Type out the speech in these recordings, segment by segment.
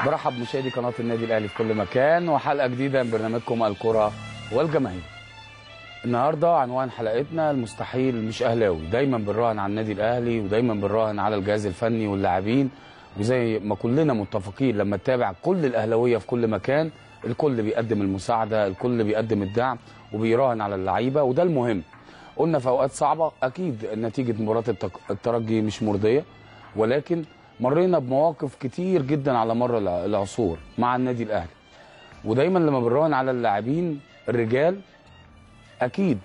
برحب مشاهدي قناه النادي الاهلي في كل مكان وحلقه جديده من برنامجكم الكره والجماهير. النهارده عنوان حلقتنا المستحيل مش اهلاوي، دايما بنراهن على النادي الاهلي ودايما بنراهن على الجهاز الفني واللاعبين وزي ما كلنا متفقين لما نتابع كل الاهلاويه في كل مكان الكل بيقدم المساعده، الكل بيقدم الدعم وبيراهن على اللعيبه وده المهم. قلنا في اوقات صعبه اكيد نتيجه مباراه التك- الترجي مش مرضيه ولكن مرينا بمواقف كتير جدا على مر الع- العصور مع النادي الاهلي ودايما لما بنراهن على اللاعبين الرجال اكيد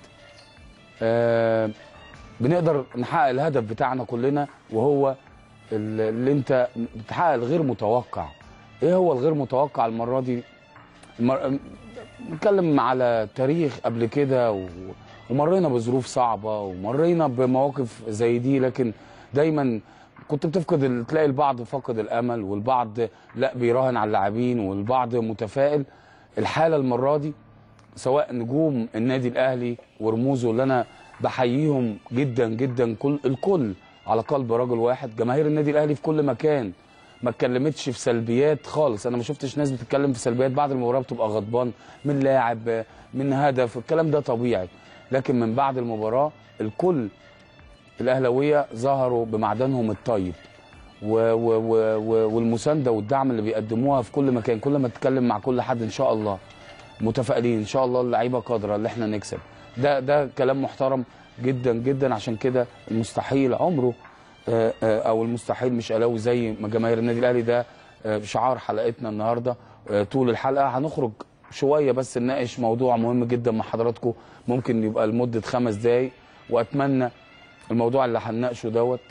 آه بنقدر نحقق الهدف بتاعنا كلنا وهو ال- اللي انت بتحقق الغير متوقع ايه هو الغير متوقع المره دي المر... نتكلم على تاريخ قبل كده و... ومرينا بظروف صعبه ومرينا بمواقف زي دي لكن دايما كنت بتفقد ال- تلاقي البعض فقد الامل والبعض لا بيراهن على اللاعبين والبعض متفائل الحاله المره دي سواء نجوم النادي الاهلي ورموزه اللي انا بحييهم جدا جدا كل الكل على قلب رجل واحد جماهير النادي الاهلي في كل مكان ما اتكلمتش في سلبيات خالص انا ما شفتش ناس بتتكلم في سلبيات بعد المباراه بتبقى غضبان من لاعب من هدف الكلام ده طبيعي لكن من بعد المباراه الكل الاهلاويه ظهروا بمعدنهم الطيب و و و و والمسانده والدعم اللي بيقدموها في كل مكان كل ما تتكلم مع كل حد ان شاء الله متفائلين ان شاء الله اللعيبه قادره اللي احنا نكسب ده ده كلام محترم جدا جدا عشان كده المستحيل عمره آه، آه، او المستحيل مش الاوي زي ما جماهير النادي الاهلي ده آه، شعار حلقتنا النهارده آه، طول الحلقه هنخرج شويه بس نناقش موضوع مهم جدا مع حضراتكم ممكن يبقى لمده خمس دقايق واتمنى الموضوع اللي هنناقشه دوت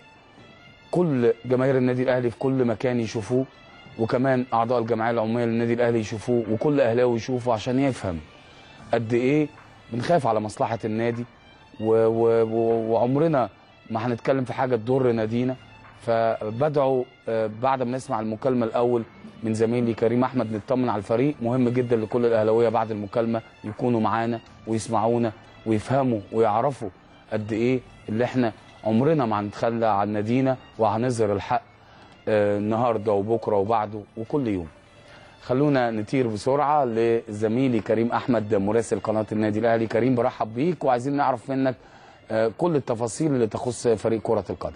كل جماهير النادي الاهلي في كل مكان يشوفوه وكمان اعضاء الجمعيه العموميه للنادي الاهلي يشوفوه وكل اهلاوي يشوفه عشان يفهم قد ايه بنخاف على مصلحه النادي و و و وعمرنا ما هنتكلم في حاجه تضر نادينا فبدعو آه، بعد ما نسمع المكالمه الاول من زميلي كريم احمد نطمن على الفريق مهم جدا لكل الاهلاويه بعد المكالمه يكونوا معانا ويسمعونا ويفهموا ويعرفوا قد ايه اللي احنا عمرنا ما هنتخلى عن نادينا وهنظهر الحق آه، النهارده وبكره وبعده وكل يوم خلونا نطير بسرعه لزميلي كريم احمد مراسل قناه النادي الاهلي كريم برحب بيك وعايزين نعرف منك آه، كل التفاصيل اللي تخص فريق كره القدم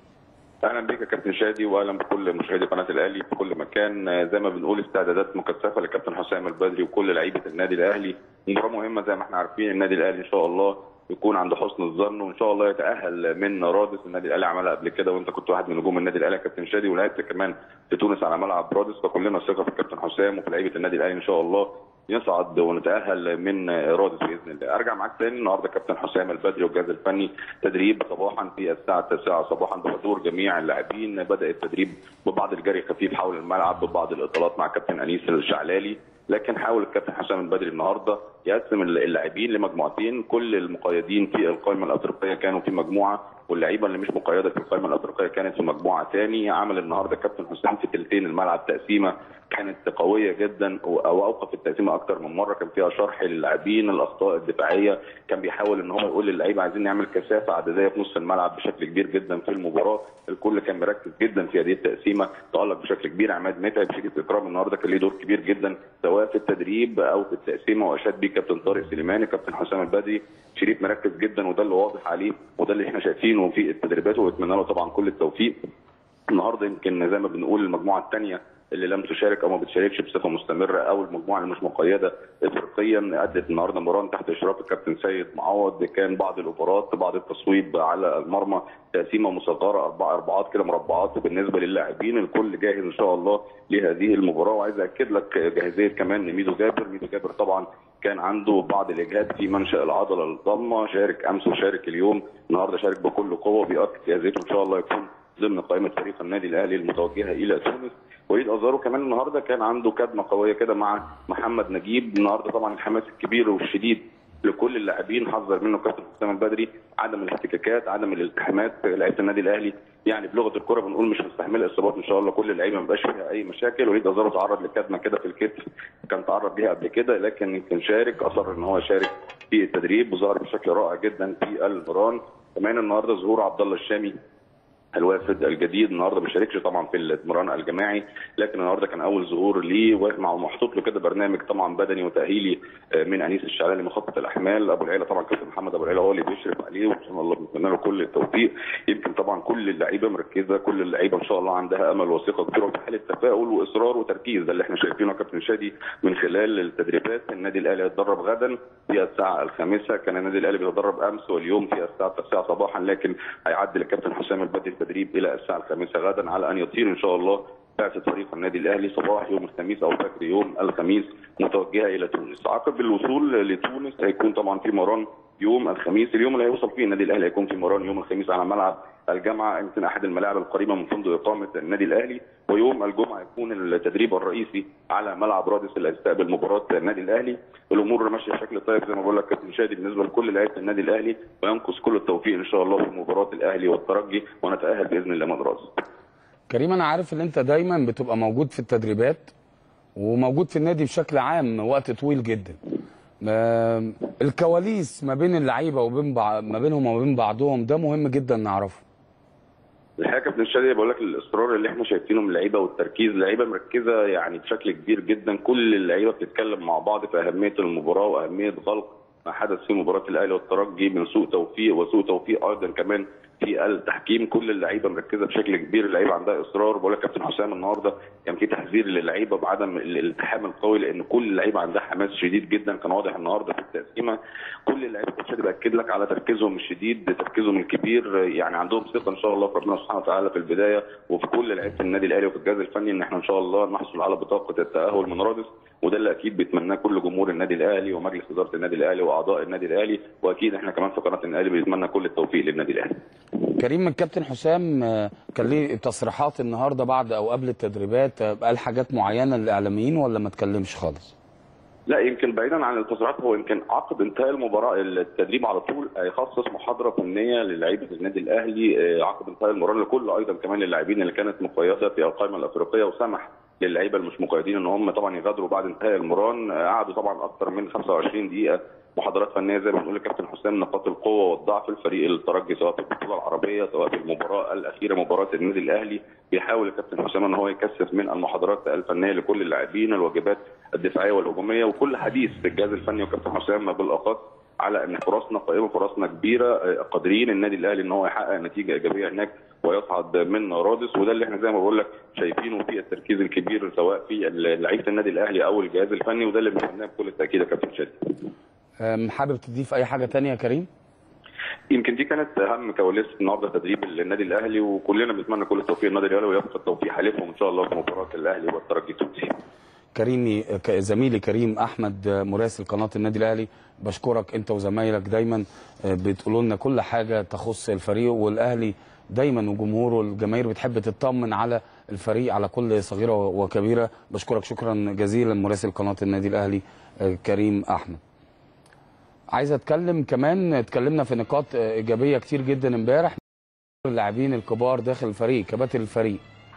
اهلا بك يا كابتن شادي واهلا بكل مشاهدي قناه الاهلي في كل مكان آه، زي ما بنقول استعدادات مكثفه لكابتن حسام البدري وكل لعيبه النادي الاهلي مباراه مهمه زي ما احنا عارفين النادي الاهلي ان شاء الله يكون عند حسن الظن وان شاء الله يتاهل من رادس النادي الاهلي عملها قبل كده وانت كنت واحد من نجوم النادي الاهلي يا كابتن شادي ولعبت كمان في تونس على ملعب رادس فكلنا ثقه في الكابتن حسام وفي لعيبه النادي الاهلي ان شاء الله يصعد ونتاهل من رادس باذن الله ارجع معاك تاني النهارده كابتن حسام البدري والجهاز الفني تدريب صباحا في الساعه 9 صباحا بحضور جميع اللاعبين بدا التدريب ببعض الجري خفيف حول الملعب ببعض الاطالات مع كابتن انيس الشعلالي لكن حاول الكابتن حسام البدري النهارده يقسم اللاعبين لمجموعتين كل المقيدين في القائمه الافريقيه كانوا في مجموعه واللعيبه اللي مش مقيده في القائمه الافريقيه كانت في مجموعه ثاني عمل النهارده كابتن حسام في ثلثين الملعب تقسيمه كانت قويه جدا او اوقف التقسيمه اكتر من مره كان فيها شرح للاعبين الاخطاء الدفاعيه كان بيحاول ان هو يقول للعيبه عايزين نعمل كثافه عدديه في نص الملعب بشكل كبير جدا في المباراه الكل كان مركز جدا في هذه التقسيمه تالق بشكل كبير عماد متعب شريف اكرام النهارده كان ليه دور كبير جدا سواء في التدريب او في التقسيمه واشاد بيه كابتن طارق سليماني كابتن حسام البدري شريف مركز جدا وده اللي واضح عليه وده اللي احنا شايفينه في التدريبات واتمنى له طبعا كل التوفيق النهارده يمكن زي ما بنقول المجموعه الثانيه اللي لم تشارك او ما بتشاركش بصفه مستمره او المجموعه اللي مش مقيده افريقيا ادت النهارده مباراه تحت اشراف الكابتن سيد معوض كان بعض الاوفرات بعض التصويب على المرمى تقسيمه مصغره اربع اربعات كده مربعات بالنسبه للاعبين الكل جاهز ان شاء الله لهذه المباراه وعايز اكد لك جاهزيه كمان لميدو جابر ميدو جابر طبعا كان عنده بعض الاجهاد في منشا العضله الضمه شارك امس وشارك اليوم النهارده شارك بكل قوه بيأكد جاهزيته ان شاء الله يكون ضمن قائمه فريق النادي الاهلي المتوجهه الى تونس وليد ازارو كمان النهارده كان عنده كدمه قويه كده مع محمد نجيب النهارده طبعا الحماس الكبير والشديد لكل اللاعبين حذر منه كابتن حسام البدري عدم الاحتكاكات عدم الالتحامات لعيبه النادي الاهلي يعني بلغه الكره بنقول مش مستحمله اصابات ان شاء الله كل اللعيبه ما بقاش فيها اي مشاكل وليد ازارو تعرض لكدمه كده في الكتف كان تعرض ليها قبل كده لكن يمكن شارك اصر ان هو يشارك في التدريب وظهر بشكل رائع جدا في المران كمان النهارده ظهور عبد الله الشامي الوافد الجديد النهارده ما شاركش طبعا في الاتمران الجماعي لكن النهارده كان اول ظهور ليه ومع محطوط له كده برنامج طبعا بدني وتاهيلي من انيس الشعلاني مخطط الاحمال ابو العيله طبعا كابتن محمد ابو العيله هو اللي بيشرف عليه وان شاء الله بنتمنى له كل التوفيق يمكن طبعا كل اللعيبه مركزه كل اللعيبه ان شاء الله عندها امل وثقه كبيره وفي حاله تفاؤل واصرار وتركيز ده اللي احنا شايفينه يا كابتن شادي من خلال التدريبات النادي الاهلي هيتدرب غدا في الساعه الخامسه كان النادي الاهلي بيتدرب امس واليوم في الساعه 9 صباحا لكن هيعدي الكابتن حسام البدري التدريب الى الساعه الخامسه غدا على ان يطير ان شاء الله بعثة فريق النادي الاهلي صباح يوم الخميس او فجر يوم الخميس متوجهه الى تونس عقب الوصول لتونس هيكون طبعا في مران يوم الخميس اليوم اللي هيوصل فيه النادي الاهلي هيكون في مران يوم الخميس على ملعب الجامعه يمكن احد الملاعب القريبه من فندق اقامه النادي الاهلي ويوم الجمعه يكون التدريب الرئيسي على ملعب رادس اللي هيستقبل مباراه النادي الاهلي الامور ماشيه بشكل طيب زي ما بقول لك كابتن شادي بالنسبه لكل لعيبه النادي الاهلي وينقص كل التوفيق ان شاء الله في مباراه الاهلي والترجي ونتاهل باذن الله من رادس كريم انا عارف ان انت دايما بتبقى موجود في التدريبات وموجود في النادي بشكل عام وقت طويل جدا ما- الكواليس ما بين اللعيبه وبين بع... ما بينهم وما بين بعضهم ده مهم جدا نعرفه الحقيقه يا كابتن شادي بقول لك الاصرار اللي احنا شايفينه من اللعيبه والتركيز اللعيبه مركزه يعني بشكل كبير جدا كل اللعيبه بتتكلم مع بعض في اهميه المباراه واهميه غلق ما حدث في مباراه الاهلي والترجي من سوء توفيق وسوء توفيق ايضا كمان في التحكيم كل اللعيبه مركزه بشكل كبير اللعيبه عندها اصرار بقول لك كابتن حسام النهارده كان في تحذير للعيبه بعدم الالتحام القوي لان كل اللعيبه عندها حماس شديد جدا كان واضح النهارده في التقسيمه كل اللعيبه كابتن باكد لك على تركيزهم الشديد تركيزهم الكبير يعني عندهم ثقه ان شاء الله في ربنا سبحانه وتعالى في البدايه وفي كل لعيبه النادي الاهلي وفي الجهاز الفني ان احنا ان شاء الله نحصل على بطاقه التاهل من رادس وده اللي اكيد بيتمناه كل جمهور النادي الاهلي ومجلس اداره النادي الاهلي واعضاء النادي الاهلي واكيد احنا كمان في قناه النادي الاهلي بنتمنى كل التوفيق للنادي الاهلي كريم الكابتن حسام آه، كان ليه تصريحات النهارده بعد او قبل التدريبات آه، قال حاجات معينه للاعلاميين ولا ما اتكلمش خالص لا يمكن بعيدا عن التصريحات هو يمكن عقب انتهاء المباراه التدريب على طول هيخصص محاضره فنيه للاعيبه النادي الاهلي آه، عقب انتهاء المباراه لكل ايضا كمان للاعبين اللي كانت مقيده في القائمه الافريقيه وسمح للعيبه اللي مش مقيدين ان هم طبعا يغادروا بعد انتهاء المران آه، قعدوا طبعا اكثر من 25 دقيقه محاضرات فنيه زي ما بنقول لكابتن حسام نقاط القوه والضعف الفريق الترجي سواء في البطوله العربيه سواء في المباراه الاخيره مباراه النادي الاهلي بيحاول الكابتن حسام ان هو يكثف من المحاضرات الفنيه لكل اللاعبين الواجبات الدفاعيه والهجوميه وكل حديث في الجهاز الفني وكابتن حسام بالاخص على ان فرصنا قائمه فرصنا كبيره آه، قادرين النادي الاهلي ان هو يحقق نتيجه ايجابيه هناك ويصعد من رادس وده اللي احنا زي ما بقول لك شايفينه في التركيز الكبير سواء في لعيبه النادي الاهلي او الجهاز الفني وده اللي بنتمناه بكل تاكيد يا كابتن شادي آم، حابب تضيف اي حاجه تانية يا كريم يمكن دي كانت اهم كواليس النهارده تدريب النادي الاهلي وكلنا بنتمنى كل التوفيق للنادي الاهلي ويبقى التوفيق حالفهم ان شاء الله في مباراه الاهلي والترجي التونسي. كريمي ك- زميلي كريم احمد آه، مراسل قناه النادي الاهلي بشكرك انت وزمايلك دايما آه، بتقولوا لنا كل حاجه تخص الفريق والاهلي دايما وجمهوره الجماهير بتحب تطمن على الفريق على كل صغيره وكبيره بشكرك شكرا جزيلا مراسل قناه النادي الاهلي آه، كريم احمد عايز اتكلم كمان اتكلمنا في نقاط آه، ايجابيه كتير جدا امبارح اللاعبين الكبار داخل الفريق كباتن الفريق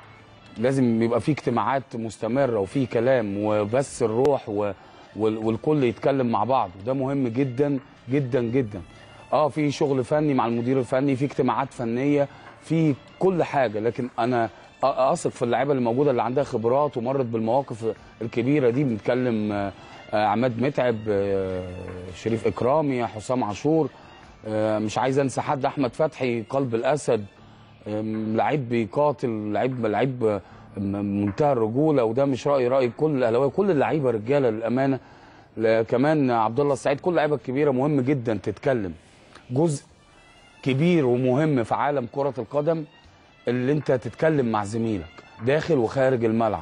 لازم يبقى في اجتماعات مستمره وفي كلام وبس الروح و... وال... والكل يتكلم مع بعض وده مهم جدا جدا جدا اه في شغل فني مع المدير الفني في اجتماعات فنيه في كل حاجه لكن انا أ- اثق في اللعيبه اللي موجوده اللي عندها خبرات ومرت بالمواقف الكبيره دي بنتكلم آه، آه، عماد متعب آه، شريف اكرامي حسام عاشور آه، مش عايز انسى حد احمد فتحي قلب الاسد أم، لعيب بيقاتل لعيب لعيب م- منتهى الرجوله وده مش رايي راي كل الاهلاويه كل اللعيبه رجاله للامانه لا- كمان عبد الله السعيد كل اللعيبه الكبيره مهم جدا تتكلم جزء كبير ومهم في عالم كره القدم اللي انت تتكلم مع زميلك داخل وخارج الملعب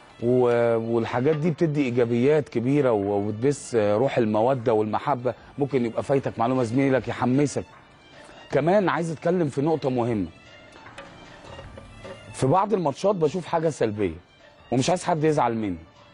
و- والحاجات دي بتدي ايجابيات كبيره و- وبتبث روح الموده والمحبه ممكن يبقى فايتك معلومه زميلك يحمسك كمان عايز اتكلم في نقطه مهمه في بعض الماتشات بشوف حاجه سلبيه ومش عايز حد يزعل مني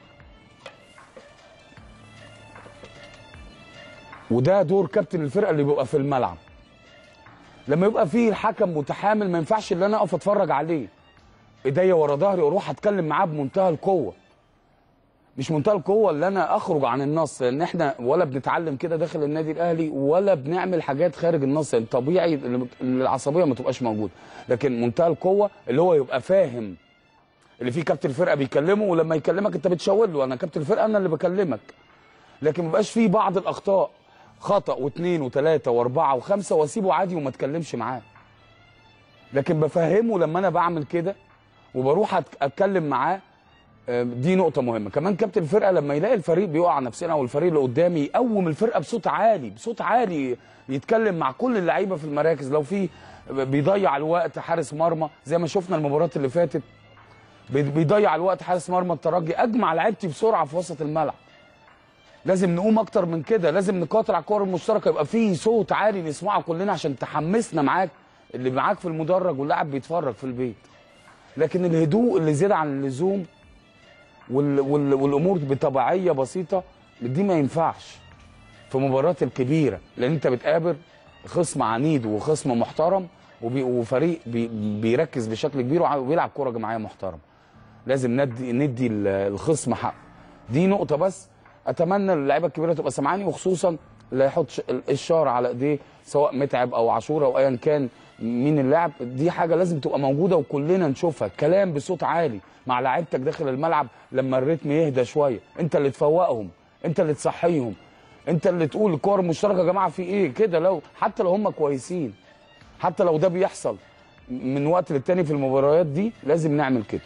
وده دور كابتن الفرقه اللي بيبقى في الملعب لما يبقى فيه الحكم متحامل ما ينفعش ان انا اقف اتفرج عليه ايديا ورا ظهري واروح اتكلم معاه بمنتهى القوه مش منتهى القوه اللي انا اخرج عن النص لان احنا ولا بنتعلم كده داخل النادي الاهلي ولا بنعمل حاجات خارج النص يعني طبيعي اللي- العصبيه ما تبقاش موجوده لكن منتهى القوه اللي هو يبقى فاهم اللي فيه كابتن الفرقه بيكلمه ولما يكلمك انت بتشاور له انا كابتن الفرقه انا اللي بكلمك لكن ما يبقاش فيه بعض الاخطاء خطا واثنين وثلاثه واربعه وخمسه واسيبه عادي وما اتكلمش معاه لكن بفهمه لما انا بعمل كده وبروح أت- اتكلم معاه آه، دي نقطة مهمة، كمان كابتن الفرقة لما يلاقي الفريق بيقع نفسنا او الفريق اللي قدامي يقوم الفرقة بصوت عالي، بصوت عالي يتكلم مع كل اللعيبة في المراكز لو في بيضيع الوقت حارس مرمى زي ما شفنا المباريات اللي فاتت بي- بيضيع الوقت حارس مرمى الترجي اجمع لعيبتي بسرعة في وسط الملعب. لازم نقوم اكتر من كده، لازم نقاتل على الكور المشتركة يبقى في صوت عالي نسمعه كلنا عشان تحمسنا معاك اللي معاك في المدرج واللاعب بيتفرج في البيت. لكن الهدوء اللي زيادة عن اللزوم وال وال والامور بطبيعيه بسيطه دي ما ينفعش في مباريات الكبيره لان انت بتقابل خصم عنيد وخصم محترم وبي وفريق بي بيركز بشكل كبير وع- وبيلعب كره جماعيه محترمه لازم ندي ندي ال- الخصم حقه دي نقطه بس اتمنى اللعيبه الكبيره تبقى سامعاني وخصوصا اللي يحط ش- الشاره على ايديه سواء متعب او عاشور او ايا كان مين اللاعب دي حاجه لازم تبقى موجوده وكلنا نشوفها كلام بصوت عالي مع لعيبتك داخل الملعب لما الريتم يهدى شويه انت اللي تفوقهم انت اللي تصحيهم انت اللي تقول الكور المشتركه يا جماعه في ايه كده لو حتى لو هم كويسين حتى لو ده بيحصل من وقت للتاني في المباريات دي لازم نعمل كده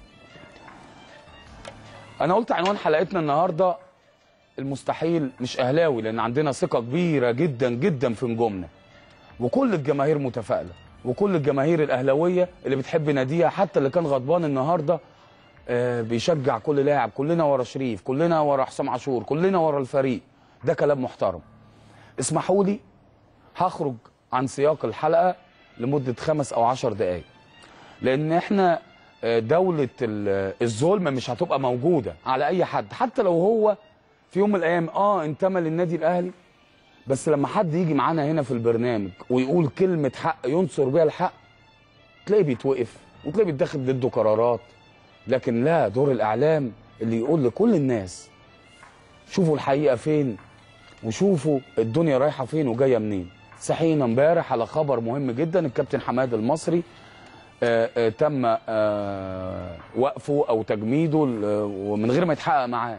انا قلت عنوان حلقتنا النهارده المستحيل مش اهلاوي لان عندنا ثقه كبيره جدا جدا في نجومنا وكل الجماهير متفائله وكل الجماهير الاهلاويه اللي بتحب ناديها حتى اللي كان غضبان النهارده آه، بيشجع كل لاعب كلنا ورا شريف كلنا ورا حسام عاشور كلنا ورا الفريق ده كلام محترم اسمحوا لي هخرج عن سياق الحلقه لمده خمس او عشر دقائق لان احنا آه، دولة ال- الظلم مش هتبقى موجودة على اي حد حتى لو هو في يوم من الايام اه انتمى للنادي الاهلي بس لما حد يجي معانا هنا في البرنامج ويقول كلمة حق ينصر بيها الحق تلاقيه بيتوقف وتلاقيه بيتاخد ضده قرارات لكن لا دور الاعلام اللي يقول لكل الناس شوفوا الحقيقة فين وشوفوا الدنيا رايحة فين وجاية منين صحينا امبارح على خبر مهم جدا الكابتن حماد المصري آه، آه، تم آه، وقفه او تجميده ل- ومن غير ما يتحقق معاه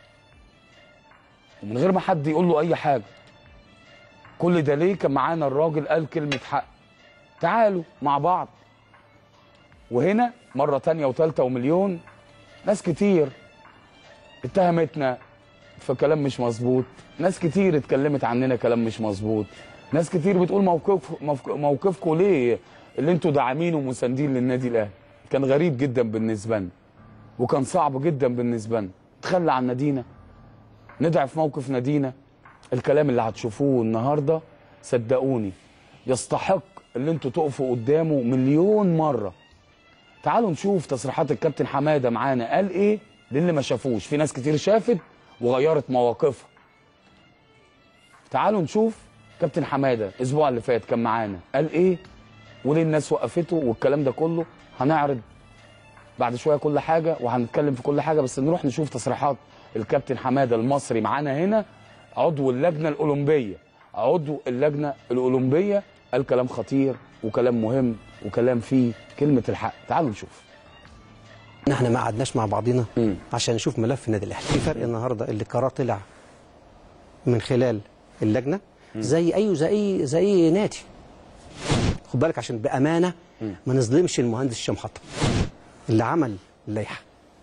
ومن غير ما حد يقول له اي حاجه كل ده ليه كان معانا الراجل قال كلمه حق تعالوا مع بعض وهنا مره تانية وتالتة ومليون ناس كتير اتهمتنا في كلام مش مظبوط ناس كتير اتكلمت عننا كلام مش مظبوط ناس كتير بتقول موقف موقف- موقفكم ليه اللي انتوا داعمين ومساندين للنادي الاهلي كان غريب جدا بالنسبه لنا وكان صعب جدا بالنسبه لنا تخلى عن نادينا نضعف موقف نادينا الكلام اللي هتشوفوه النهارده صدقوني يستحق اللي انتوا تقفوا قدامه مليون مره تعالوا نشوف تصريحات الكابتن حماده معانا قال ايه للي ما شافوش في ناس كتير شافت وغيرت مواقفها تعالوا نشوف كابتن حماده الاسبوع اللي فات كان معانا قال ايه وليه الناس وقفته والكلام ده كله هنعرض بعد شويه كل حاجه وهنتكلم في كل حاجه بس نروح نشوف تصريحات الكابتن حماده المصري معانا هنا عضو اللجنه الاولمبيه عضو اللجنه الاولمبيه قال كلام خطير وكلام مهم وكلام فيه كلمه الحق تعالوا نشوف ان احنا ما قعدناش مع بعضينا مم. عشان نشوف ملف النادي الاهلي في فرق النهارده اللي قرار طلع من خلال اللجنه زي اي زي اي زي أي نادي خد بالك عشان بامانه ما نظلمش المهندس هشام حطب اللي عمل اللائحه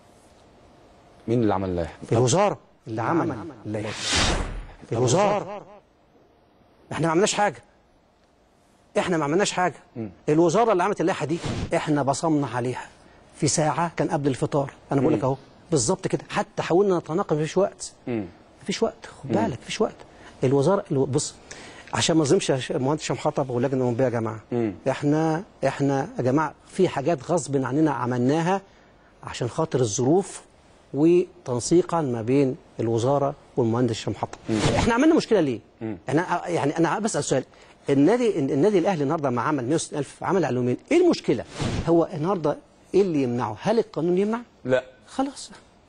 مين اللي عمل اللائحه الوزاره اللي عمل اللائحه الوزاره احنا ما عملناش حاجه احنا ما عملناش حاجه الوزاره اللي عملت اللائحه دي احنا بصمنا عليها في ساعه كان قبل الفطار انا بقول لك اهو بالظبط كده حتى حاولنا نتناقش مفيش وقت مفيش وقت خد بالك مفيش وقت الوزاره الو... بص عشان ما اظلمش هش- المهندس هشام حطب واللجنه الاولمبيه يا جماعه احنا احنا يا جماعه في حاجات غصب عننا عملناها عشان خاطر الظروف وتنسيقا ما بين الوزاره والمهندس هشام حطب احنا عملنا مشكله ليه؟ احنا يعني انا بسال سؤال النادي النادي الاهلي النهارده ما عمل 160000 عمل على يومين ايه المشكله؟ هو النهارده ايه اللي يمنعه؟ هل القانون يمنع؟ لا خلاص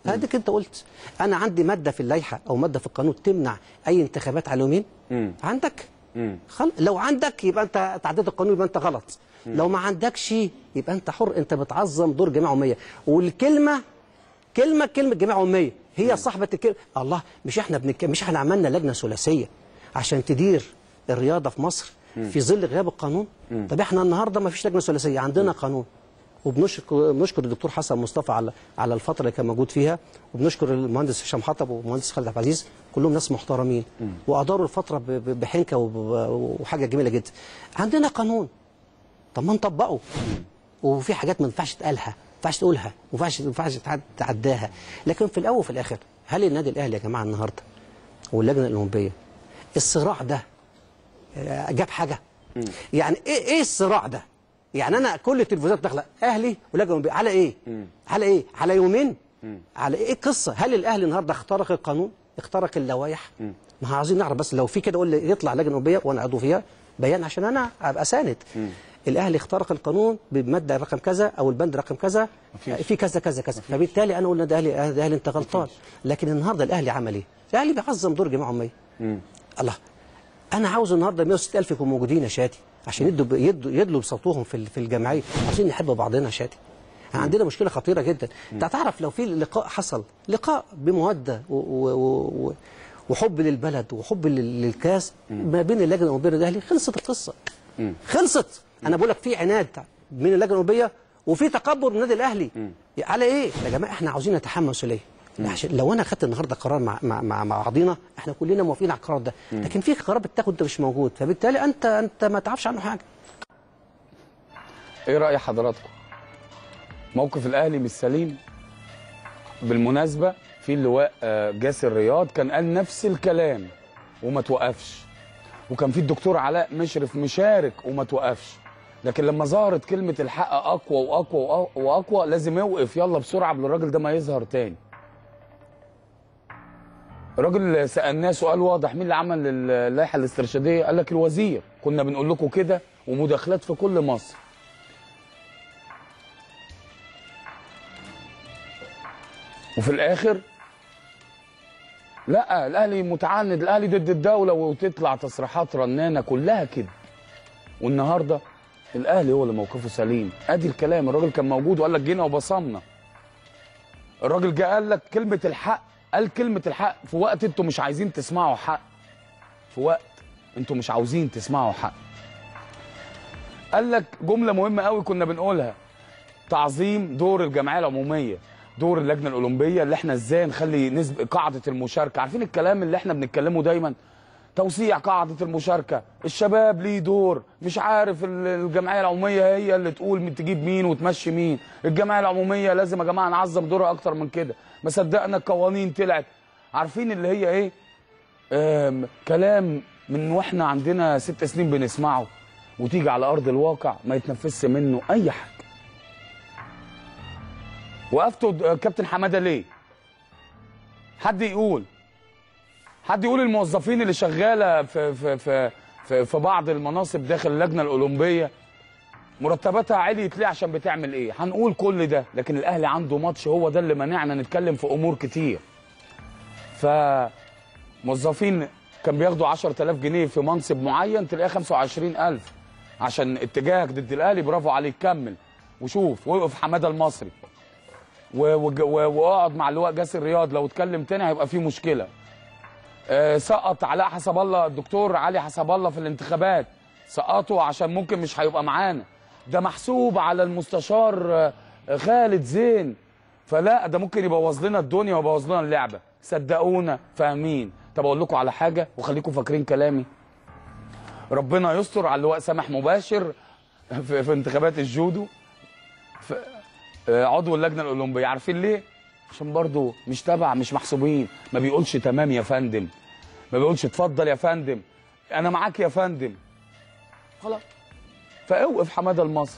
هديك انت قلت انا عندي ماده في اللائحه او ماده في القانون تمنع اي انتخابات على يومين عندك خل... لو عندك يبقى انت تعديت القانون يبقى انت غلط لو ما عندكش يبقى انت حر انت بتعظم دور جماعه اميه والكلمه كلمه كلمه جماعه اميه هي صاحبه الكلمه الله مش احنا بنك... مش احنا عملنا لجنه ثلاثيه عشان تدير الرياضه في مصر في ظل غياب القانون طب احنا النهارده ما فيش لجنه ثلاثيه عندنا قانون وبنشكر بنشكر الدكتور حسن مصطفى على على الفتره اللي كان موجود فيها وبنشكر المهندس هشام حطب والمهندس خالد عبد العزيز كلهم ناس محترمين واداروا الفتره ب- ب- بحنكه وب- وحاجه جميله جدا عندنا قانون طب ما نطبقه وفي حاجات ما ينفعش تقالها ما ينفعش تقولها ما ينفعش ما ينفعش تعد- تعداها لكن في الاول وفي الاخر هل النادي الاهلي يا جماعه النهارده واللجنه الاولمبيه الصراع ده آه، جاب حاجه يعني ايه ايه الصراع ده يعني انا كل التلفزيونات داخله اهلي ولجنه اولمبيه على ايه على ايه على يومين على ايه القصه هل الاهلي النهارده اخترق القانون اخترق اللوائح ما احنا عايزين نعرف بس لو في كده قول لي يطلع لجنه اولمبيه وانا عضو فيها بيان عشان انا ابقى ساند الاهلي اخترق القانون بماده رقم كذا او البند رقم كذا في كذا كذا كذا فبالتالي انا اقول ده اهلي ده اهلي انت غلطان لكن النهارده الاهلي عمل ايه؟ الاهلي بيعظم دور جماعه اميه الله انا عاوز النهارده 160000 يكونوا موجودين يا شادي عشان يدوا يدوا يدلوا بصوتهم في ال- في الجمعيه عشان نحب بعضنا يا شادي عندنا مشكله خطيره جدا انت هتعرف لو في لقاء حصل لقاء بموده و و و و وحب للبلد وحب لل- للكاس ما بين اللجنه وبين الاهلي خلصت القصه خلصت انا بقول لك في عناد من اللجنه الاولمبيه وفي تكبر من النادي الاهلي على ايه يا جماعه احنا عاوزين نتحمل مسؤوليه عشان لو انا خدت النهارده قرار مع مع مع, مع بعضينا احنا كلنا موافقين على القرار ده لكن في قرار بتاخد انت مش موجود فبالتالي انت انت ما تعرفش عنه حاجه ايه راي حضراتكم موقف الاهلي مش سليم بالمناسبه في اللواء آه، جاسر رياض كان قال نفس الكلام وما توقفش وكان في الدكتور علاء مشرف مشارك وما توقفش لكن لما ظهرت كلمه الحق اقوى واقوى وأق- واقوى لازم يوقف يلا بسرعه قبل الراجل ده ما يظهر تاني الراجل سالناه سؤال واضح مين اللي عمل اللائحه الاسترشاديه قال لك الوزير كنا بنقول لكم كده ومداخلات في كل مصر وفي الاخر لا الاهلي متعند الاهلي ضد الدوله وتطلع تصريحات رنانه كلها كده والنهارده الاهلي هو اللي موقفه سليم ادي الكلام الراجل كان موجود وقال لك جينا وبصمنا الراجل جه قال لك كلمه الحق قال كلمه الحق في وقت انتوا مش عايزين تسمعوا حق في وقت انتوا مش عاوزين تسمعوا حق قال لك جمله مهمه قوي كنا بنقولها تعظيم دور الجمعيه العموميه دور اللجنه الاولمبيه اللي احنا ازاي نخلي نسبة قاعده المشاركه عارفين الكلام اللي احنا بنتكلمه دايما توسيع قاعده المشاركه الشباب ليه دور مش عارف ال- الجمعيه العموميه هي اللي تقول مين تجيب مين وتمشي مين الجمعيه العموميه لازم يا جماعه نعظم دورها اكتر من كده ما صدقنا القوانين طلعت عارفين اللي هي ايه آم، كلام من واحنا عندنا ست سنين بنسمعه وتيجي على ارض الواقع ما يتنفذش منه اي حاجه وقفتوا د- كابتن حماده ليه حد يقول حد يقول الموظفين اللي شغاله في في في في, في بعض المناصب داخل اللجنه الاولمبيه مرتباتها عليت ليه عشان بتعمل ايه هنقول كل ده لكن الاهلي عنده ماتش هو ده اللي منعنا نتكلم في امور كتير فموظفين كان بياخدوا 10000 جنيه في منصب معين تلاقيه 25000 عشان اتجاهك ضد الاهلي برافو عليك كمل وشوف وقف حماده المصري و- وج- و- واقعد مع اللواء جاسر رياض لو اتكلم تاني هيبقى في مشكله آه، سقط علاء حسب الله الدكتور علي حسب الله في الانتخابات سقطه عشان ممكن مش هيبقى معانا ده محسوب على المستشار آه، خالد زين فلا ده ممكن يبوظ لنا الدنيا ويبوظ لنا اللعبه صدقونا فاهمين طب اقول لكم على حاجه وخليكم فاكرين كلامي ربنا يستر على اللواء سامح مباشر في, في انتخابات الجودو في آه، عضو اللجنه الاولمبيه عارفين ليه عشان برضو مش تبع مش محسوبين ما بيقولش تمام يا فندم ما بيقولش اتفضل يا فندم انا معاك يا فندم خلاص فاوقف حماده المصري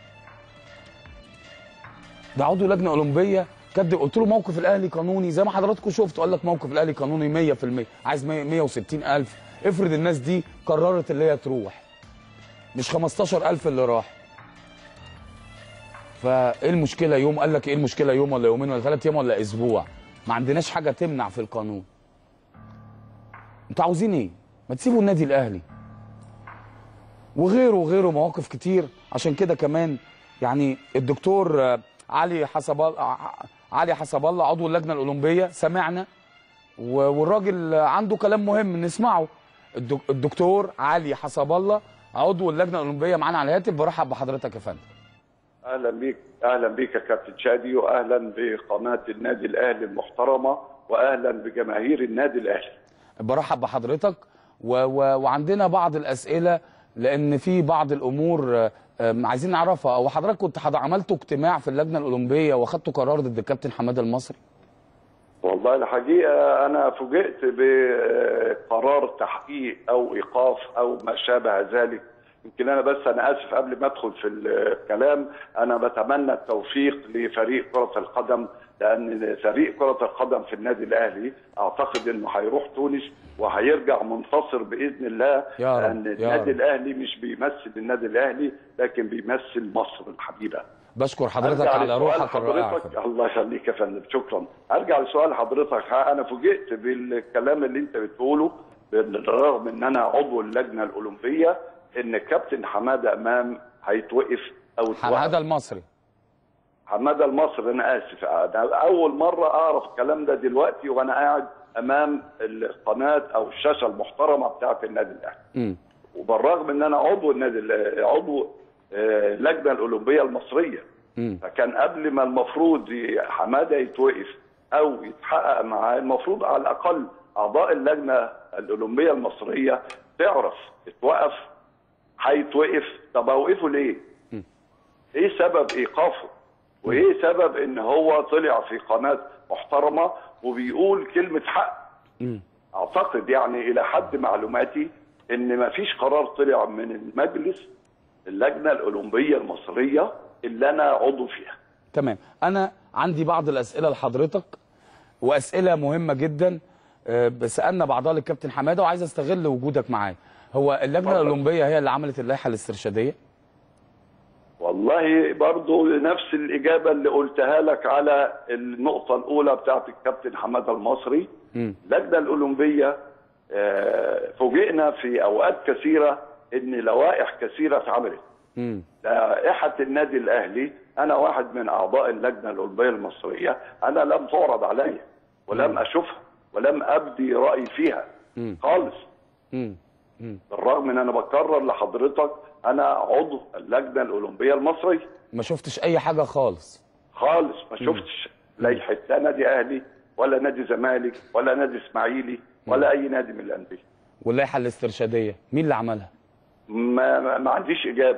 ده عضو لجنه اولمبيه كدب قلت له موقف الاهلي قانوني زي ما حضراتكم شفتوا قال لك موقف الاهلي قانوني 100% عايز 100 160 الف افرض الناس دي قررت اللي هي تروح مش 15000 اللي راح فايه المشكله يوم قال لك ايه المشكله يوم ولا يومين ولا ثلاث ايام ولا اسبوع ما عندناش حاجه تمنع في القانون انتوا عاوزين ايه ما تسيبوا النادي الاهلي وغيره وغيره مواقف كتير عشان كده كمان يعني الدكتور آه، علي حسب الله علي حسب الله عضو اللجنه الاولمبيه سمعنا و- والراجل عنده كلام مهم نسمعه الدك- الدكتور علي حسب الله عضو اللجنه الاولمبيه معانا على الهاتف برحب بحضرتك يا فندم اهلا بيك اهلا بيك يا كابتن شادي واهلا بقناه النادي الاهلي المحترمه واهلا بجماهير النادي الاهلي برحب بحضرتك و و وعندنا بعض الاسئله لان في بعض الامور آه، آم، عايزين نعرفها او حضرتك كنت حض- عملتوا اجتماع في اللجنه الاولمبيه واخدتوا قرار ضد الكابتن حماده المصري والله الحقيقه انا فوجئت بقرار تحقيق او ايقاف او ما شابه ذلك يمكن انا بس انا اسف قبل ما ادخل في الكلام انا بتمنى التوفيق لفريق كره القدم لان فريق كره القدم في النادي الاهلي اعتقد انه هيروح تونس وهيرجع منتصر باذن الله يا رب، لان يا النادي رب. الاهلي مش بيمثل النادي الاهلي لكن بيمثل مصر الحبيبه بشكر حضرتك أرجع على لسؤال روحك الرائعه يا حضرتك فندم. الله يخليك يا فندم شكرا ارجع لسؤال حضرتك ها، انا فوجئت بالكلام اللي انت بتقوله بالرغم ان انا عضو اللجنه الاولمبيه ان الكابتن حماده امام هيتوقف او اتوقف. حماده المصري حماده المصري انا اسف انا اول مره اعرف الكلام ده دلوقتي وانا قاعد امام القناه او الشاشه المحترمه بتاعت النادي الاهلي امم وبالرغم ان انا عضو النادي ال- عضو آه، اللجنه الاولمبيه المصريه امم فكان قبل ما المفروض ي- حماده يتوقف او يتحقق معاه المفروض على الاقل اعضاء اللجنه الاولمبيه المصريه تعرف اتوقف هيتوقف طب اوقفه ليه؟ ايه سبب ايقافه؟ وايه سبب ان هو طلع في قناه محترمه وبيقول كلمه حق؟ امم اعتقد يعني الى حد معلوماتي ان ما فيش قرار طلع من المجلس اللجنه الاولمبيه المصريه اللي انا عضو فيها تمام انا عندي بعض الاسئله لحضرتك واسئله مهمه جدا آه، سالنا بعضها للكابتن حماده وعايز استغل وجودك معايا هو اللجنه اتفضل. الاولمبيه هي اللي عملت اللائحه الاسترشاديه والله برضو نفس الإجابة اللي قلتها لك على النقطة الأولى بتاعت الكابتن حمادة المصري امم اللجنة الأولمبية آه، فوجئنا في أوقات كثيرة إن لوائح كثيرة اتعملت امم لائحة النادي الأهلي أنا واحد من أعضاء اللجنة الأولمبية المصرية أنا لم تعرض علي ولم أشوفها ولم أبدي رأيي فيها مم. خالص امم بالرغم ان انا بكرر لحضرتك انا عضو اللجنه الاولمبيه المصريه ما شفتش اي حاجه خالص خالص ما شفتش لائحه لا نادي اهلي ولا نادي زمالك ولا نادي اسماعيلي ولا اي نادي من الانديه واللائحه الاسترشاديه مين اللي عملها ما, ما, ما عنديش اجابه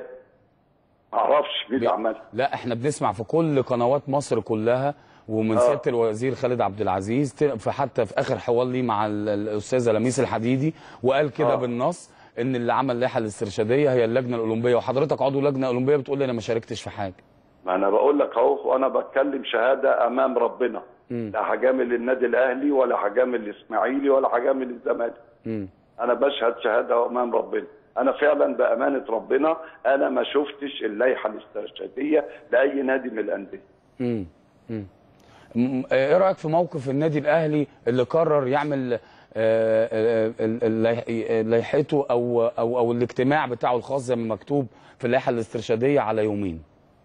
ما اعرفش مين اللي عملها لا احنا بنسمع في كل قنوات مصر كلها ومن سياده الوزير خالد عبد العزيز ت- في حتى في اخر حوار ليه مع ال- الاستاذه لميس الحديدي وقال كده آه. بالنص ان اللي عمل اللائحه الاسترشاديه هي اللجنه الاولمبيه وحضرتك عضو لجنه اولمبيه بتقول لي انا ما شاركتش في حاجه ما انا بقول لك اهو وانا بتكلم شهاده امام ربنا مم. لا هجامل النادي الاهلي ولا هجامل الاسماعيلي ولا هجامل الزمالك امم انا بشهد شهاده امام ربنا انا فعلا بامانه ربنا انا ما شفتش اللائحه الاسترشاديه لاي نادي من الانديه امم امم م- ايه رايك في موقف النادي الاهلي اللي قرر يعمل آه، آه، ال- ال- لائحته او او او الاجتماع بتاعه الخاص زي ما مكتوب في اللائحه الاسترشاديه على يومين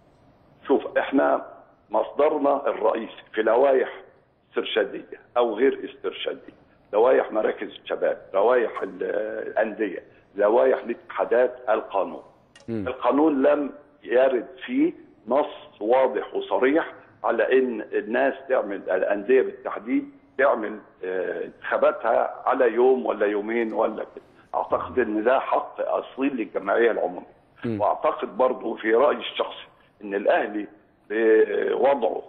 شوف احنا مصدرنا الرئيسي في لوائح استرشاديه او غير استرشاديه لوائح مراكز الشباب لوائح ال- الانديه لوائح الاتحادات القانون مم. القانون لم يرد فيه نص واضح وصريح على ان الناس تعمل الانديه بالتحديد تعمل آه، انتخاباتها على يوم ولا يومين ولا كده اعتقد ان ده حق اصيل للجمعيه العموميه مم. واعتقد برضه في رايي الشخصي ان الاهلي بوضعه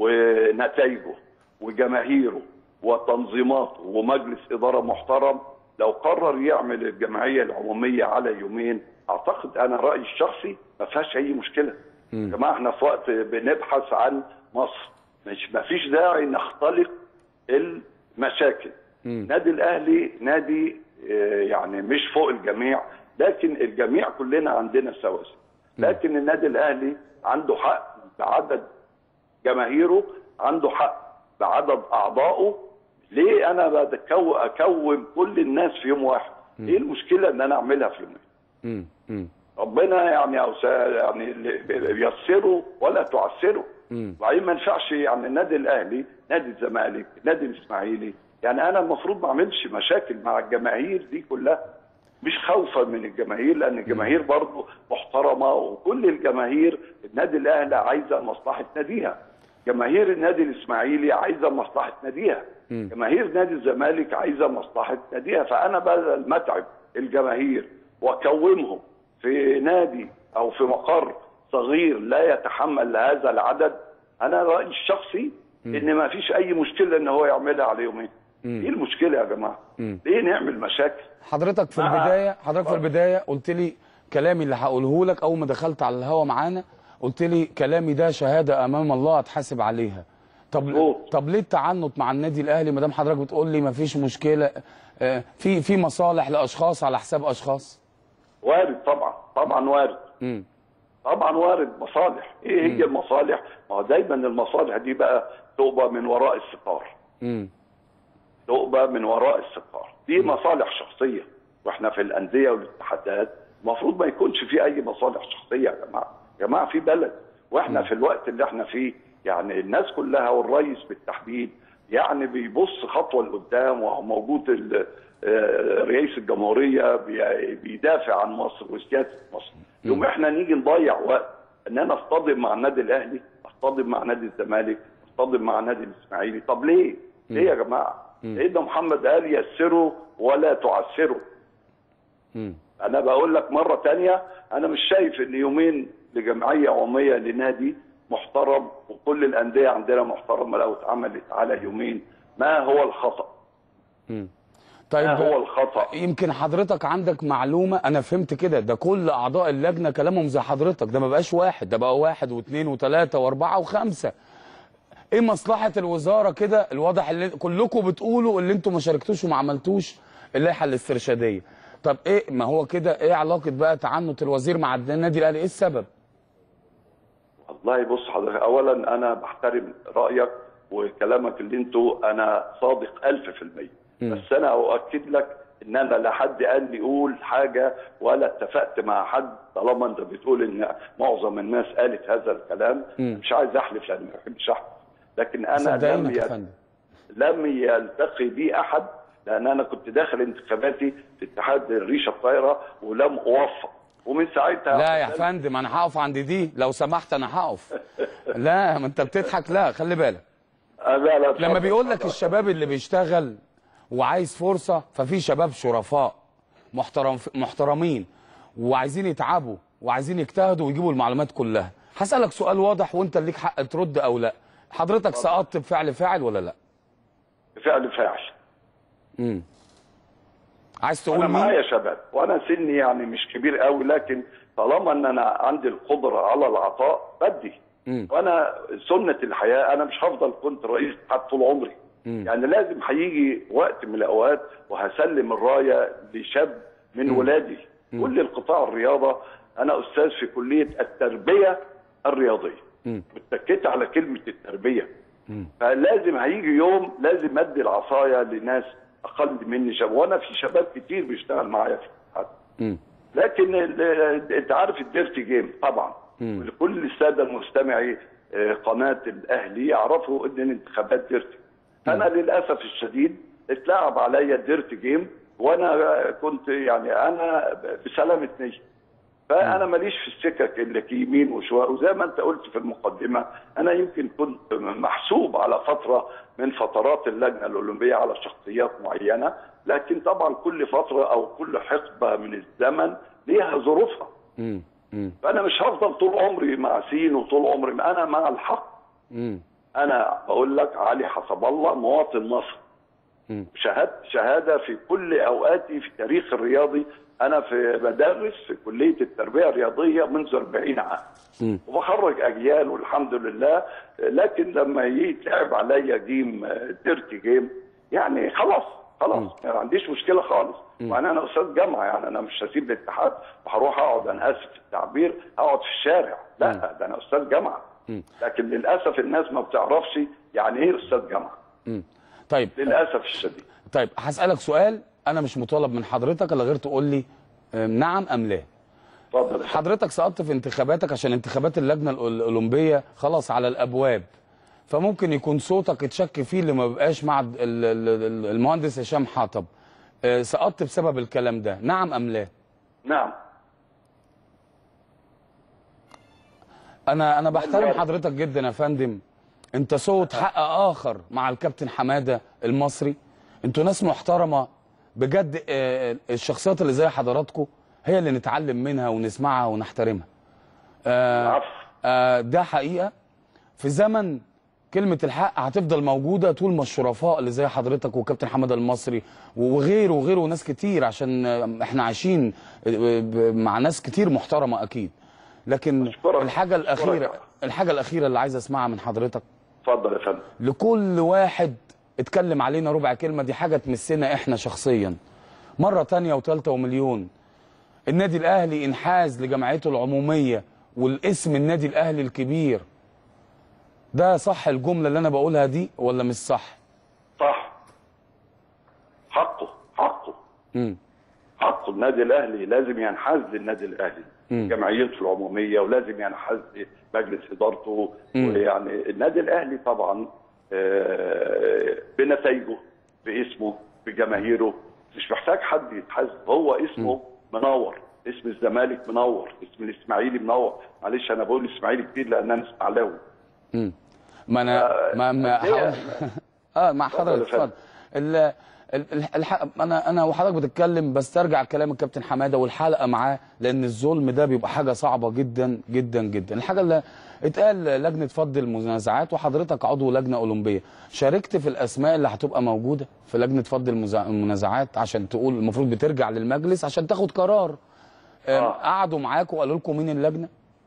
ونتائجه وجماهيره وتنظيماته ومجلس اداره محترم لو قرر يعمل الجمعيه العموميه على يومين اعتقد انا رايي الشخصي ما فيهاش اي مشكله يا جماعه احنا في وقت بنبحث عن مصر مش ما فيش داعي نختلق المشاكل مم. نادي الاهلي نادي آه، يعني مش فوق الجميع لكن الجميع كلنا عندنا سواسية لكن النادي الاهلي عنده حق بعدد جماهيره عنده حق بعدد اعضائه ليه انا بكو اكوم كل الناس في يوم واحد ايه المشكله ان انا اعملها في يومين مم. مم. ربنا يعني أوسا يعني اللي يسره ولا تعسره مم. وبعدين ما ينفعش يعني النادي الاهلي نادي الزمالك نادي الاسماعيلي يعني انا المفروض ما اعملش مشاكل مع الجماهير دي كلها مش خوفا من الجماهير لان الجماهير برضه محترمه وكل الجماهير النادي الاهلي عايزه مصلحه ناديها جماهير النادي الاسماعيلي عايزه مصلحه ناديها جماهير نادي الزمالك عايزه مصلحه ناديها فانا بدل ما اتعب الجماهير واكومهم في نادي او في مقر صغير لا يتحمل هذا العدد انا رايي الشخصي ان ما فيش اي مشكله ان هو يعملها على يومين ايه المشكله يا جماعه ليه نعمل مشاكل حضرتك في مع- البدايه حضرتك في البدايه قلت لي كلامي اللي هقوله لك اول ما دخلت على الهوا معانا قلت لي كلامي ده شهاده امام الله اتحاسب عليها طب مظبوط. طب ليه التعنت مع النادي الاهلي ما دام حضرتك بتقول لي ما فيش مشكله آه، في في مصالح لاشخاص على حساب اشخاص وارد طبعا طبعا وارد امم طبعا وارد مصالح ايه هي المصالح ما هو دايما المصالح دي بقى تؤبى من وراء الستار امم تؤبى من وراء الستار دي مصالح شخصيه واحنا في الانديه والاتحادات المفروض ما يكونش في اي مصالح شخصيه يا جماعه يا جماعه في بلد واحنا في الوقت اللي احنا فيه يعني الناس كلها والرئيس بالتحديد يعني بيبص خطوه لقدام وهو موجود ال- آه، رئيس الجمهوريه بي- بيدافع عن مصر وسياده مصر يوم احنا نيجي نضيع وقت ان انا اصطدم مع النادي الاهلي اصطدم مع نادي الزمالك اصطدم مع نادي الاسماعيلي طب ليه؟ ليه يا جماعه؟ سيدنا محمد قال يسروا ولا تعسروا امم انا بقول لك مره تانية انا مش شايف ان يومين لجمعيه عموميه لنادي محترم وكل الانديه عندنا محترمه لو اتعملت على يومين ما هو الخطا؟ طيب ما هو الخطا؟ يمكن حضرتك عندك معلومه انا فهمت كده ده كل اعضاء اللجنه كلامهم زي حضرتك ده ما بقاش واحد ده بقى واحد واثنين وثلاثه واربعه وخمسه ايه مصلحه الوزاره كده الواضح اللي كلكم بتقولوا اللي انتم ما شاركتوش وما عملتوش اللائحه الاسترشاديه طب ايه ما هو كده ايه علاقه بقى تعنت الوزير مع النادي الاهلي ايه السبب والله بص حضرتك اولا انا بحترم رايك وكلامك اللي انتوا انا صادق ألف في المية بس انا اؤكد لك ان انا لا حد قال لي قول حاجه ولا اتفقت مع حد طالما انت بتقول ان معظم الناس قالت هذا الكلام مش عايز احلف لان ما بحبش احلف لكن انا لم صدقينك يا ي- فندم لم يلتقي بي احد لان انا كنت داخل انتخاباتي في اتحاد الريشه الطايره ولم اوفق ومن ساعتها لا يا فندم انا هقف عند دي لو سمحت انا هقف لا ما انت بتضحك لا خلي بالك آه، لا لا لما اتفضل، بيقول لك اتفضل. الشباب اللي بيشتغل وعايز فرصه ففي شباب شرفاء محترم محترمين وعايزين يتعبوا وعايزين يجتهدوا ويجيبوا المعلومات كلها هسألك سؤال واضح وانت ليك حق ترد او لا حضرتك سقطت بفعل فاعل ولا لا فعل فاعل امم عايز تقول انا معايا مين شباب وانا سني يعني مش كبير قوي لكن طالما ان انا عندي القدره على العطاء بدي مم. وانا سنه الحياه انا مش هفضل كنت رئيس اتحاد طول عمري يعني لازم هيجي وقت من الاوقات وهسلم الرايه لشاب من ولادي كل القطاع الرياضه انا استاذ في كليه التربيه الرياضيه اتكيت على كلمه التربيه فلازم هيجي يوم لازم ادي العصايه لناس اقل مني شباب وانا في شباب كتير بيشتغل معايا في الاتحاد مم. لكن ال- انت عارف الديرتي جيم طبعا لكل الساده المستمعي آه، قناه الاهلي يعرفوا ان الانتخابات ديرتي انا للاسف الشديد اتلعب عليا الديرتي جيم وانا كنت يعني انا بسلامه نيه فانا ماليش في السكك اللي في يمين وشويه وزي ما انت قلت في المقدمه انا يمكن كنت محسوب على فتره من فترات اللجنه الاولمبيه على شخصيات معينه لكن طبعا كل فتره او كل حقبه من الزمن ليها ظروفها مم. مم. فانا مش هفضل طول عمري مع سين وطول عمري انا مع الحق مم. انا بقول لك علي حسب الله مواطن مصر مم. شهادة شهادة في كل أوقاتي في التاريخ الرياضي أنا في بدرس في كلية التربية الرياضية منذ 40 عام مم. وبخرج أجيال والحمد لله لكن لما يتلعب عليا جيم ديرتي جيم يعني خلاص خلاص ما عنديش مشكلة خالص وانا انا استاذ جامعه يعني انا مش هسيب الاتحاد وهروح اقعد انا اسف في التعبير اقعد في الشارع لا ده انا استاذ جامعه لكن للاسف الناس ما بتعرفش يعني ايه استاذ جامعه مم. طيب للاسف الشديد طيب هسالك سؤال انا مش مطالب من حضرتك الا غير تقول لي آه، نعم ام لا اتفضل يا فندم. حضرتك سقطت في انتخاباتك عشان انتخابات اللجنه الأول- الاولمبيه خلاص على الابواب فممكن يكون صوتك اتشك فيه اللي ما بيبقاش مع ال- ال- ال- المهندس هشام حطب آه، سقطت بسبب الكلام ده نعم ام لا نعم انا انا بحترم حضرتك جدا يا فندم انت صوت حق اخر مع الكابتن حماده المصري انتوا ناس محترمه بجد آه، الشخصيات اللي زي حضراتكم هي اللي نتعلم منها ونسمعها ونحترمها آه، العفو آه، ده حقيقه في زمن كلمة الحق هتفضل موجودة طول ما الشرفاء اللي زي حضرتك وكابتن حمد المصري وغيره وغيره وناس كتير عشان آه، احنا عايشين آه، ب- مع ناس كتير محترمة أكيد لكن أشكرك. الحاجة الأخيرة أشكرك. الحاجة الأخيرة اللي عايز أسمعها من حضرتك اتفضل يا فندم لكل واحد اتكلم علينا ربع كلمة دي حاجة تمسنا احنا شخصيا مرة تانية وتالتة ومليون النادي الأهلي انحاز لجمعيته العمومية والاسم النادي الأهلي الكبير ده صح الجملة اللي أنا بقولها دي ولا مش صح؟ صح حقه حقه مم. حقه النادي الاهلي لازم ينحاز للنادي الاهلي جمعيته العموميه ولازم ينحاز لمجلس ادارته ويعني النادي الاهلي طبعا آه، بنتائجه باسمه بجماهيره مش محتاج حد يتحاز هو اسمه منور اسم الزمالك منور اسم الاسماعيلي منور معلش انا بقول الاسماعيلي كتير لان انا اسماعيلاوي ما أنا ما ما هي- هقول اه مع اتفضل حضرتك يا فندم. اتفضل ال- ال- ال- الح... انا انا وحضرتك بتتكلم بسترجع كلام الكابتن حماده والحلقه معاه لان الظلم ده بيبقى حاجه صعبه جدا جدا جدا الحاجه اللي اتقال لجنه فض المنازعات وحضرتك عضو لجنه اولمبيه شاركت في الاسماء اللي هتبقى موجوده في لجنه فض المزا- المنازعات عشان تقول المفروض بترجع للمجلس عشان تاخد قرار آه. آه. قعدوا معاك وقالوا لكم مين اللجنه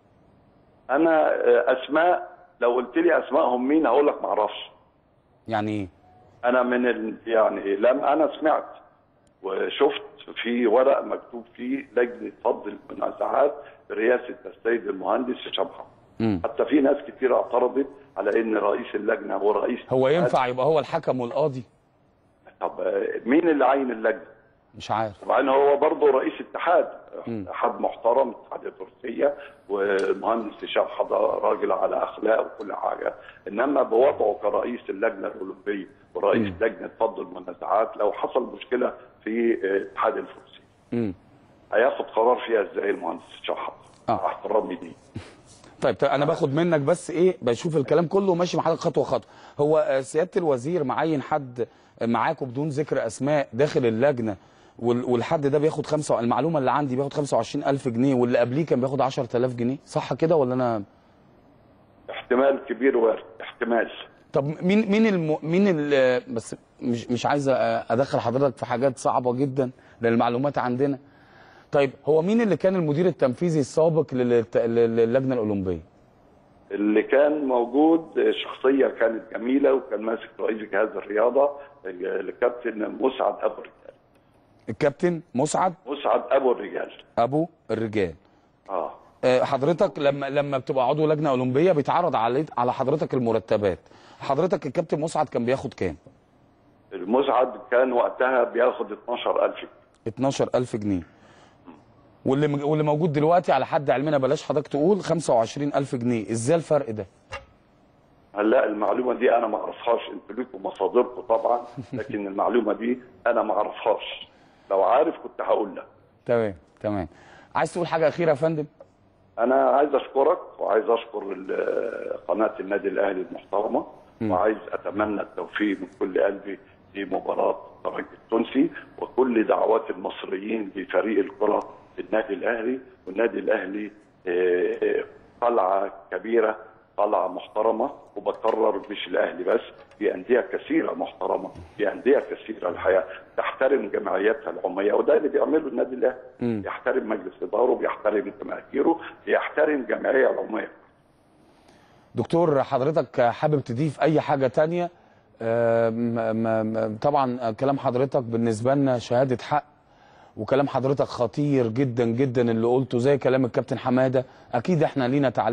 انا آه، اسماء لو قلت لي اسمائهم مين هقول لك ما اعرفش يعني ايه انا من ال... يعني لم انا سمعت وشفت في ورق مكتوب فيه لجنه فض المنازعات برئاسه السيد المهندس هشام حافظ مم. حتى في ناس كتير اعترضت على ان رئيس اللجنه هو رئيس هو ينفع يبقى هو الحكم والقاضي طب آه، مين اللي عين اللجنه؟ مش عارف طبعا هو برضه رئيس اتحاد اتحاد محترم اتحاد التركية والمهندس هشام حضا راجل على اخلاق وكل حاجه انما بوضعه كرئيس اللجنه الاولمبيه ورئيس لجنه فض المنازعات لو حصل مشكله في اه، اتحاد الفروسيه مم. هياخد قرار فيها ازاي المهندس هشام حضا آه. مع احترامي ليه طيب طيب انا باخد منك بس ايه بشوف الكلام كله ماشي مع حضرتك خطوه خطوه هو آه، سياده الوزير معين حد معاكم بدون ذكر اسماء داخل اللجنه وال- والحد ده بياخد خمسة المعلومه اللي عندي بياخد 25000 جنيه واللي قبليه كان بياخد 10000 جنيه صح كده ولا انا احتمال كبير وارد احتمال طب مين مين الم... مين ال... بس مش مش عايز أ- ادخل حضرتك في حاجات صعبه جدا لان المعلومات عندنا طيب هو مين اللي كان المدير التنفيذي السابق لل- لل- للجنه الاولمبيه اللي كان موجود شخصيه كانت جميله وكان ماسك رئيس جهاز الرياضه الكابتن مسعد ابو الرجال الكابتن مسعد مسعد ابو الرجال ابو الرجال اه آه، حضرتك لما لما بتبقى عضو لجنه اولمبيه بيتعرض على على حضرتك المرتبات حضرتك الكابتن مسعد كان بياخد كام المسعد كان وقتها بياخد 12000 جنيه 12000 جنيه واللي م- واللي موجود دلوقتي على حد علمنا بلاش حضرتك تقول 25000 جنيه ازاي الفرق ده هلا المعلومه دي انا ما اعرفهاش انتوا ليكم مصادركم طبعا لكن المعلومه دي انا ما اعرفهاش لو عارف كنت هقول لك تمام تمام عايز تقول حاجه اخيره يا فندم انا عايز اشكرك وعايز اشكر ال- قناه النادي الاهلي المحترمه وعايز اتمنى التوفيق من كل قلبي لمباراه الترجي التونسي وكل دعوات المصريين لفريق الكره في النادي الاهلي والنادي الاهلي آه، آه، قلعه كبيره قلعه محترمه وبكرر مش الاهلي بس في انديه كثيره محترمه في انديه كثيره الحقيقه تحترم جمعياتها العموميه وده اللي بيعمله النادي الاهلي بيحترم مجلس اداره بيحترم جماهيره بيحترم الجمعيه العموميه دكتور حضرتك حابب تضيف اي حاجه تانية آه، م- م- م- طبعا كلام حضرتك بالنسبه لنا شهاده حق وكلام حضرتك خطير جدا جدا اللي قلته زي كلام الكابتن حماده اكيد احنا لينا تعليق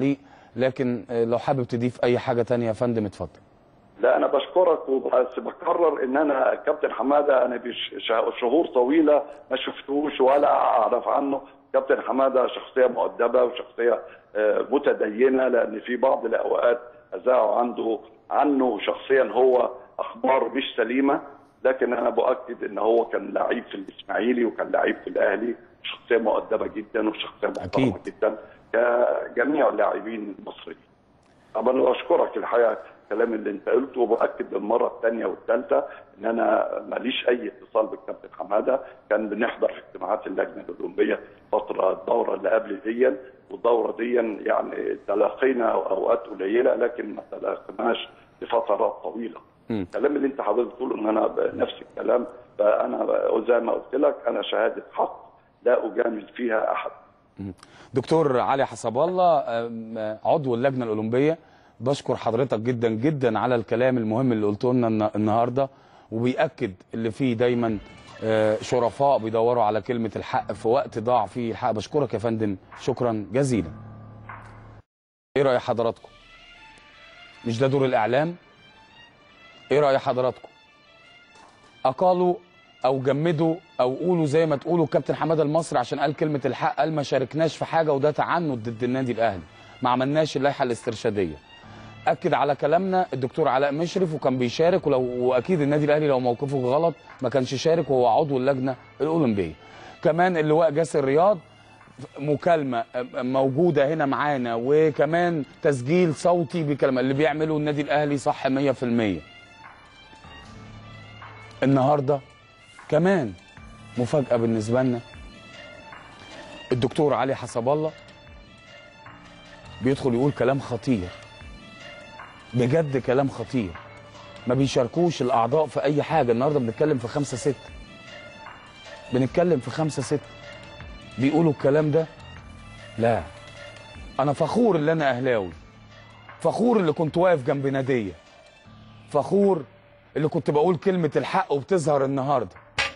لكن آه، لو حابب تضيف اي حاجه تانية يا فندم اتفضل لا انا بشكرك وبس بكرر ان انا كابتن حماده انا بش- شه- شهور طويله ما شفتوش ولا اعرف عنه كابتن حماده شخصيه مؤدبه وشخصيه آه، متدينه لان في بعض الاوقات اذاعوا عنده عنه شخصيا هو اخبار مش سليمه لكن انا باكد ان هو كان لعيب في الاسماعيلي وكان لعيب في الاهلي شخصيه مؤدبه جدا وشخصيه محترمه أكيد. جدا كجميع اللاعبين المصريين طبعا انا بشكرك الحقيقه الكلام اللي انت قلته وباكد للمره الثانيه والثالثه ان انا ماليش اي اتصال بالكابتن حماده كان بنحضر في اجتماعات اللجنه الاولمبيه فتره الدوره اللي قبل دي والدوره دي يعني تلاقينا اوقات قليله لكن ما تلاقيناش لفترات طويله. مم. الكلام اللي انت حضرتك بتقول ان انا نفس الكلام فانا زي ما قلت لك انا شهاده حق لا اجامل فيها احد. دكتور علي حسب الله آم، آه، عضو اللجنه الاولمبيه بشكر حضرتك جدا جدا على الكلام المهم اللي قلته لنا النا- النهارده وبيأكد اللي فيه دايما آه، شرفاء بيدوروا على كلمه الحق في وقت ضاع فيه الحق بشكرك يا فندم شكرا جزيلا ايه راي حضراتكم مش ده دور الاعلام ايه راي حضراتكم اقالوا او جمدوا او قولوا زي ما تقولوا كابتن حماده المصري عشان قال كلمه الحق قال ما شاركناش في حاجه وده تعنت ضد النادي الاهلي ما عملناش اللائحه الاسترشاديه اكد على كلامنا الدكتور علاء مشرف وكان بيشارك ولو واكيد النادي الاهلي لو موقفه غلط ما كانش شارك وهو عضو اللجنه الاولمبيه كمان اللواء جاسر رياض مكالمه موجوده هنا معانا وكمان تسجيل صوتي بكلمه اللي بيعمله النادي الاهلي صح 100% النهارده كمان مفاجاه بالنسبه لنا الدكتور علي حسب الله بيدخل يقول كلام خطير بجد كلام خطير ما بيشاركوش الاعضاء في اي حاجه النهارده بنتكلم في خمسة ستة بنتكلم في خمسة ستة بيقولوا الكلام ده لا انا فخور اللي انا اهلاوي فخور اللي كنت واقف جنب ناديه فخور اللي كنت بقول كلمه الحق وبتظهر النهارده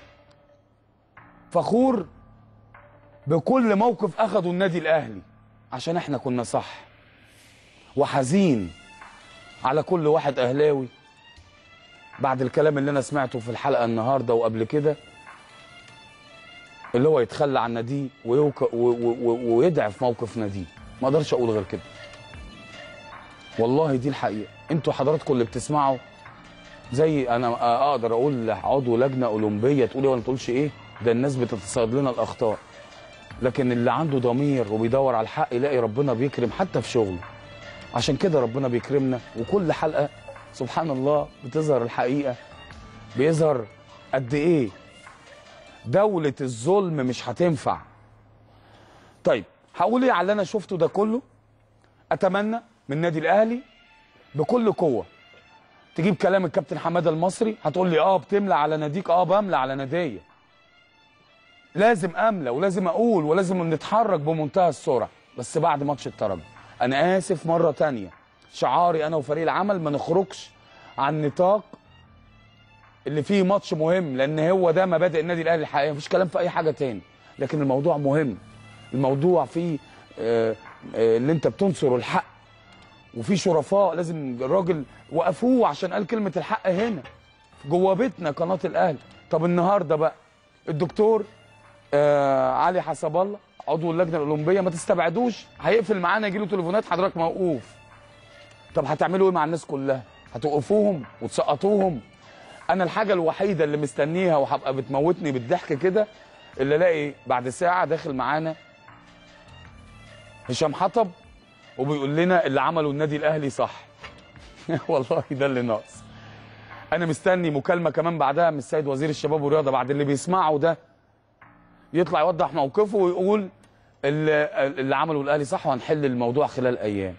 فخور بكل موقف اخده النادي الاهلي عشان احنا كنا صح وحزين على كل واحد اهلاوي بعد الكلام اللي انا سمعته في الحلقه النهارده وقبل كده اللي هو يتخلى عن ناديه ويوك... و... و... و... ويضعف موقف ناديه ما اقدرش اقول غير كده والله دي الحقيقه انتوا حضراتكم اللي بتسمعوا زي انا اقدر اقول عضو لجنه اولمبيه تقولي ولا ما تقولش ايه ده الناس بتتصيد لنا الاخطاء لكن اللي عنده ضمير وبيدور على الحق يلاقي ربنا بيكرم حتى في شغله عشان كده ربنا بيكرمنا وكل حلقه سبحان الله بتظهر الحقيقه بيظهر قد ايه دولة الظلم مش هتنفع طيب هقول ايه على اللي انا شفته ده كله اتمنى من النادي الاهلي بكل قوه تجيب كلام الكابتن حماده المصري هتقول لي اه بتملى على ناديك اه بملى على ناديه لازم املى ولازم اقول ولازم نتحرك بمنتهى السرعه بس بعد ماتش الترجي انا اسف مره تانية شعاري انا وفريق العمل ما نخرجش عن نطاق اللي فيه ماتش مهم لان هو ده مبادئ النادي الاهلي الحقيقيه مفيش كلام في اي حاجه تاني لكن الموضوع مهم الموضوع فيه آه، آه، اللي انت بتنصر الحق وفي شرفاء لازم الراجل وقفوه عشان قال كلمه الحق هنا جوه بيتنا قناه الاهلي طب النهارده بقى الدكتور آه علي حسب الله عضو اللجنه الاولمبيه ما تستبعدوش هيقفل معانا يجي له تليفونات حضرتك موقوف طب هتعملوا ايه مع الناس كلها هتوقفوهم وتسقطوهم انا الحاجه الوحيده اللي مستنيها وهبقى بتموتني بالضحك كده اللي الاقي بعد ساعه داخل معانا هشام حطب وبيقول لنا اللي عمله النادي الاهلي صح والله ده اللي ناقص انا مستني مكالمه كمان بعدها من السيد وزير الشباب والرياضه بعد اللي بيسمعه ده يطلع يوضح موقفه ويقول اللي, اللي عمله الاهلي صح وهنحل الموضوع خلال ايام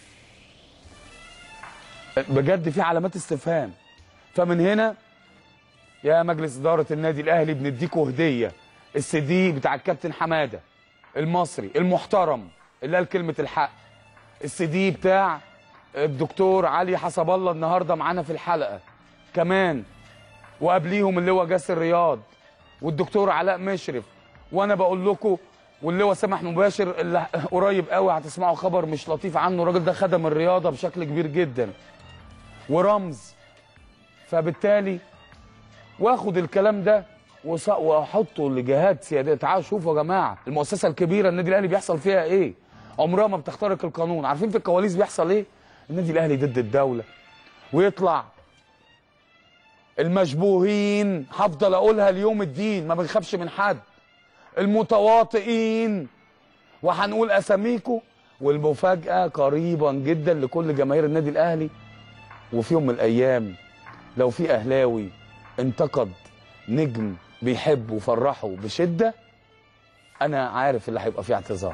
بجد في علامات استفهام فمن هنا يا مجلس اداره النادي الاهلي بنديكوا هديه السي دي بتاع الكابتن حماده المصري المحترم اللي قال كلمه الحق السي دي بتاع الدكتور علي حسب الله النهارده معانا في الحلقه كمان وقبليهم اللي هو جاسر رياض والدكتور علاء مشرف وانا بقول لكم واللي هو سامح مباشر اللي قريب قوي هتسمعوا خبر مش لطيف عنه الراجل ده خدم الرياضه بشكل كبير جدا ورمز فبالتالي واخد الكلام ده وص- واحطه لجهات سياديه تعالوا شوفوا يا جماعه المؤسسه الكبيره النادي الاهلي بيحصل فيها ايه عمرها ما بتخترق القانون عارفين في الكواليس بيحصل ايه النادي الاهلي ضد الدوله ويطلع المشبوهين هفضل اقولها ليوم الدين ما بنخافش من حد المتواطئين وهنقول اساميكم والمفاجاه قريبا جدا لكل جماهير النادي الاهلي وفي يوم من الايام لو في اهلاوي انتقد نجم بيحب وفرحه بشده انا عارف اللي هيبقى فيه اعتذار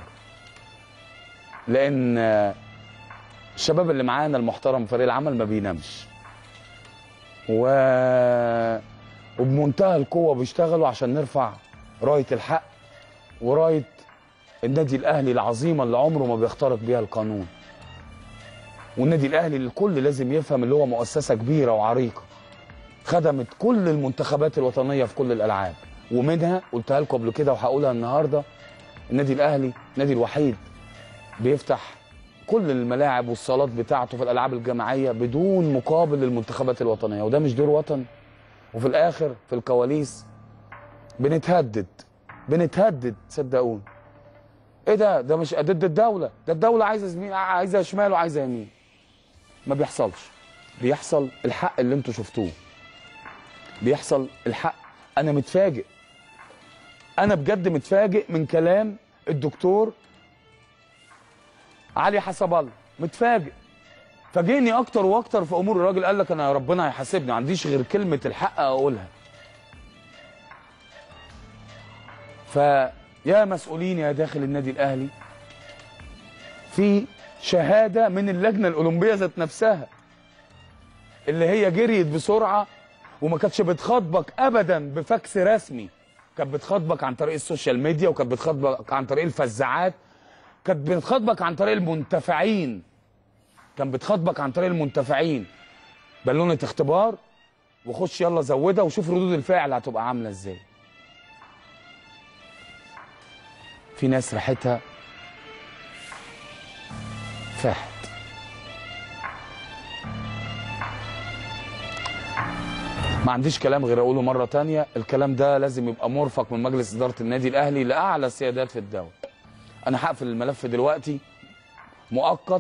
لان آه، الشباب اللي معانا المحترم فريق العمل ما بينامش و... وبمنتهى القوه بيشتغلوا عشان نرفع رايه الحق ورايه النادي الاهلي العظيمه اللي عمره ما بيخترق بيها القانون والنادي الاهلي الكل لازم يفهم اللي هو مؤسسه كبيره وعريقه خدمت كل المنتخبات الوطنيه في كل الالعاب ومنها قلتها لكم قبل كده وهقولها النهارده النادي الاهلي النادي الوحيد بيفتح كل الملاعب والصالات بتاعته في الالعاب الجماعيه بدون مقابل للمنتخبات الوطنيه وده مش دور وطن وفي الاخر في الكواليس بنتهدد بنتهدد صدقوني ايه ده ده مش ضد الدوله ده الدوله عايزه زميل عايزه شمال وعايزه يمين ما بيحصلش بيحصل الحق اللي انتوا شفتوه بيحصل الحق انا متفاجئ انا بجد متفاجئ من كلام الدكتور علي حسب الله متفاجئ فاجئني اكتر واكتر في امور الراجل قال لك انا ربنا هيحاسبني ما عنديش غير كلمه الحق اقولها فيا مسؤولين يا داخل النادي الاهلي في شهاده من اللجنه الاولمبيه ذات نفسها اللي هي جريت بسرعه وما كانتش بتخاطبك ابدا بفاكس رسمي كانت بتخاطبك عن طريق السوشيال ميديا وكانت بتخاطبك عن طريق الفزاعات كانت بتخاطبك عن طريق المنتفعين كان بتخاطبك عن طريق المنتفعين بالونه اختبار وخش يلا زودها وشوف ردود الفعل هتبقى عامله ازاي في ناس ريحتها فاحت ما عنديش كلام غير اقوله مره تانية الكلام ده لازم يبقى مرفق من مجلس اداره النادي الاهلي لاعلى السيادات في الدوله انا هقفل الملف دلوقتي مؤقت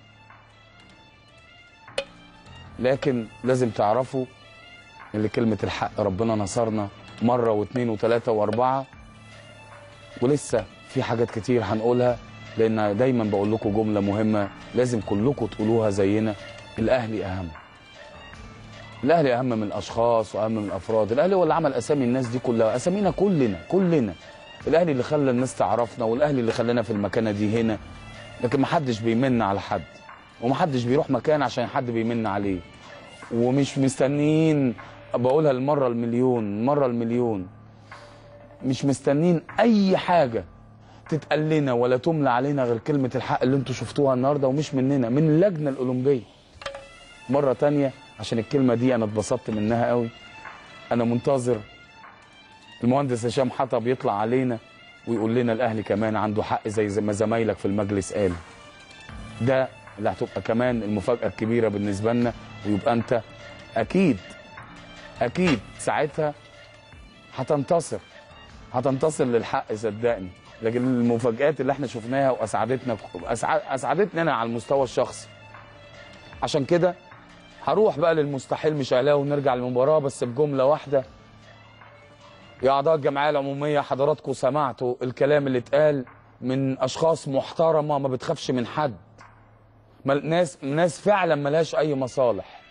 لكن لازم تعرفوا ان كلمه الحق ربنا نصرنا مره واثنين وثلاثه واربعه ولسه في حاجات كتير هنقولها لان دايما بقول لكم جمله مهمه لازم كلكم تقولوها زينا الاهلي اهم الاهلي اهم من الاشخاص واهم من الافراد الاهلي هو اللي عمل اسامي الناس دي كلها اسامينا كلنا كلنا الاهلي اللي خلى الناس تعرفنا والاهلي اللي خلانا في المكانه دي هنا لكن ما حدش بيمن على حد وما حدش بيروح مكان عشان حد بيمن عليه ومش مستنيين بقولها المره المليون المره المليون مش مستنين اي حاجه تتقال لنا ولا تملى علينا غير كلمه الحق اللي انتوا شفتوها النهارده ومش مننا من اللجنه الاولمبيه مره تانية عشان الكلمه دي انا اتبسطت منها قوي انا منتظر المهندس هشام حطب يطلع علينا ويقول لنا الاهلي كمان عنده حق زي زي ما زمايلك في المجلس قالوا ده اللي هتبقى كمان المفاجاه الكبيره بالنسبه لنا ويبقى انت اكيد اكيد ساعتها هتنتصر هتنتصر للحق صدقني لكن المفاجآت اللي احنا شفناها واسعدتنا أسعد اسعدتني انا على المستوى الشخصي عشان كده هروح بقى للمستحيل مش اهلاوي ونرجع للمباراه بس بجمله واحده يا اعضاء الجمعيه العموميه حضراتكم سمعتوا الكلام اللي اتقال من اشخاص محترمه ما بتخافش من حد ما- ناس ناس فعلا ملهاش اي مصالح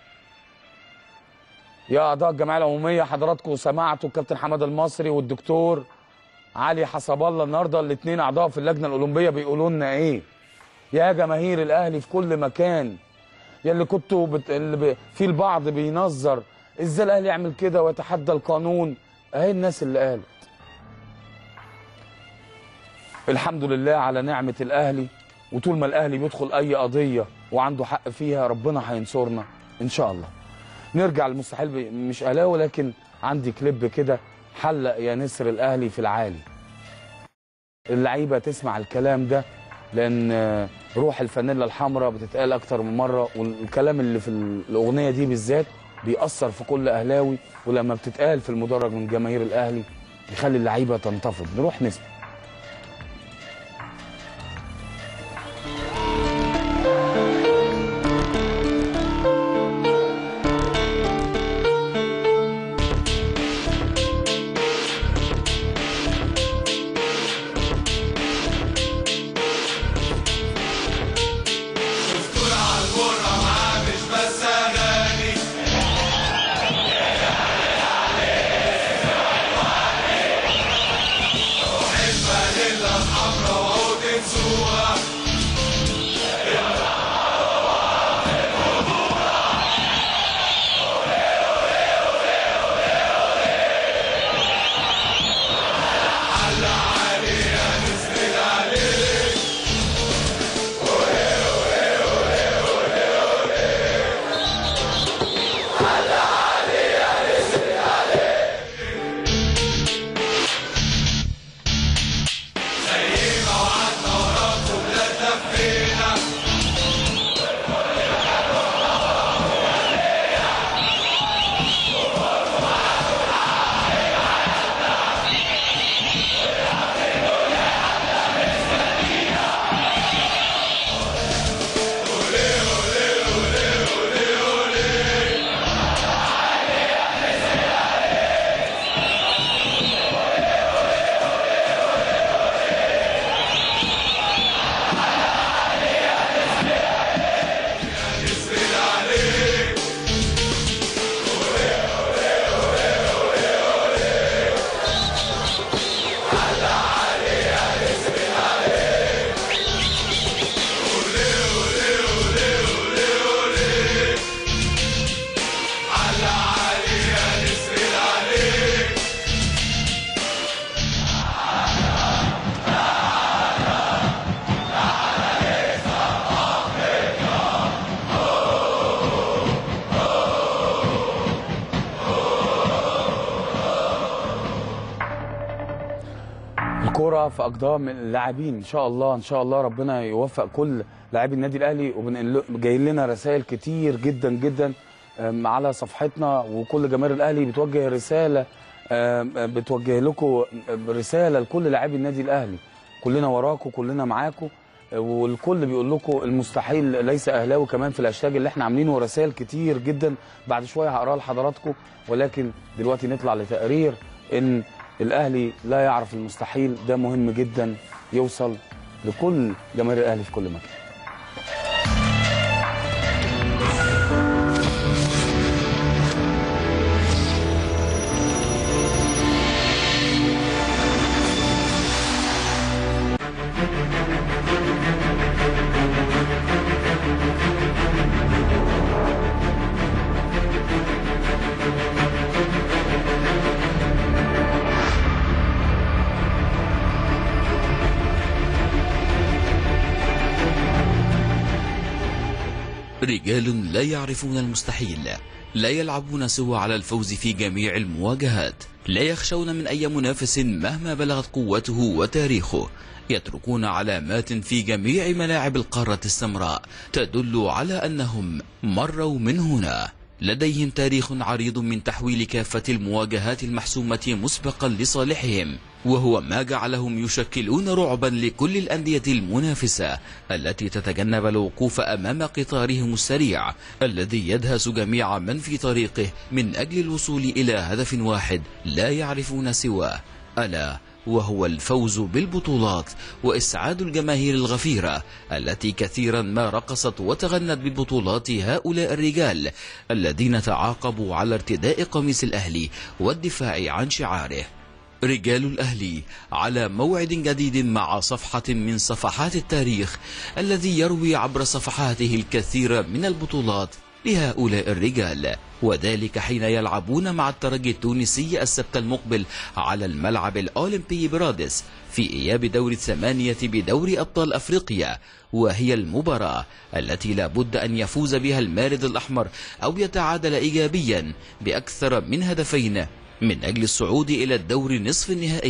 يا اعضاء الجمعيه العموميه حضراتكم سمعتوا الكابتن حماد المصري والدكتور علي حسب الله النهارده الاثنين اعضاء في اللجنه الاولمبيه بيقولوا لنا ايه يا جماهير الاهلي في كل مكان يا اللي كنتوا بت... اللي ب... في البعض بينظر ازاي الاهلي يعمل كده ويتحدى القانون اهي الناس اللي قالت الحمد لله على نعمه الاهلي وطول ما الاهلي بيدخل اي قضيه وعنده حق فيها ربنا هينصرنا ان شاء الله نرجع للمستحيل ب- مش اهلاوي لكن عندي كليب كده حلق يا نسر الاهلي في العالي اللعيبه تسمع الكلام ده لان آه، روح الفانيلا الحمراء بتتقال اكتر من مره والكلام اللي في الاغنيه دي بالذات بيأثر في كل اهلاوي ولما بتتقال في المدرج من جماهير الاهلي يخلي اللعيبه تنتفض نروح نسمع الكرة في أقدام اللاعبين إن شاء الله إن شاء الله ربنا يوفق كل لاعبي النادي الأهلي وجاي لنا رسائل كتير جدا جدا أم، على صفحتنا وكل جماهير الأهلي بتوجه رسالة أم، بتوجه لكم رسالة لكل لاعبي النادي الأهلي كلنا وراكم كلنا معاكم والكل بيقول لكم المستحيل ليس اهلاوي كمان في الهاشتاج اللي احنا عاملينه رسائل كتير جدا بعد شويه هقراها لحضراتكم ولكن دلوقتي نطلع لتقرير ان الاهلي لا يعرف المستحيل ده مهم جدا يوصل لكل جماهير الاهلي في كل مكان رجال لا يعرفون المستحيل لا يلعبون سوى على الفوز في جميع المواجهات لا يخشون من أي منافس مهما بلغت قوته وتاريخه يتركون علامات في جميع ملاعب القارة السمراء تدل على أنهم مروا من هنا لديهم تاريخ عريض من تحويل كافة المواجهات المحسومة مسبقا لصالحهم وهو ما جعلهم يشكلون رعبا لكل الأندية المنافسة التي تتجنب الوقوف أمام قطارهم السريع الذي يدهس جميع من في طريقه من أجل الوصول إلى هدف واحد لا يعرفون سواه ألا وهو الفوز بالبطولات وإسعاد الجماهير الغفيرة التي كثيرا ما رقصت وتغنت ببطولات هؤلاء الرجال الذين تعاقبوا على ارتداء قميص الأهلي والدفاع عن شعاره رجال الأهلي على موعد جديد مع صفحة من صفحات التاريخ الذي يروي عبر صفحاته الكثير من البطولات لهؤلاء الرجال وذلك حين يلعبون مع الترجي التونسي السبت المقبل على الملعب الأولمبي برادس في إياب دور الثمانية بدور أبطال أفريقيا وهي المباراة التي لا بد أن يفوز بها المارد الأحمر أو يتعادل إيجابيا بأكثر من هدفين من أجل الصعود إلى الدور نصف النهائي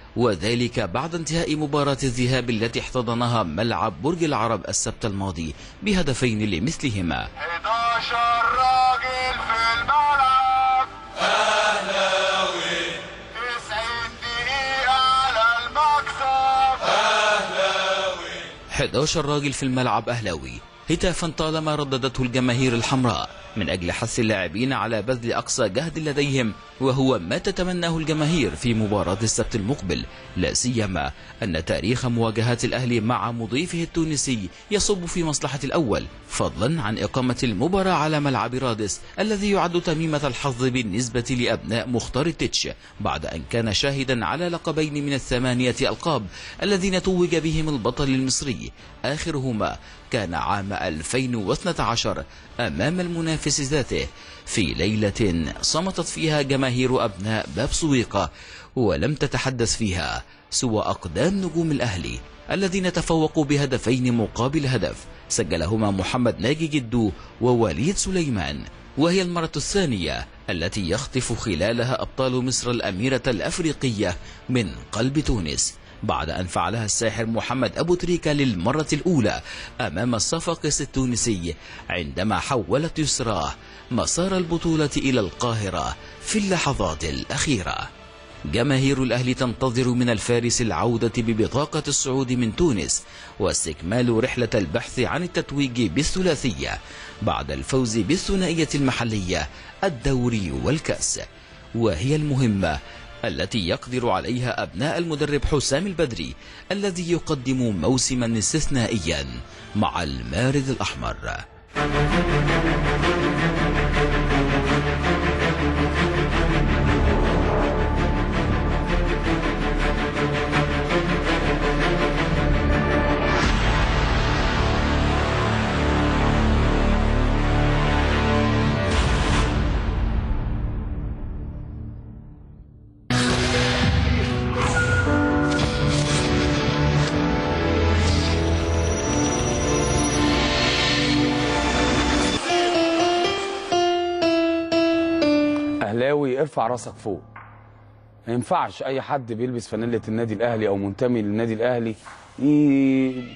وذلك بعد انتهاء مباراة الذهاب التي احتضنها ملعب برج العرب السبت الماضي بهدفين لمثلهما 11 راجل في الملعب اهلاوي 90 دقيقة على المكسب 11 راجل في الملعب أهلاوي هتافا طالما رددته الجماهير الحمراء من أجل حث اللاعبين على بذل أقصى جهد لديهم وهو ما تتمناه الجماهير في مباراة السبت المقبل لا سيما أن تاريخ مواجهات الأهلي مع مضيفه التونسي يصب في مصلحة الأول فضلا عن إقامة المباراة على ملعب رادس الذي يعد تميمة الحظ بالنسبة لأبناء مختار التتش بعد أن كان شاهدا على لقبين من الثمانية ألقاب الذين توج بهم البطل المصري آخرهما كان عام 2012 أمام المنافس ذاته في ليلة صمتت فيها جماهير أبناء باب سويقة ولم تتحدث فيها سوى أقدام نجوم الأهلي الذين تفوقوا بهدفين مقابل هدف سجلهما محمد ناجي جدو ووليد سليمان وهي المرة الثانية التي يخطف خلالها أبطال مصر الأميرة الأفريقية من قلب تونس بعد أن فعلها الساحر محمد أبو تريكة للمرة الأولى أمام الصفاقس التونسي عندما حولت يسراه مسار البطولة إلى القاهرة في اللحظات الأخيرة جماهير الأهلي تنتظر من الفارس العودة ببطاقة الصعود من تونس واستكمال رحلة البحث عن التتويج بالثلاثية بعد الفوز بالثنائية المحلية الدوري والكأس وهي المهمة التي يقدر عليها أبناء المدرب حسام البدري الذي يقدم موسما استثنائيا مع المارد الأحمر اهلاوي ارفع راسك فوق ما ينفعش اي حد بيلبس فانيله النادي الاهلي او منتمي للنادي الاهلي ي...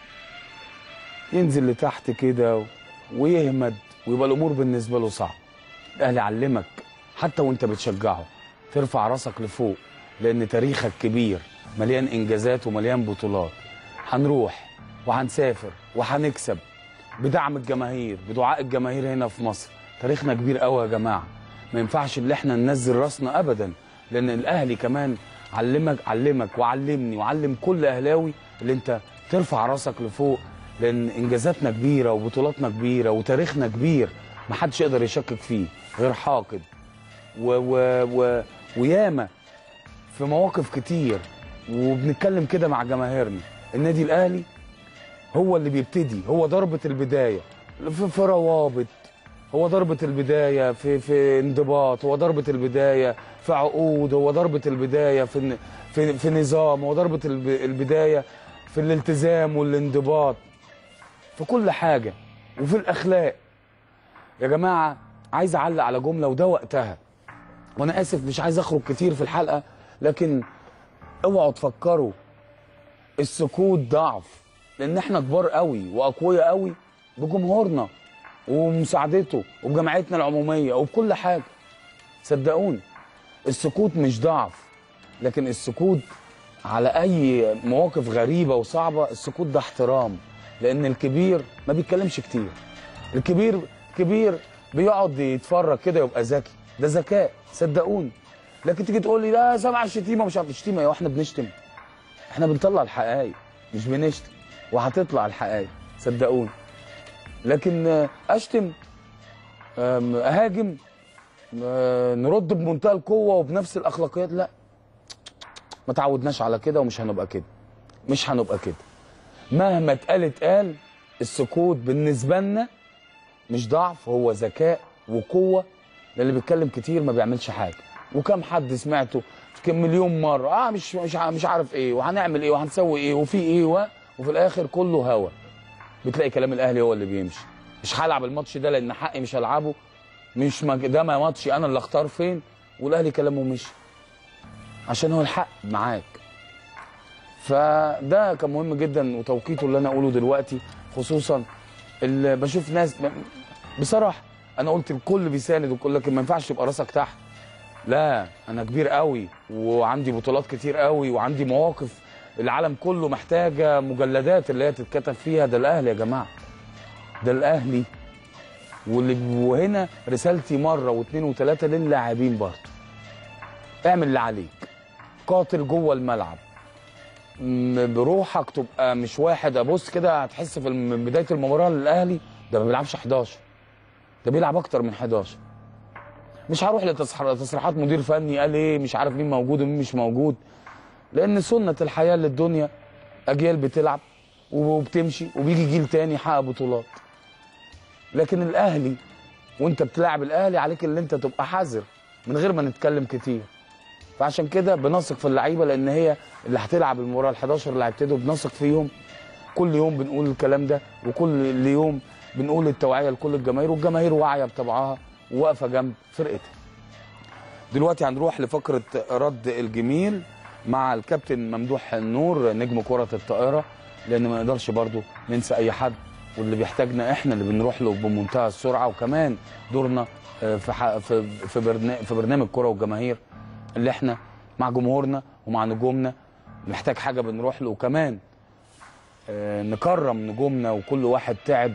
ينزل لتحت كده ويهمد ويبقى الامور بالنسبه له صعب الاهلي علمك حتى وانت بتشجعه ترفع راسك لفوق لان تاريخك كبير مليان انجازات ومليان بطولات هنروح وهنسافر وهنكسب بدعم الجماهير بدعاء الجماهير هنا في مصر تاريخنا كبير قوي يا جماعه ما ينفعش ان احنا ننزل راسنا ابدا لان الاهلي كمان علمك علمك وعلمني وعلم كل اهلاوي اللي انت ترفع راسك لفوق لان انجازاتنا كبيره وبطولاتنا كبيره وتاريخنا كبير ما حدش يقدر يشكك فيه غير حاقد و و و وياما في مواقف كتير وبنتكلم كده مع جماهيرنا النادي الاهلي هو اللي بيبتدي هو ضربه البدايه في, في روابط هو ضربة البداية في في انضباط هو ضربة البداية في عقود هو ضربة البداية في في, في نظام هو ضربة الب- البداية في الالتزام والانضباط في كل حاجة وفي الأخلاق يا جماعة عايز أعلق على جملة وده وقتها وأنا آسف مش عايز أخرج كتير في الحلقة لكن اوعوا تفكروا السكوت ضعف لأن احنا كبار قوي وأقوياء قوي بجمهورنا ومساعدته وبجمعيتنا العموميه وبكل حاجه صدقوني السكوت مش ضعف لكن السكوت على اي مواقف غريبه وصعبه السكوت ده احترام لان الكبير ما بيتكلمش كتير الكبير كبير بيقعد يتفرج كده يبقى ذكي ده ذكاء صدقوني لكن تيجي تقول لي لا سامع الشتيمه مش عارف الشتيمه يا احنا بنشتم احنا بنطلع الحقائق مش بنشتم وهتطلع الحقائق صدقوني لكن آه، اشتم آم، اهاجم آه، نرد بمنتهى القوه وبنفس الاخلاقيات لا ما تعودناش على كده ومش هنبقى كده مش هنبقى كده مهما اتقال اتقال السكوت بالنسبه لنا مش ضعف هو ذكاء وقوه للي بيتكلم كتير ما بيعملش حاجه وكم حد سمعته كم مليون مره اه مش مش ع- مش عارف ايه وهنعمل ايه وهنسوي ايه وفي ايه و... وفي الاخر كله هوا بتلاقي كلام الاهلي هو اللي بيمشي مش هلعب الماتش ده لان حقي مش هلعبه مش مج... ده ما ماتشي انا اللي اختار فين والاهلي كلامه مشي عشان هو الحق معاك فده كان مهم جدا وتوقيته اللي انا اقوله دلوقتي خصوصا اللي بشوف ناس بصراحه انا قلت الكل بيساند وكل لكن ما ينفعش تبقى راسك تحت لا انا كبير قوي وعندي بطولات كتير قوي وعندي مواقف العالم كله محتاجه مجلدات اللي هي تتكتب فيها ده الاهلي يا جماعه ده الاهلي واللي وهنا رسالتي مره واثنين وثلاثه للاعبين برضه اعمل اللي عليك قاتل جوه الملعب م- بروحك تبقى مش واحد ابص كده هتحس في الم- من بدايه المباراه للاهلي ده ما بيلعبش 11 ده بيلعب اكتر من 11 مش هروح لتصريحات مدير فني قال ايه مش عارف مين موجود ومين مش موجود لان سنه الحياه للدنيا اجيال بتلعب وبتمشي وبيجي جيل تاني يحقق بطولات لكن الاهلي وانت بتلعب الاهلي عليك اللي انت تبقى حذر من غير ما نتكلم كتير فعشان كده بنثق في اللعيبه لان هي اللي هتلعب المباراه ال 11 اللي هيبتدوا بنثق فيهم كل يوم بنقول الكلام ده وكل يوم بنقول التوعيه لكل الجماهير والجماهير واعيه بطبعها وواقفه جنب فرقتها. دلوقتي هنروح لفقره رد الجميل مع الكابتن ممدوح النور نجم كره الطائره لان ما نقدرش برضو ننسى اي حد واللي بيحتاجنا احنا اللي بنروح له بمنتهى السرعه وكمان دورنا آه، في ح- في في برنا- في برنامج كره والجماهير اللي احنا مع جمهورنا ومع نجومنا محتاج حاجه بنروح له وكمان آه، نكرم نجومنا وكل واحد تعب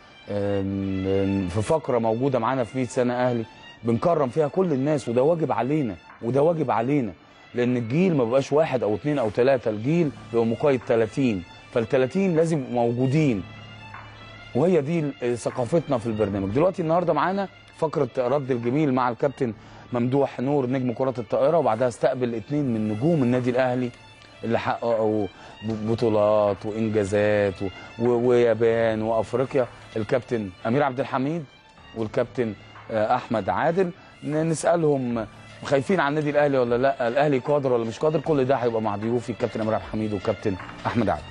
آم، في فقره موجوده معانا في 100 سنه اهلي بنكرم فيها كل الناس وده واجب علينا وده واجب علينا لان الجيل ما بقاش واحد او اثنين او ثلاثه الجيل بيبقى مقيد 30 فال 30 لازم يبقوا موجودين وهي دي ال- ثقافتنا في البرنامج دلوقتي النهارده معانا فقره رد الجميل مع الكابتن ممدوح نور نجم كره الطائره وبعدها استقبل اثنين من نجوم النادي الاهلي اللي حققوا ب- بطولات وانجازات و- و- ويابان وافريقيا الكابتن امير عبد الحميد والكابتن آه، احمد عادل ن- نسالهم خايفين على النادي الاهلي ولا لا الاهلي قادر ولا مش قادر كل ده هيبقى مع ضيوفي الكابتن امير عبد الحميد والكابتن احمد عادل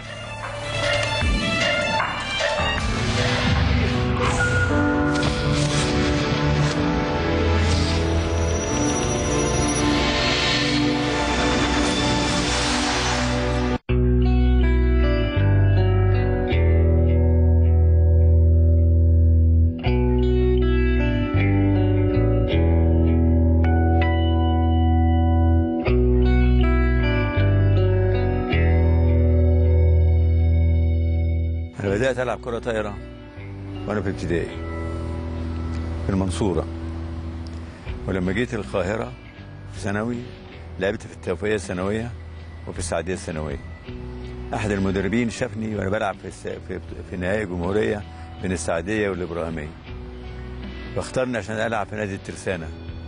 أنا بدأت ألعب كرة طايرة وأنا في ابتدائي في المنصورة ولما جيت القاهرة في ثانوي لعبت في التوفيقية الثانوية وفي السعدية الثانوية أحد المدربين شافني وأنا بلعب في الس- في, في نهائي جمهورية بين السعدية والإبراهيمية فاختارني عشان ألعب في نادي الترسانة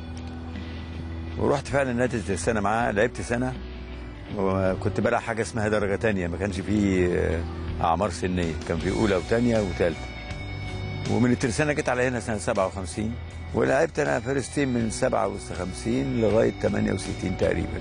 ورحت فعلا نادي الترسانة معاه لعبت سنة وكنت بلعب حاجة اسمها درجة تانية ما كانش فيه آه، أعمار سنية كان في أولى وتانية وتالتة ومن الترسانة جيت على هنا سنة 57 ولعبت أنا فيرست تيم من 57 لغاية 68 تقريبا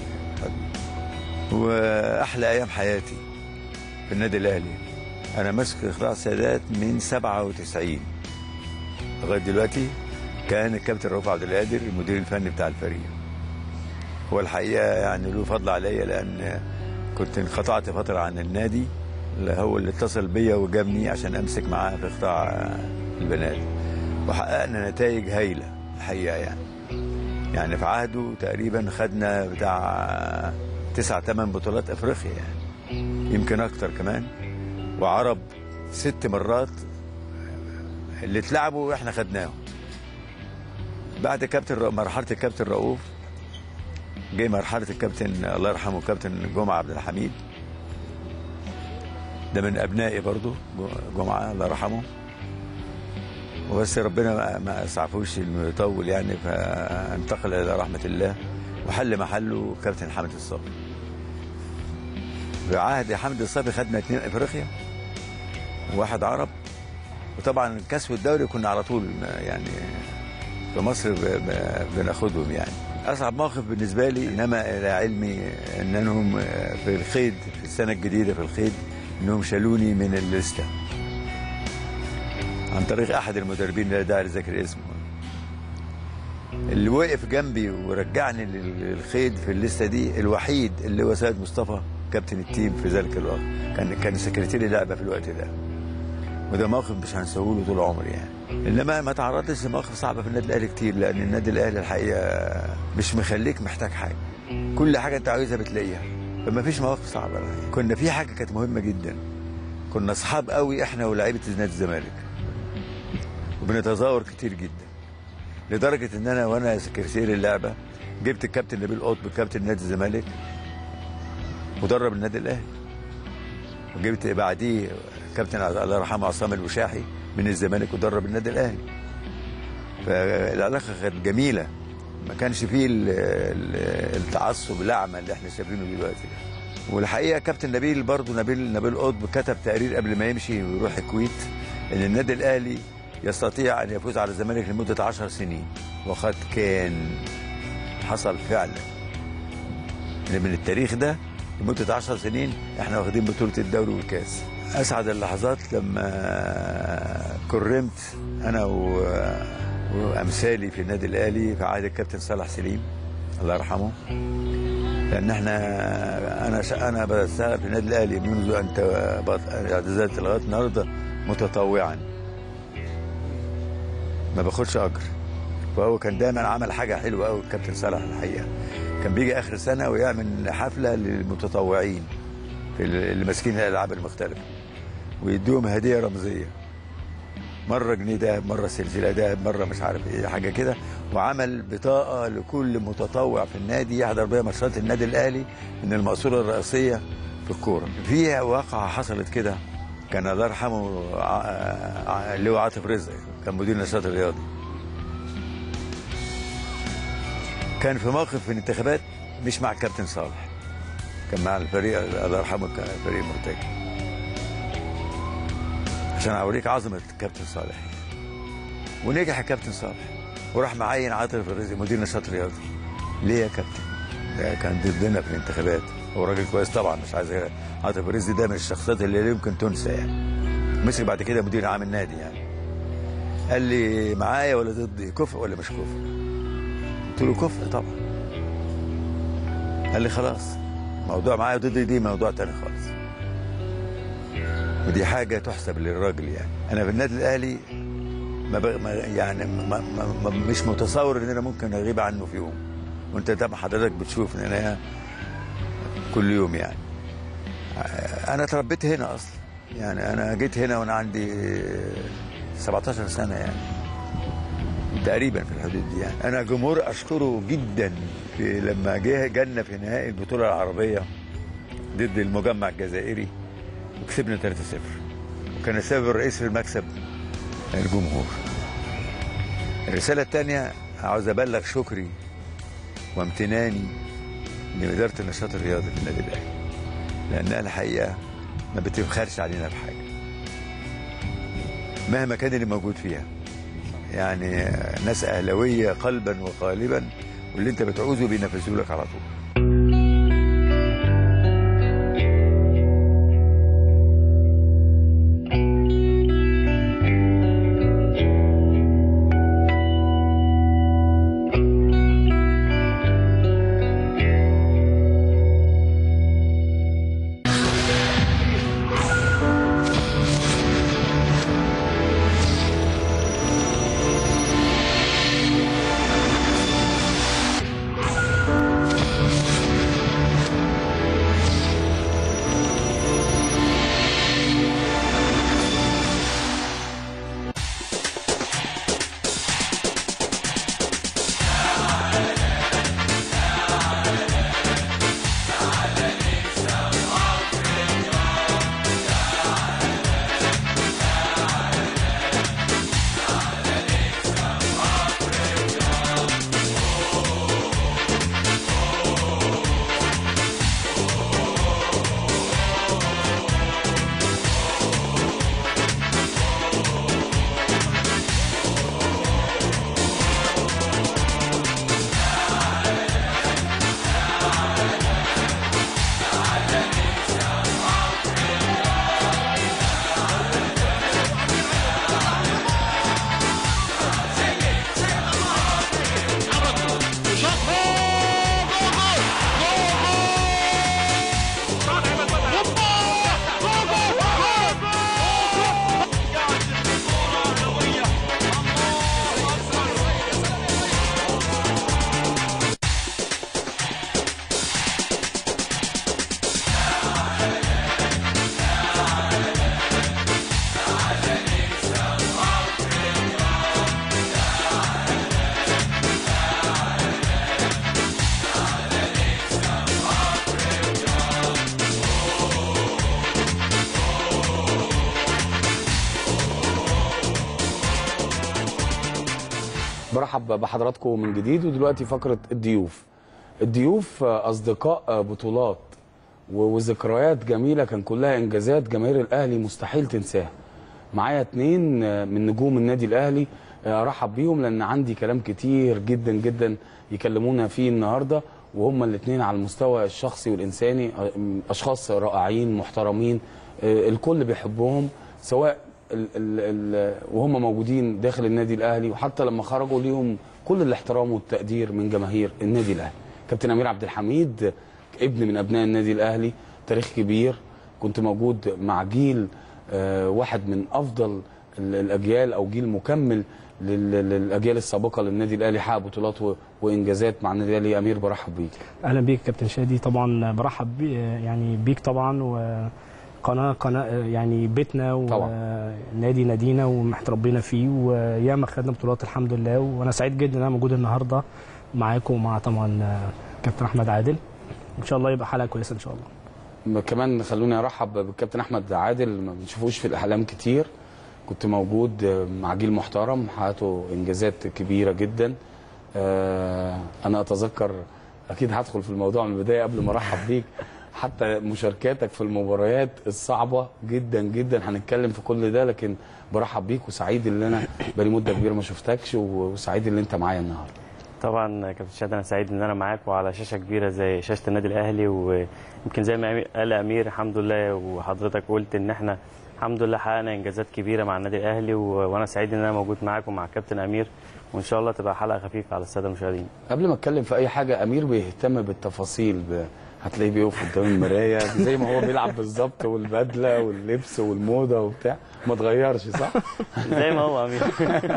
وأحلى أيام حياتي في النادي الأهلي أنا ماسك إخراج سادات من 97 لغاية دلوقتي كان الكابتن رؤوف عبد القادر المدير الفني بتاع الفريق هو الحقيقه يعني له فضل عليا لان كنت انقطعت فتره عن النادي اللي هو اللي اتصل بيا وجابني عشان امسك معاه في قطاع البنات وحققنا نتائج هايله الحقيقه يعني يعني في عهده تقريبا خدنا بتاع تسع ثمان بطولات افريقيا يعني يمكن اكتر كمان وعرب ست مرات اللي اتلعبوا احنا خدناهم بعد كابتن ر- مرحله الكابتن رؤوف جه مرحله الكابتن الله يرحمه كابتن جمعه عبد الحميد ده من ابنائي برضو ج- جمعه الله يرحمه وبس ربنا ما- ما اسعفوش انه يطول يعني فانتقل الى رحمه الله وحل محله كابتن حامد الصبري في عهد حامد الصبري خدنا اثنين افريقيا وواحد عرب وطبعا الكاس والدوري كنا على طول يعني في مصر ب- ب- بناخدهم يعني اصعب موقف بالنسبه لي انما الى علمي انهم في الخيد في السنه الجديده في الخيد انهم شالوني من الليسته عن طريق احد المدربين لا داعي لذكر اسمه اللي وقف جنبي ورجعني لل- للخيد في الليسته دي الوحيد اللي هو سيد مصطفى كابتن التيم في ذلك الوقت كان كان سكرتير اللعبه في الوقت ده وده موقف مش هنسويه له طول عمري يعني انما ما تعرضتش لمواقف صعبه في النادي الاهلي كتير لان النادي الاهلي الحقيقه مش مخليك محتاج حاجه كل حاجه انت عايزها بتلاقيها فما فيش مواقف صعبه يعني. كنا في حاجه كانت مهمه جدا كنا اصحاب قوي احنا ولاعيبه نادي الزمالك وبنتزاور كتير جدا لدرجه ان انا وانا سكرتير اللعبه جبت الكابتن نبيل قطب كابتن نادي الزمالك ودرب النادي الاهلي وجبت بعديه كابتن الله يرحمه عصام الوشاحي من الزمالك ودرب النادي الاهلي فالعلاقه كانت جميله ما كانش فيه ال- ال- التعصب الاعمى اللي احنا شايفينه دلوقتي ده والحقيقه كابتن نبيل برضه نبيل نبيل قطب كتب تقرير قبل ما يمشي ويروح الكويت ان النادي الاهلي يستطيع ان يفوز على الزمالك لمده 10 سنين وقد كان حصل فعلا ان من التاريخ ده لمده 10 سنين احنا واخدين بطوله الدوري والكاس اسعد اللحظات لما كرمت انا و... وامثالي في النادي الاهلي في عهد الكابتن صالح سليم الله يرحمه لان احنا انا ش... انا بشتغل في النادي الاهلي منذ ان ت- بط- اعتزلت لغايه النهارده متطوعا ما باخدش اجر فهو كان دايما عمل حاجه حلوه قوي الكابتن صالح الحقيقه كان بيجي اخر سنه ويعمل حفله للمتطوعين في ال- اللي ماسكين الالعاب المختلفه ويدوهم هديه رمزيه مره جنيه دهب مره سلسله دهب مره مش عارف ايه حاجه كده وعمل بطاقه لكل متطوع في النادي يحضر بيها ماتشات النادي الاهلي من المقصوره الرئيسيه في الكوره في واقعه حصلت كده كان الله يرحمه ع- ع- اللي هو عاطف رزق كان مدير النشاط الرياضي كان في موقف في الانتخابات مش مع الكابتن صالح كان مع الفريق الله يرحمه كان فريق مرتجي عشان اوريك عظمه الكابتن صالح ونجح الكابتن صالح وراح معين عاطف الرزق مدير نشاط رياضي ليه يا كابتن؟ ده كان ضدنا في الانتخابات هو راجل كويس طبعا مش عايز أ- عاطف الرزق ده من الشخصيات اللي لا يمكن تنسى يعني مسك بعد كده مدير عام النادي يعني قال لي معايا ولا ضدي كفء ولا مش كفء؟ قلت له كفء طبعا قال لي خلاص موضوع معايا ضدي دي موضوع تاني خالص ودي حاجه تحسب للراجل يعني انا في النادي الاهلي ما, ب... ما يعني ما... ما... ما مش متصور ان انا ممكن اغيب عنه في يوم وانت طبعا حضرتك بتشوف ان انا كل يوم يعني انا اتربيت هنا اصلا يعني انا جيت هنا وانا عندي 17 سنه يعني تقريبا في الحدود دي يعني انا جمهور اشكره جدا في لما جه جالنا في نهائي البطوله العربيه ضد المجمع الجزائري وكسبنا 3-0 وكان السبب الرئيسي في المكسب الجمهور الرساله الثانيه عاوز ابلغ شكري وامتناني لاداره النشاط الرياضي في النادي الاهلي لانها الحقيقه ما بتبخلش علينا بحاجه مهما كان اللي موجود فيها يعني ناس اهلاويه قلبا وقالبا واللي انت بتعوزه بينفذوا لك على طول برحب بحضراتكم من جديد ودلوقتي فقره الضيوف الضيوف آه، اصدقاء آه، بطولات و- وذكريات جميله كان كلها انجازات جماهير الاهلي مستحيل تنساها معايا اتنين آه، من نجوم النادي الاهلي آه، ارحب بيهم لان عندي كلام كتير جدا جدا يكلمونا فيه النهارده وهما الاثنين على المستوى الشخصي والانساني آه، اشخاص رائعين محترمين آه، الكل بيحبهم سواء ال ال ال وهم موجودين داخل النادي الاهلي وحتى لما خرجوا ليهم كل الاحترام والتقدير من جماهير النادي الاهلي كابتن امير عبد الحميد ابن من ابناء النادي الاهلي تاريخ كبير كنت موجود مع جيل آه، واحد من افضل ال- الاجيال او جيل مكمل لل- للاجيال السابقه للنادي الاهلي حقق بطولات و- وانجازات مع النادي الاهلي امير برحب بيك اهلا بيك كابتن شادي طبعا برحب بي يعني بيك طبعا وقناه قناه يعني بيتنا طبعا. ونادي نادينا ومتربينا فيه وياما خدنا بطولات الحمد لله وانا سعيد جدا ان انا موجود النهارده معاكم ومع طبعا كابتن احمد عادل ان شاء الله يبقى حلقه كويسه ان شاء الله كمان خلوني ارحب بالكابتن احمد عادل ما بنشوفوش في الاحلام كتير كنت موجود مع جيل محترم حققته انجازات كبيره جدا آه، انا اتذكر اكيد هدخل في الموضوع من البدايه قبل ما ارحب بيك حتى مشاركاتك في المباريات الصعبه جدا جدا هنتكلم في كل ده لكن برحب بيك وسعيد ان انا بقالي مده كبيره ما شفتكش وسعيد ان انت معايا النهارده طبعا كابتن شاد انا سعيد ان انا معاك وعلى شاشه كبيره زي شاشه النادي الاهلي ويمكن زي ما قال امير الحمد لله وحضرتك قلت ان احنا الحمد لله حققنا انجازات كبيره مع النادي الاهلي و... وانا سعيد ان انا موجود معاك ومع كابتن امير وان شاء الله تبقى حلقه خفيفه على الساده المشاهدين قبل ما اتكلم في اي حاجه امير بيهتم بالتفاصيل ب... هتلاقيه بيقف قدام المرايه زي ما هو بيلعب بالظبط والبدله واللبس والموضه وبتاع ما اتغيرش صح زي ما هو امير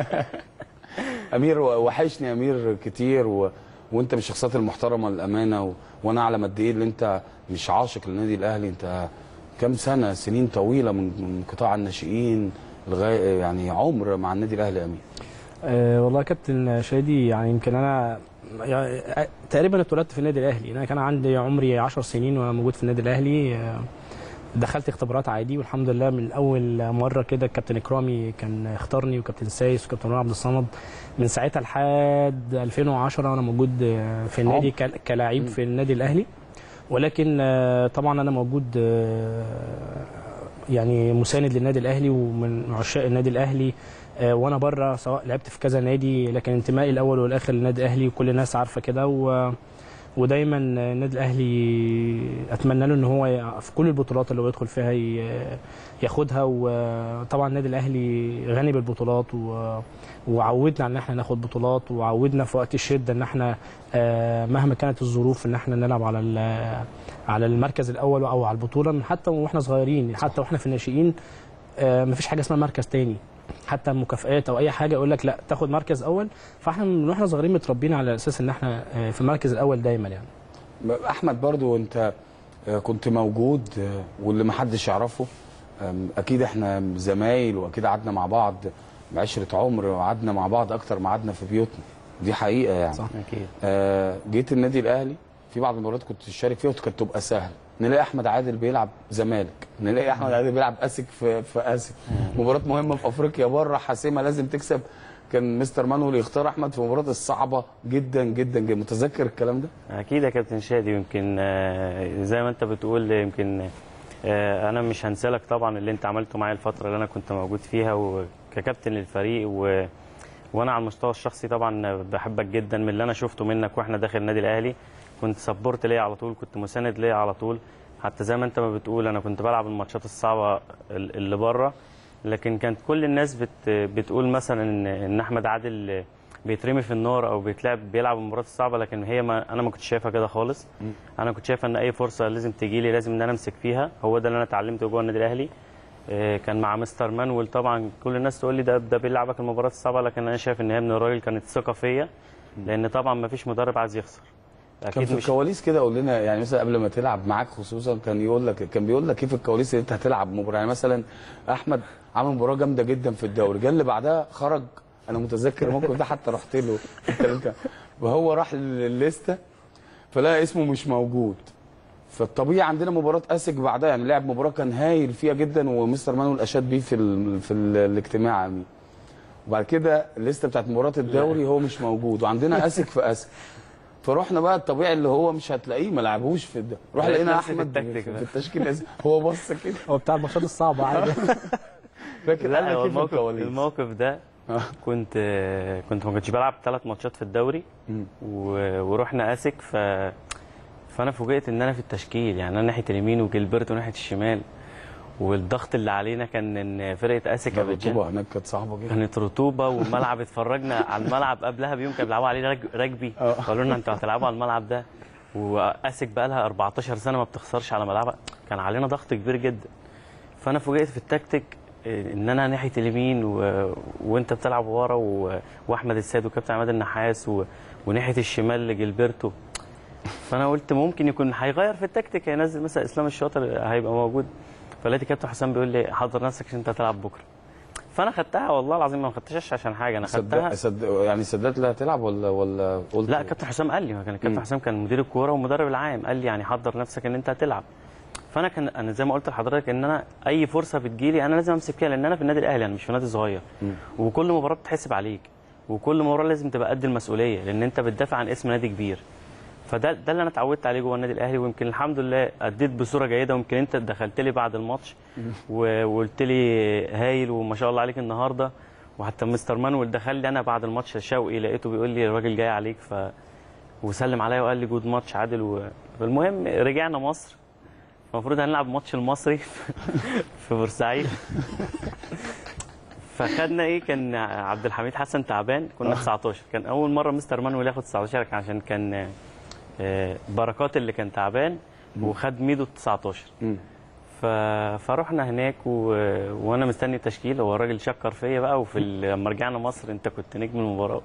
امير وحشني امير كتير و... وانت من الشخصيات المحترمه الامانه و... وانا اعلم قد ايه ان انت مش عاشق للنادي الاهلي انت كام سنه سنين طويله من من قطاع الناشئين لغايه يعني عمر مع النادي الاهلي يا امير أه والله يا كابتن شادي يعني يمكن انا يعني تقريبا اتولدت في النادي الاهلي انا كان عندي عمري 10 سنين وانا موجود في النادي الاهلي أه دخلت اختبارات عادي والحمد لله من اول مره كده الكابتن اكرامي كان اختارني وكابتن سايس وكابتن عبد الصمد من ساعتها لحد 2010 انا موجود في النادي كل- كلاعب في النادي الاهلي ولكن آه، طبعا انا موجود آه، يعني مساند للنادي الاهلي ومن عشاق النادي الاهلي آه، وانا بره سواء لعبت في كذا نادي لكن انتمائي الاول والاخر للنادي الاهلي وكل الناس عارفه كده و ودايما النادي الاهلي اتمنى له ان هو ي- في كل البطولات اللي هو يدخل فيها ي- ياخدها وطبعا النادي الاهلي غني بالبطولات و- وعودنا على ان احنا ناخد بطولات وعودنا في وقت الشده ان احنا آه، مهما كانت الظروف ان احنا نلعب على ال- على المركز الاول او على البطوله من حتى واحنا صغيرين حتى واحنا في الناشئين آه، مفيش حاجه اسمها مركز تاني حتى مكافئات او اي حاجه يقول لك لا تاخد مركز اول فاحنا من واحنا صغيرين متربيين على اساس ان احنا آه، في المركز الاول دايما يعني احمد برضو انت آه، كنت موجود آه، واللي ما حدش يعرفه آم، اكيد احنا زمايل واكيد قعدنا مع بعض عشره عمر وقعدنا مع بعض اكتر ما قعدنا في بيوتنا دي حقيقه يعني صح. اكيد آه، جيت النادي الاهلي في بعض المباريات كنت تشارك فيها وكانت تبقى سهله نلاقي احمد عادل بيلعب زمالك نلاقي احمد عادل بيلعب اسك في في اسك مباراه مهمه في افريقيا بره حاسمه لازم تكسب كان مستر مانويل يختار احمد في المباراه الصعبه جدا جدا جدا متذكر الكلام ده اكيد يا كابتن شادي يمكن آه، زي ما انت بتقول يمكن آه، انا مش هنسالك طبعا اللي انت عملته معايا الفتره اللي انا كنت موجود فيها وككابتن للفريق و... وانا على المستوى الشخصي طبعا بحبك جدا من اللي انا شفته منك واحنا داخل النادي الاهلي كنت سبورت ليا على طول كنت مساند ليا على طول حتى زي ما انت ما بتقول انا كنت بلعب الماتشات الصعبه ال- اللي بره لكن كانت كل الناس بت... بتقول مثلا ان ان احمد عادل بيترمي في النار او بيتلعب بيلعب المباريات الصعبه لكن هي ما انا ما كنتش شايفها كده خالص انا كنت شايف ان اي فرصه لازم تجي لي لازم ان انا امسك فيها هو ده اللي انا اتعلمته جوه النادي الاهلي آه، كان مع مستر مانويل طبعا كل الناس تقول لي ده ده بيلعبك المباريات الصعبه لكن انا شايف ان هي من الراجل كانت ثقه فيا لان طبعا ما فيش مدرب عايز يخسر كان في الكواليس كده قول لنا يعني مثلا قبل ما تلعب معاك خصوصا كان يقول لك كان بيقول لك ايه في الكواليس ان انت هتلعب مباراه يعني مثلا احمد عمل مباراه جامده جدا في الدوري جه اللي بعدها خرج انا متذكر الموقف ده حتى رحت له الكلام ده وهو راح للليسته فلقى اسمه مش موجود فالطبيعي عندنا مباراه اسك بعدها يعني لعب مباراه كان هايل فيها جدا ومستر مانويل اشاد بيه في ال في ال الاجتماع يعني وبعد كده الليسته بتاعت مباراه الدوري هو مش موجود وعندنا اسك في اسك فرحنا بقى الطبيعي اللي هو مش هتلاقيه ما لعبوش في ده روح لقيت لقينا نفسي في احمد التكتيك في ده. التشكيل الأساسي. هو بص كده هو بتاع الماتشات الصعبه عادي فاكر لا انا هو كيف الموقف الكواليس الموقف ده آه. كنت كنت ما كنتش بلعب ثلاث ماتشات في الدوري مم. و- ورحنا اسك ف فانا فوجئت ان انا في التشكيل يعني انا ناحيه اليمين وجilberto ناحيه الشمال والضغط اللي علينا كان ان فرقه اسك ابيجان الرطوبه هناك كانت صعبه جدا كانت رطوبه والملعب اتفرجنا على الملعب قبلها بيوم كانوا بيلعبوا عليه رج- رجبي اه. قالوا لنا انتوا هتلعبوا على الملعب ده واسك بقى لها 14 سنه ما بتخسرش على ملعبها كان علينا ضغط كبير جدا فانا فوجئت في التكتيك اه، ان انا ناحيه اليمين و... وانت بتلعب ورا و... واحمد السيد وكابتن عماد النحاس و... وناحيه الشمال جilberto فانا قلت ممكن يكون هيغير في التكتيك هينزل مثلا اسلام الشاطر هيبقى موجود فلقيت كابتن حسام بيقول لي حضر نفسك عشان انت هتلعب بكره فانا خدتها والله العظيم ما خدتهاش عشان حاجه انا خدتها صدق صدق يعني صدقت اللي هتلعب ولا ولا قلت لا كابتن حسام قال لي ما كان كابتن مم. حسام كان مدير الكوره والمدرب العام قال لي يعني حضر نفسك ان انت هتلعب فانا كان انا زي ما قلت لحضرتك ان انا اي فرصه بتجيلي انا لازم امسك فيها لان انا في النادي الاهلي انا مش في نادي صغير مم. وكل مباراه بتحسب عليك وكل مباراه لازم تبقى قد المسؤوليه لان انت بتدافع عن اسم نادي كبير فده ده اللي انا اتعودت عليه جوه النادي الاهلي ويمكن الحمد لله اديت بصوره جيده ويمكن انت دخلت لي بعد الماتش و- وقلت لي هايل وما شاء الله عليك النهارده وحتى مستر مانويل دخل لي انا بعد الماتش شوقي لقيته بيقول لي الراجل جاي عليك ف وسلم عليا وقال لي جود ماتش عادل و... فالمهم رجعنا مصر المفروض هنلعب ماتش المصري في بورسعيد فخدنا ايه كان عبد الحميد حسن تعبان كنا 19 كان اول مره مستر مانويل ياخد 19 عشان كان آه، بركات اللي كان تعبان وخد ميدو 19 مم. ف... فرحنا هناك و... وانا مستني التشكيل هو الراجل شكر فيا بقى وفي ال... لما رجعنا مصر انت كنت نجم المباراه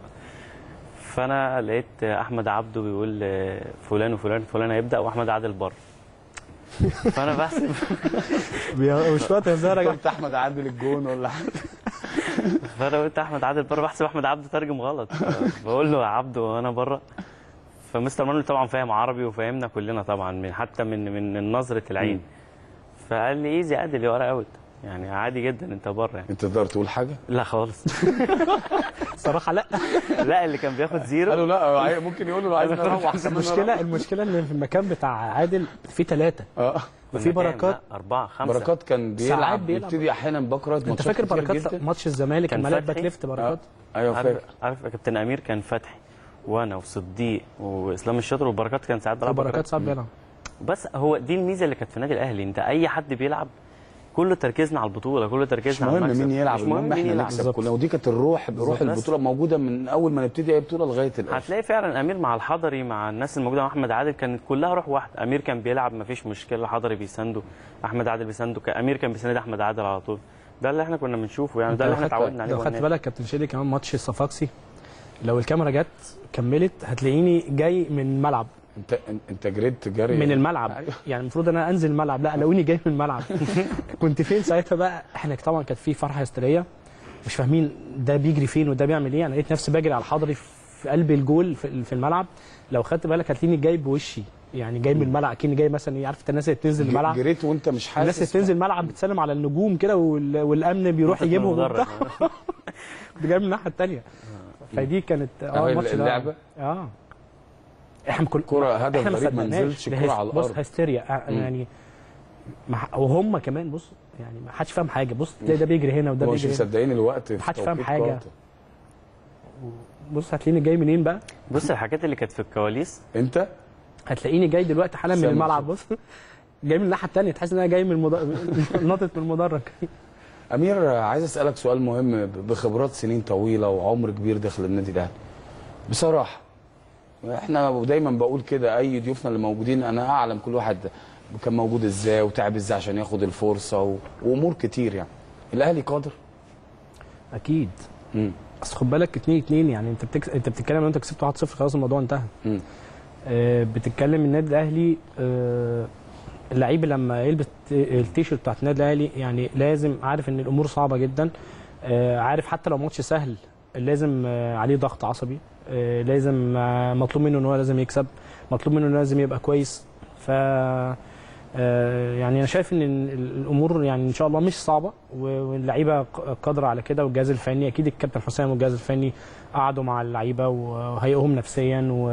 فانا لقيت احمد عبده بيقول آه، فلان وفلان فلان هيبدا واحمد عادل بره فانا بحسب مش وقت هزار يا جماعة. قلت احمد عادل الجون ولا حاجه فانا قلت احمد عادل بره بحسب احمد عبده ترجم غلط بقول له يا عبده وانا بره فمستر مانويل طبعا فاهم عربي وفاهمنا كلنا طبعا من حتى من من نظره العين فقال لي ايزي عادل يا ورا اوت يعني عادي جدا انت بره يعني انت تقدر تقول حاجه لا خالص صراحه لا لا اللي كان بياخد زيرو قالوا لا عاي- ممكن يقولوا له عايز نروح المشكله المشكله ان في المكان بتاع عادل في ثلاثه اه وفي كنا كام؟ بركات لا، أربعة خمسة بركات كان ساعات بيلعب بيلعب. بيبتدي احيانا باكرات انت ماتشات فاكر كتير بركات جدا. ماتش الزمالك كان لما لعب فتحي؟ باك ليفت بركات ايوه عارف فاكر عارف يا كابتن امير كان فتحي وانا وصديق واسلام الشاطر وبركات كان ساعات بيلعب بركات بركات صعب بيلعب بس هو دي الميزه اللي كانت في النادي الاهلي انت اي حد بيلعب كله تركيزنا على البطوله كله مش تركيزنا على مهم المكسب مين يلعب مش مهم المهم مين احنا يلعب نكسب بالظبط. كلنا ودي كانت الروح روح بس. البطوله موجوده من اول ما نبتدي اي بطوله لغايه الاخر هتلاقي فعلا امير مع الحضري مع الناس الموجوده مع احمد عادل كانت كلها روح واحده امير كان بيلعب ما فيش مشكله حضري بيسانده احمد عادل بيسانده ك- امير كان بيساند احمد عادل على طول ده اللي احنا كنا بنشوفه يعني ده اللي احنا لو خدت- اتعودنا عليه لو جوه خدت النادي. بالك كابتن شادي كمان ماتش الصفاقسي لو الكاميرا جت كملت هتلاقيني جاي من الملعب انت انت جريت جري من الملعب يعني المفروض انا انزل الملعب لا لقوني جاي من الملعب كنت فين ساعتها بقى احنا طبعا كانت في فرحه هستيريه مش فاهمين ده بيجري فين وده بيعمل ايه انا لقيت نفسي بجري على الحضري في قلب الجول في في الملعب لو خدت بالك هتلاقيني جاي بوشي يعني جاي من الملعب اكني جاي مثلا ايه عارف انت الناس اللي بتنزل الملعب جريت وانت مش حاسس الناس اللي بتنزل الملعب بتسلم على النجوم كده وال- والامن بيروح نطت من يجيبهم المدرج. وبتاع ده جاي من الناحيه الثانيه فدي كانت أهو اه الماتش ده اللعبة. اه احنا كل كرة هدف احنا ما غريب ما صدقناش. نزلش ده كرة هس- على بص الأرض. هستيريا آه، يعني ما ح- وهم كمان بص يعني ما حدش فاهم حاجه بص تلاقي ده بيجري هنا وده هو مش بيجري هنا مصدقين الوقت في محدش فاهم توقيت حاجة. كارتر. بص هتلاقيني جاي منين بقى بص الحاجات اللي كانت في الكواليس انت هتلاقيني جاي دلوقتي حالا من سامع الملعب بص جاي من الناحيه الثانيه تحس ان انا جاي من المدرج ناطط من المدرج امير عايز اسالك سؤال مهم بخبرات سنين طويله وعمر كبير داخل النادي الاهلي بصراحه احنا دايما بقول كده اي ضيوفنا اللي موجودين انا اعلم كل واحد كان موجود ازاي وتعب ازاي عشان ياخد الفرصه و... وامور كتير يعني الاهلي قادر اكيد امم بس خد بالك 2 2 يعني انت بتكس... انت بتتكلم ان انت كسبت 1 0 خلاص الموضوع انتهى مم. آه بتتكلم النادي الاهلي آه اللعيب لما يلبس التيشيرت بتاعت النادي الاهلي يعني لازم عارف ان الامور صعبه جدا آه عارف حتى لو ماتش سهل لازم آه عليه ضغط عصبي آه لازم آه مطلوب منه ان هو لازم يكسب مطلوب منه انه لازم يبقى كويس ف آه، يعني انا شايف ان ال- الامور يعني ان شاء الله مش صعبه و- واللعيبه ق- قادره على كده والجهاز الفني اكيد الكابتن حسام والجهاز الفني قعدوا مع اللعيبه وهيئوهم نفسيا و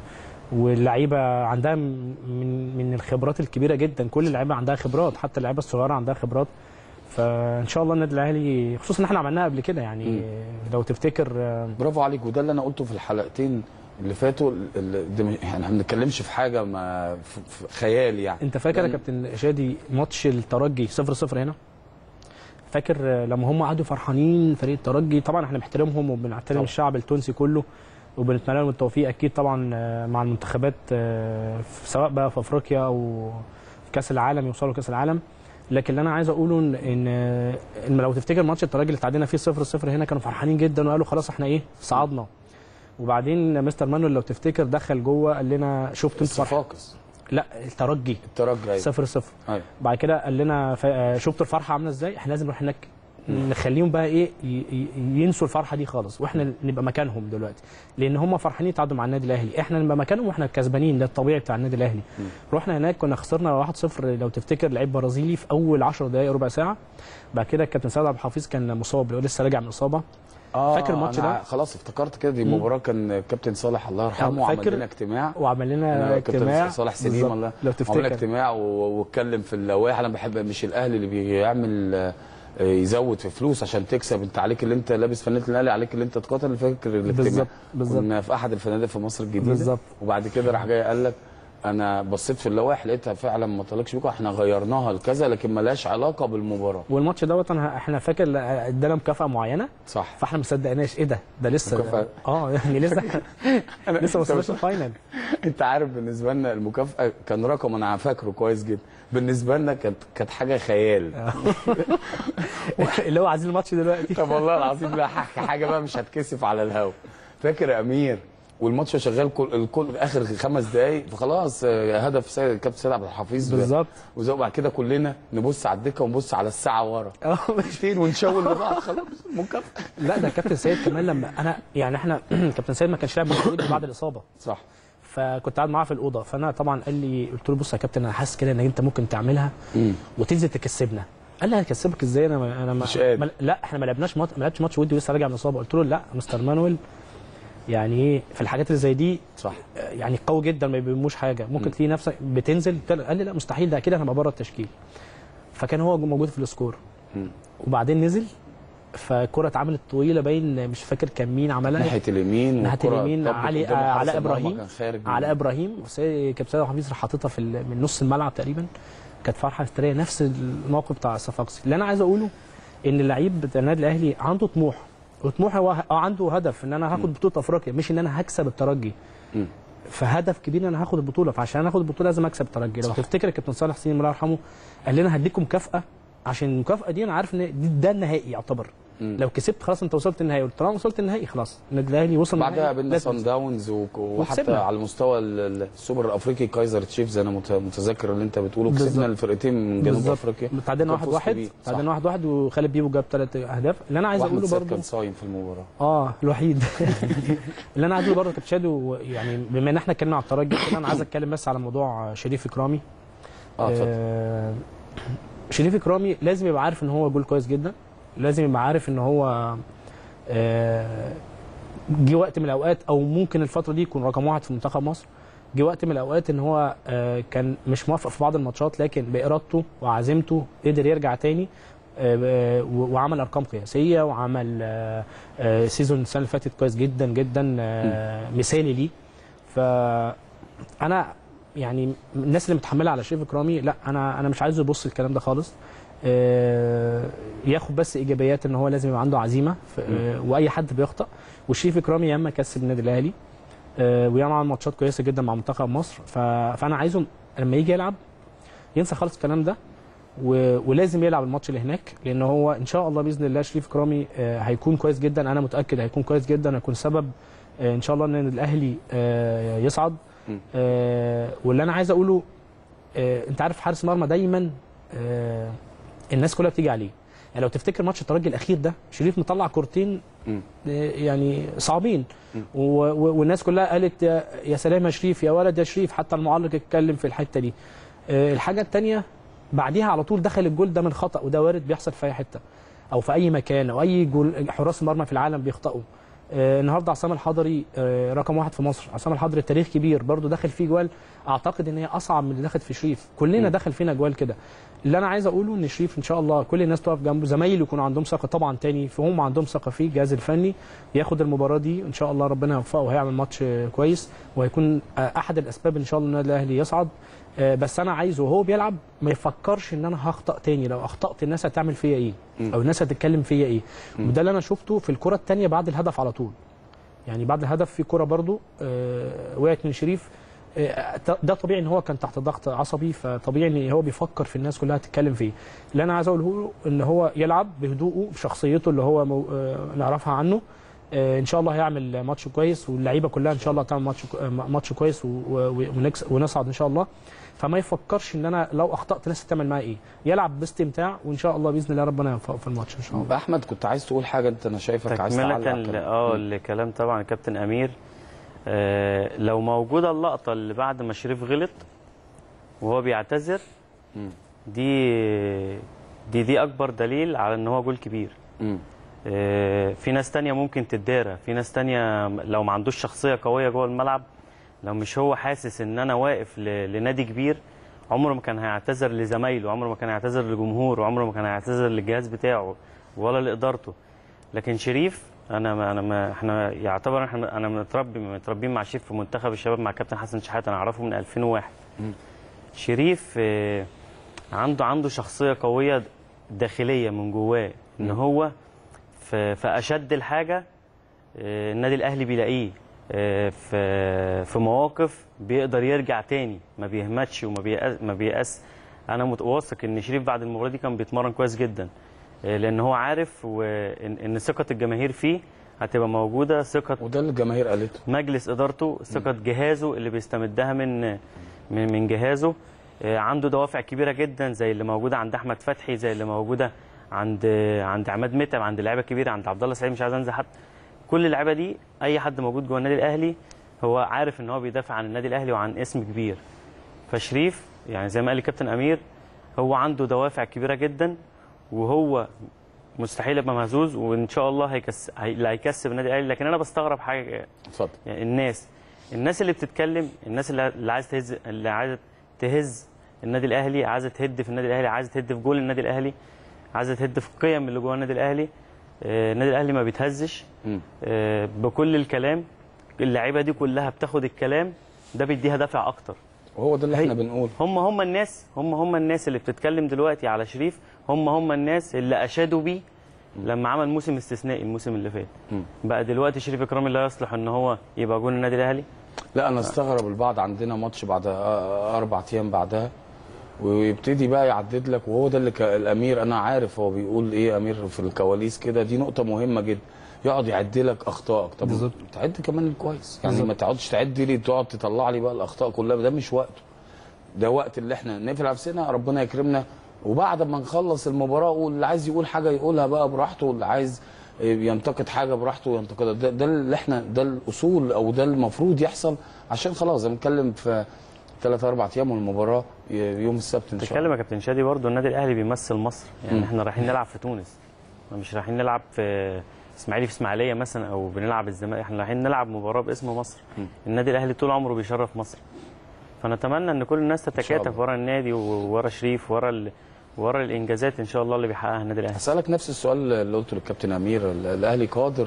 واللعيبه عندها م- من من الخبرات الكبيره جدا كل اللعيبه عندها خبرات حتى اللعيبه الصغيره عندها خبرات فان شاء الله النادي الاهلي خصوصا ان احنا عملناها قبل كده يعني لو تفتكر آه، برافو عليك وده اللي انا قلته في الحلقتين اللي فاتوا ال- ال- ده م- احنا ما بنتكلمش في حاجه ما في في خيال يعني انت فاكر يا لأن- كابتن شادي ماتش الترجي 0 0 هنا فاكر آه، لما هم قعدوا فرحانين فريق الترجي طبعا احنا بنحترمهم وبنحترم طبعا. الشعب التونسي كله وبنتمنى لهم التوفيق اكيد طبعا آه، مع المنتخبات آه، في- سواء بقى في افريقيا او في كاس العالم يوصلوا كاس العالم لكن اللي انا عايز اقوله ان ان آه، إن لو تفتكر ماتش الترجي اللي تعادلنا فيه 0 0 هنا كانوا فرحانين جدا وقالوا خلاص احنا ايه صعدنا وبعدين مستر مانويل لو تفتكر دخل جوه قال لنا شفتوا انتوا فرح- الصفاقس لا الترجي الترجي أيوة. صفر صفر أيوة. بعد كده قال لنا ف... آه، شفتوا الفرحه عامله ازاي احنا لازم نروح هناك نخليهم بقى ايه ي... ي... ينسوا الفرحه دي خالص واحنا نبقى مكانهم دلوقتي لان هم فرحانين يتعادلوا مع النادي الاهلي احنا نبقى مكانهم واحنا كسبانين ده الطبيعي بتاع النادي الاهلي رحنا هناك كنا خسرنا 1-0 لو تفتكر لعيب برازيلي في اول 10 دقائق ربع ساعه بعد كده الكابتن سيد عبد الحفيظ كان مصاب لسه راجع من اصابه آه فاكر الماتش أنا ده؟ خلاص افتكرت كده دي مم. مباراه كان الكابتن صالح الله يرحمه فاكر؟ عمل لنا اجتماع وعمل لنا أنا كابتن اجتماع صالح سليم بالظبط. الله لو عملنا تفتكر اجتماع و- واتكلم في اللوائح انا بحب مش الاهلي اللي بيعمل آه، يزود في فلوس عشان تكسب انت عليك اللي انت لابس فانله الاهلي عليك اللي انت تقاتل فاكر الاجتماع بالظبط بالظبط كنا في احد الفنادق في مصر الجديده بالظبط. وبعد كده راح جاي قال لك انا بصيت في اللوائح لقيتها فعلا ما طلقش بيكم احنا غيرناها لكذا لكن ملهاش علاقه بالمباراه والماتش دوت انا احنا فاكر ادانا مكافاه معينه صح فاحنا ما صدقناش ايه ده ده لسه مكافأة. اه يعني لسه أنا لسه ما أنت وصلناش مش- الفاينل انت عارف بالنسبه لنا المكافاه كان رقم انا فاكره كويس جدا بالنسبه لنا كانت كانت حاجه خيال اللي هو عايزين الماتش دلوقتي طب والله العظيم لا هحكي حاجه بقى مش هتكسف على الهوا فاكر يا امير والماتش شغال كل الكل اخر خمس دقايق فخلاص آه، هدف سيد الكابتن سيد عبد الحفيظ بالظبط وزي بعد كده كلنا نبص على الدكه ونبص على الساعه ورا اه فين ونشاور لبعض خلاص مكافاه لا ده كابتن سيد كمان لما انا يعني احنا كابتن سيد ما كانش لاعب موجود بعد الاصابه صح فكنت قاعد معاه في الاوضه فانا طبعا قال لي قلت له بص يا كابتن انا حاسس كده ان انت ممكن تعملها وتنزل تكسبنا قال لي هكسبك ازاي انا ما انا ما مش قادر. ما لا احنا ما لعبناش ماتش ما لعبتش ماتش ودي ولسه راجع من الاصابه قلت له لا مستر مانويل يعني ايه في الحاجات اللي زي دي صح آه، يعني قوي جدا ما بيهموش حاجه ممكن تلاقي نفسك بتنزل قال لي لا مستحيل ده كده انا بره التشكيل فكان هو موجود في السكور مم. وبعدين نزل فالكره اتعملت طويله باين مش فاكر كان مين عملها ناحيه اليمين ناحيه والكرة اليمين طبت علي قدام حارس علاء المرمى ابراهيم كان خارج علاء ابراهيم وسي- كابتن سيد حفيظ راح حاططها في ال- من نص الملعب تقريبا كانت فرحه هستيريه نفس الموقف بتاع الصفاقسي اللي انا عايز اقوله ان اللعيب بتاع النادي الاهلي عنده طموح وطموح هو ه- عنده هدف ان انا هاخد بطوله افريقيا مش ان انا هكسب الترجي مم. فهدف كبير ان انا هاخد البطوله فعشان اخد البطوله لازم اكسب الترجي لو تفتكر الكابتن صالح سليم الله يرحمه قال لنا هديكم مكافاه عشان المكافاه دي انا عارف ان دي ده النهائي يعتبر مم. لو كسبت خلاص انت وصلت النهائي طالما وصلت النهائي خلاص النادي الاهلي وصل بعدها النهائي، قابلنا لازم سان داونز وك- وحتى وكسبنا. على المستوى ال- ال- السوبر الافريقي كايزر تشيفز انا مت- متذكر اللي انت بتقوله كسبنا بالظبط. الفرقتين من جنوب بالظبط. افريقيا تعادلنا كان واحد فوز واحد كبير. صح. تعادلنا واحد واحد وخالد بيبو جاب ثلاث اهداف اللي انا عايز واحمد اقوله سيد برضو كان صايم في المباراه اه الوحيد اللي انا عايز اقوله برضه كابتن شادو يعني بما ان احنا اتكلمنا على الترجي كده انا عايز اتكلم بس على موضوع شريف اكرامي اه اتفضل آه شريف اكرامي لازم يبقى عارف ان هو جول كويس جدا لازم يبقى عارف ان هو آه جه وقت من الاوقات او ممكن الفتره دي يكون رقم واحد في منتخب مصر جه وقت من الاوقات ان هو آه كان مش موافق في بعض الماتشات لكن بارادته وعزيمته قدر يرجع تاني آه، آه، و- وعمل ارقام قياسيه وعمل آه، آه، سيزون السنه اللي فاتت كويس جدا جدا آه، مثالي ليه فانا يعني الناس اللي متحمله على شريف اكرامي لا انا انا مش عايزه يبص الكلام ده خالص آه، ياخد بس ايجابيات ان هو لازم يبقى عنده عزيمه ف- آه، واي حد بيخطأ وشريف اكرامي ياما كسب النادي الاهلي آه، وياما عمل ماتشات كويسه جدا مع منتخب مصر ف- فانا عايزه لما يجي يلعب ينسى خالص الكلام ده و... ولازم يلعب الماتش اللي هناك لان هو ان شاء الله باذن الله شريف كرامي آه، هيكون كويس جدا انا متاكد هيكون كويس جدا هيكون سبب آه، ان شاء الله ان الاهلي آه، يصعد م. آه، واللي انا عايز اقوله آه، انت عارف حارس مرمى دايما آه، الناس كلها بتيجي عليه يعني لو تفتكر ماتش الترجي الاخير ده شريف مطلع كورتين م. آه، يعني صعبين م. و... و... والناس كلها قالت يا... يا سلام يا شريف يا ولد يا شريف حتى المعلق اتكلم في الحته دي آه، الحاجه الثانيه بعديها على طول دخل الجول ده من خطا وده وارد بيحصل في اي حته او في اي مكان او اي جول حراس المرمى في العالم بيخطئوا آه، النهارده عصام الحضري آه، رقم واحد في مصر عصام الحضري التاريخ كبير برضو داخل فيه جوال اعتقد ان هي اصعب من اللي دخلت في شريف كلنا دخل فينا جوال كده اللي انا عايز اقوله ان شريف ان شاء الله كل الناس تقف جنبه زمايله يكونوا عندهم ثقه طبعا تاني فهم عندهم ثقه فيه الجهاز الفني ياخد المباراه دي ان شاء الله ربنا يوفقه وهيعمل ماتش آه، كويس وهيكون آه، احد الاسباب ان شاء الله النادي الاهلي يصعد آه، بس انا عايزه وهو بيلعب ما يفكرش ان انا هخطا تاني لو اخطات الناس هتعمل فيا ايه او الناس هتتكلم فيا ايه وده اللي انا شفته في الكره الثانيه بعد الهدف على طول يعني بعد الهدف في كره برضو آه، وقعت من شريف آه، ده طبيعي ان هو كان تحت ضغط عصبي فطبيعي ان هو بيفكر في الناس كلها تتكلم فيه اللي انا عايز اقوله له ان هو يلعب بهدوءه بشخصيته اللي هو مو... آه، نعرفها عنه آه، ان شاء الله هيعمل ماتش كويس واللعيبه كلها ان شاء الله تعمل ماتش كو- آه، ماتش كويس و- و- ونكس... ونصعد ان شاء الله فما يفكرش ان انا لو اخطات الناس هتعمل معايا ايه يلعب باستمتاع وان شاء الله باذن الله ربنا يوفقه في الماتش ان شاء الله احمد كنت عايز تقول حاجه انت انا شايفك عايز تعلق على تكملة الكلام. اه لكلام طبعا الكابتن امير آه لو موجوده اللقطه اللي بعد ما شريف غلط وهو بيعتذر دي دي دي اكبر دليل على ان هو جول كبير مم. آه في ناس تانية ممكن تتدارى في ناس تانية لو ما عندوش شخصيه قويه جوه الملعب لو مش هو حاسس ان انا واقف ل- لنادي كبير عمره ما كان هيعتذر لزمايله عمره ما كان هيعتذر لجمهوره عمره ما كان هيعتذر للجهاز بتاعه ولا لادارته لكن شريف انا ما انا ما احنا يعتبر احنا انا متربي متربيين مع شريف في منتخب الشباب مع كابتن حسن شحاته انا اعرفه من 2001 شريف آه، عنده عنده شخصيه قويه داخليه من جواه ان هو في في اشد الحاجه آه، النادي الاهلي بيلاقيه آه، في في مواقف بيقدر يرجع تاني ما بيهمتش وما بيأس ما بيأس انا متواثق ان شريف بعد المباراه دي كان بيتمرن كويس جدا آه، لان هو عارف وان ان ثقه الجماهير فيه هتبقى موجوده ثقه وده اللي الجماهير قالته مجلس ادارته ثقه جهازه اللي بيستمدها من من من جهازه آه، عنده دوافع كبيره جدا زي اللي موجوده عند احمد فتحي زي اللي موجوده عند عند عماد متعب عند لعيبه كبيره عند عبد الله سعيد مش عايز انزل حد كل اللعيبه دي اي حد موجود جوه النادي الاهلي هو عارف ان هو بيدافع عن النادي الاهلي وعن اسم كبير فشريف يعني زي ما قال الكابتن امير هو عنده دوافع كبيره جدا وهو مستحيل يبقى مهزوز وان شاء الله هيكس... هي... اللي هيكسب النادي الاهلي لكن انا بستغرب حاجه اتفضل يعني الناس الناس اللي بتتكلم الناس اللي اللي عايزه تهز اللي عايزه تهز النادي الاهلي عايزه تهد في النادي الاهلي عايزه تهد في جول النادي الاهلي عايزه تهد في القيم اللي جوه النادي الاهلي آه، النادي الاهلي ما بيتهزش مم. آه، بكل الكلام اللعيبه دي كلها بتاخد الكلام ده بيديها دافع اكتر وهو ده اللي احنا بنقول هم هم الناس هم هم الناس اللي بتتكلم دلوقتي على شريف هم هم الناس اللي اشادوا بيه لما عمل موسم استثنائي الموسم اللي فات مم. بقى دلوقتي شريف اكرامي لا يصلح ان هو يبقى جون النادي الاهلي لا انا استغرب البعض عندنا ماتش بعد آه، اربع ايام بعدها ويبتدي بقى يعدد لك وهو ده اللي ك- الامير انا عارف هو بيقول ايه امير في الكواليس كده دي نقطه مهمه جدا يقعد يعد لك اخطائك طب بالظبط. تعد كمان الكويس يعني بالظبط. ما تقعدش تعد لي تقعد تطلع لي بقى الاخطاء كلها ده مش وقته ده وقت اللي احنا نقفل نفسنا ربنا يكرمنا وبعد ما نخلص المباراه واللي عايز يقول حاجه يقولها بقى براحته واللي عايز ينتقد حاجه براحته ينتقدها ده, ده اللي احنا ده الاصول او ده المفروض يحصل عشان خلاص بنتكلم في ثلاث اربع ايام والمباراه ي- يوم السبت ان شاء تتكلم الله يا كابتن شادي برضو النادي الاهلي بيمثل مصر يعني مم. احنا رايحين نلعب في تونس احنا مش رايحين نلعب في اسماعيلي في اسماعيليه مثلا او بنلعب الزمالك احنا رايحين نلعب مباراه باسم مصر مم. النادي الاهلي طول عمره بيشرف مصر فنتمنى ان كل الناس شاء تتكاتف الله. ورا النادي وورا شريف ورا ال... ورا الانجازات ان شاء الله اللي بيحققها النادي الاهلي هسالك نفس السؤال اللي قلته للكابتن امير ال- الاهلي قادر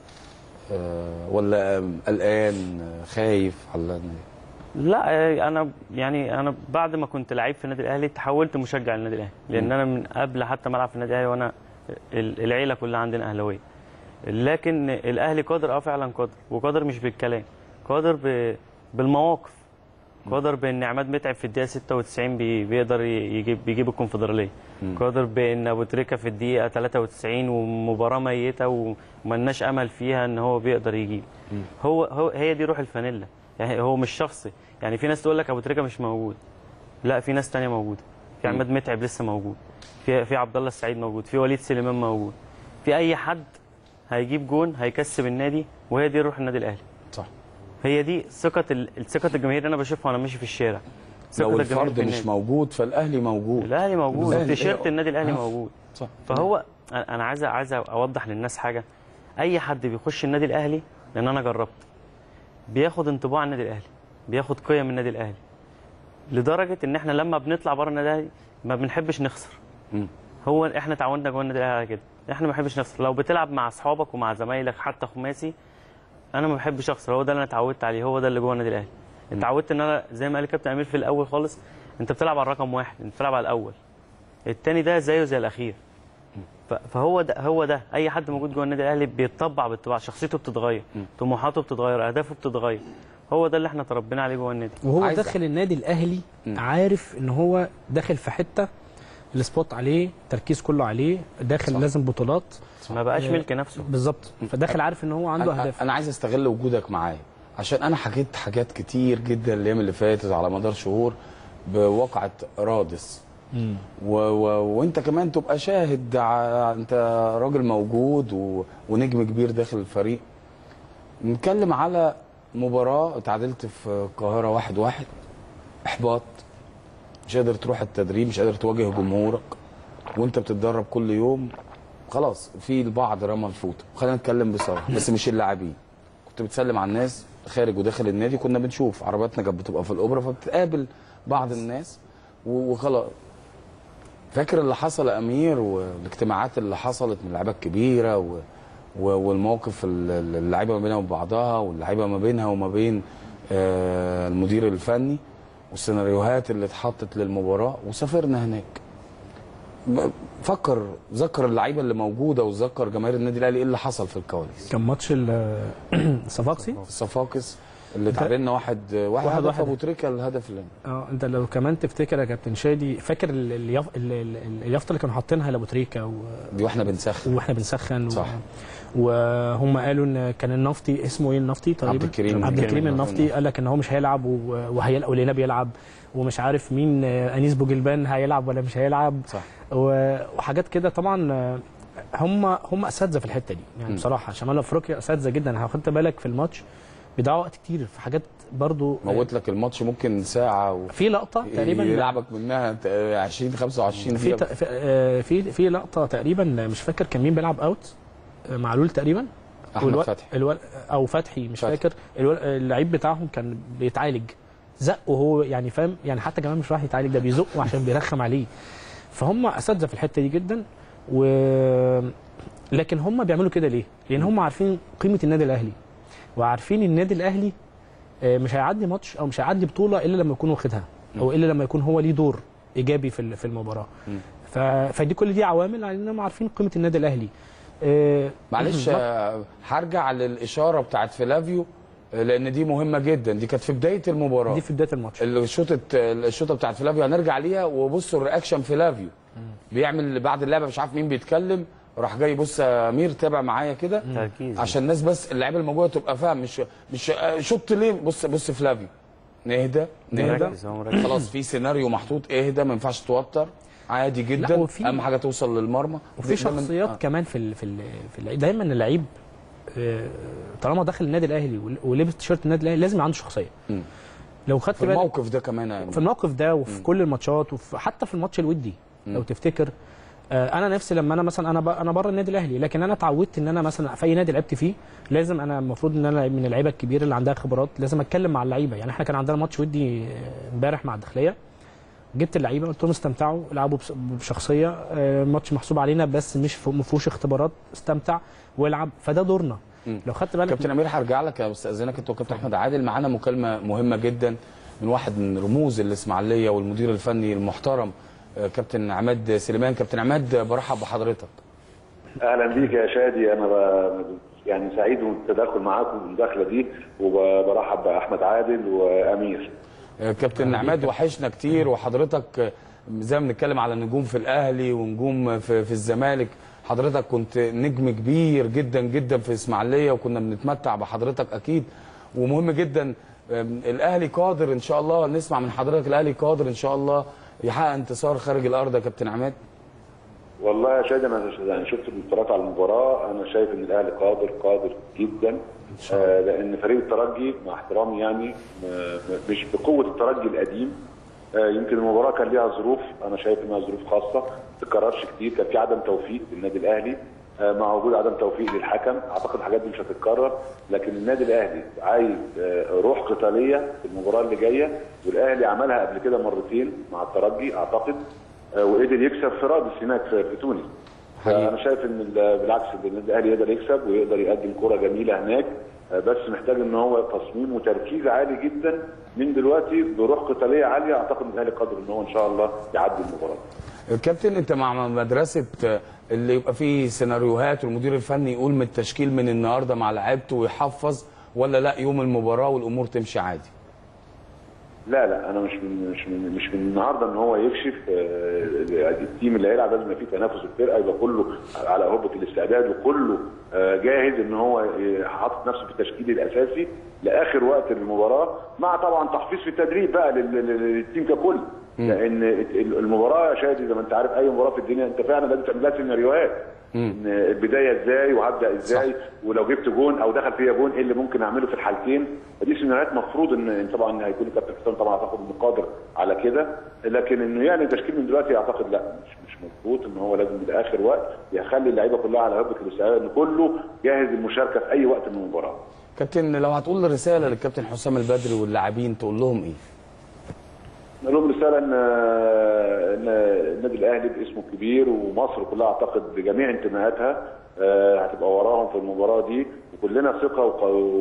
آه، ولا قلقان آه، خايف على لا آه، انا يعني انا بعد ما كنت لعيب في النادي الاهلي تحولت مشجع للنادي الاهلي لان انا من قبل حتى ما العب في النادي الاهلي وانا ال- العيله كلها عندنا اهلاويه لكن الاهلي قادر اه فعلا قادر وقادر مش بالكلام قادر ب- بالمواقف قادر بان عماد متعب في الدقيقه 96 بي- بيقدر ي- يجيب بيجيب الكونفدراليه قادر بان ابو تريكه في الدقيقه 93 ومباراه ميته وملناش امل فيها ان هو بيقدر يجيب هو هو هي دي روح الفانيلا يعني هو مش شخصي يعني في ناس تقول لك ابو تريكه مش موجود لا في ناس تانية موجوده في عماد متعب لسه موجود في في عبد الله السعيد موجود في وليد سليمان موجود في اي حد هيجيب جون هيكسب النادي وهي دي روح النادي الاهلي صح هي دي ثقه ال- ثقه الجماهير اللي انا بشوفها وانا ماشي في الشارع ثقة لو الجماهير الفرد في مش النادي. موجود فالاهلي موجود الاهلي موجود الأهلي. تيشيرت النادي الاهلي آه. موجود صح فهو انا عايز عايز اوضح للناس حاجه اي حد بيخش النادي الاهلي لان انا جربت بياخد انطباع النادي الاهلي بياخد قيم النادي الاهلي لدرجه ان احنا لما بنطلع بره النادي الاهلي ما بنحبش نخسر مم. هو احنا اتعودنا جوه النادي الاهلي على كده احنا ما بنحبش نخسر لو بتلعب مع اصحابك ومع زمايلك حتى خماسي انا ما بحبش اخسر هو ده اللي انا اتعودت عليه هو ده اللي جوه النادي الاهلي اتعودت ان انا زي ما قال الكابتن امير في الاول خالص انت بتلعب على الرقم واحد انت بتلعب على الاول التاني ده زيه زي الاخير ف- فهو ده هو ده اي حد موجود جوه النادي الاهلي بيتطبع بالطباع شخصيته بتتغير طموحاته بتتغير اهدافه بتتغير هو ده اللي احنا تربينا عليه جوه النادي وهو عايز- داخل النادي الاهلي مم. عارف ان هو داخل في حته السبوت عليه التركيز كله عليه داخل صح. لازم بطولات ما بقاش آه، ملك نفسه بالظبط فداخل عارف ان هو عنده أنا, اهداف انا عايز استغل وجودك معايا عشان انا حكيت حاجات كتير جدا الايام اللي فاتت على مدار شهور بواقعة رادس و... و... وانت كمان تبقى شاهد ع- انت راجل موجود و... ونجم كبير داخل الفريق نتكلم على مباراة اتعادلت في القاهرة واحد واحد احباط مش قادر تروح التدريب مش قادر تواجه جمهورك وانت بتتدرب كل يوم خلاص في البعض رمى الفوطه خلينا نتكلم بصراحه بس مش اللاعبين كنت بتسلم على الناس خارج وداخل النادي كنا بنشوف عربياتنا كانت بتبقى في الاوبرا فبتقابل بعض الناس و- وخلاص فاكر اللي حصل يا امير والاجتماعات اللي حصلت من اللعيبه الكبيره و... و... والمواقف ال- ال- اللعيبه ما بينها وبين بعضها واللعيبه ما بينها وما بين آه، المدير الفني والسيناريوهات اللي اتحطت للمباراه وسافرنا هناك ب- فكر ذكر اللعيبه اللي موجوده وذكر جماهير النادي الاهلي ايه اللي حصل في الكواليس كان ماتش ال- الصفاقسي الصفاقس اللي تعادلنا واحد واحد, واحد هدف واحد. ابو تريكه الهدف اللي اه انت لو كمان تفتكر يا كابتن شادي فاكر ال- الياف- ال- ال- اليافطه اللي كانوا حاطينها لابو تريكه و... دي واحنا بنسخن واحنا بنسخن صح. و... وهم قالوا ان كان النفطي اسمه ايه النفطي تقريبا عبد الكريم. عبد الكريم النفطي. النفطي قال لك ان هو مش هيلعب و... وهيلعب ولينا بيلعب ومش عارف مين آه، انيس بوجلبان هيلعب ولا مش هيلعب صح و... وحاجات كده طبعا آه، هم هم اساتذه في الحته دي يعني م. بصراحه شمال افريقيا اساتذه جدا خدت بالك في الماتش بيضيعوا وقت كتير في حاجات برضو آه، موت لك الماتش ممكن ساعه و... في لقطه تقريبا يلعبك منها ت- 20 25 في دقيقه ت- في آه، في في لقطه تقريبا مش فاكر كان مين بيلعب اوت آه، معلول تقريبا احمد والو- فتحي الو... او فتحي مش فتحي. فاكر الو... اللعيب بتاعهم كان بيتعالج زقه هو يعني فاهم يعني حتى كمان مش راح يتعالج ده بيزقه عشان بيرخم عليه فهم اساتذه في الحته دي جدا و لكن هم بيعملوا كده ليه؟ لان هم عارفين قيمه النادي الاهلي وعارفين النادي الاهلي آه، مش هيعدي ماتش او مش هيعدي بطوله الا لما يكون واخدها او الا لما يكون هو ليه دور ايجابي في ال- في المباراه مم. ف... فدي كل دي عوامل لانهم عارفين قيمه النادي الاهلي آه، معلش آه، هرجع للاشاره بتاعت فلافيو آه، لان دي مهمه جدا دي كانت في بدايه المباراه دي في بدايه الماتش الشوطه الشوطه بتاعت فلافيو هنرجع ليها وبصوا الرياكشن فلافيو بيعمل بعد اللعبه مش عارف مين بيتكلم راح جاي بص يا امير تابع معايا كده تركيز عشان الناس بس اللعيبه الموجوده تبقى فاهم مش مش آه، شوط ليه بص بص فلافيو نهدى نهدى مركز هو مركز خلاص في سيناريو محطوط اهدى ما ينفعش توتر عادي جدا وفي- اهم حاجه توصل للمرمى وفي ده من- شخصيات آه. كمان في ال في ال في ال دايما اللعيب آه، طالما دخل النادي الاهلي ول- ولبس تيشيرت النادي الاهلي لازم يبقى عنده شخصيه مم. لو خدت في بالك الموقف ده كمان يعني في الموقف ده وفي كل الماتشات وحتى في الماتش الودي لو تفتكر آه، انا نفسي لما انا مثلا انا ب- انا بره النادي الاهلي لكن انا اتعودت ان انا مثلا في اي نادي لعبت فيه لازم انا المفروض ان انا من اللعيبه الكبيره اللي عندها خبرات لازم اتكلم مع اللعيبه يعني احنا كان عندنا ماتش ودي آه، امبارح مع الداخليه جبت اللعيبه قلت لهم استمتعوا العبوا بس- بشخصيه آه، ماتش محسوب علينا بس مش ف- ما فيهوش اختبارات استمتع والعب فده دورنا مم. لو خدت بالك كابتن امير هرجع لك يا استاذنك انت وكابتن احمد عادل معانا مكالمه مهمه جدا من واحد من رموز الاسماعيليه والمدير الفني المحترم آه، كابتن عماد سليمان كابتن عماد برحب بحضرتك اهلا بيك يا شادي انا ب... يعني سعيد بالتدخل معاكم في المداخله دي وبرحب باحمد عادل وامير آه، كابتن عماد وحشنا كتير وحضرتك آه، زي ما بنتكلم على نجوم في الاهلي ونجوم في, في الزمالك حضرتك كنت نجم كبير جدا جدا في اسماعيليه وكنا بنتمتع بحضرتك اكيد ومهم جدا آم، الاهلي قادر ان شاء الله نسمع من حضرتك الاهلي قادر ان شاء الله يحقق انتصار خارج الارض يا كابتن عماد والله يا شادي انا يعني شفت الاتفاق على المباراه انا شايف ان الاهلي قادر قادر جدا آه لان فريق الترجي مع احترامي يعني م- م- مش بقوه الترجي القديم آه، يمكن المباراه كان ليها ظروف انا شايف انها ظروف خاصه ما تتكررش كتير كان في عدم توفيق للنادي الاهلي آه، مع وجود عدم توفيق للحكم اعتقد الحاجات دي مش هتتكرر لكن النادي الاهلي عايز آه، روح قتاليه في المباراه اللي جايه والاهلي عملها قبل كده مرتين مع الترجي اعتقد آه، وقدر يكسب في رادس هناك في في تونس حقيقي. انا شايف ان ال- بالعكس ان النادي الاهلي يقدر يكسب ويقدر يقدم كره جميله هناك آه، بس محتاج ان هو تصميم وتركيز عالي جدا من دلوقتي بروح قتاليه عاليه اعتقد ان الاهلي قادر ان هو ان شاء الله يعدي المباراه كابتن انت مع مدرسه اللي يبقى فيه سيناريوهات والمدير الفني يقول من التشكيل من النهارده مع لعيبته ويحفظ ولا لا يوم المباراه والامور تمشي عادي لا لا انا مش من مش من مش من النهارده ان هو يكشف آه، التيم اللي هيلعب لازم يبقى فيه تنافس الفرقه يبقى كله على هبه الاستعداد وكله آه، جاهز ان هو ي- حاطط نفسه في التشكيل الاساسي لاخر وقت المباراه مع طبعا تحفيز في التدريب بقى لل- لل- للتيم ككل لان ال- المباراه يا شادي زي ما انت عارف اي مباراه في الدنيا انت فعلا لازم تعمل لها سيناريوهات ان البدايه ازاي وهبدا ازاي ولو جبت جون او دخل فيا جون ايه اللي ممكن اعمله في الحالتين فدي سيناريوهات مفروض ان إن طبعا هيكون الكابتن حسام طبعا اعتقد انه قادر على كده لكن انه يعني تشكيل من دلوقتي اعتقد لا مش مش مظبوط ان هو لازم لاخر وقت يخلي اللعيبه كلها على هبه الاستعداد ان كله جاهز للمشاركه في اي وقت من المباراه كابتن لو هتقول رساله للكابتن حسام البدري واللاعبين تقول لهم ايه نقول لهم رساله ان ان النادي الاهلي باسمه الكبير ومصر كلها اعتقد بجميع انتماءاتها آه، هتبقى وراهم في المباراه دي وكلنا ثقه وق-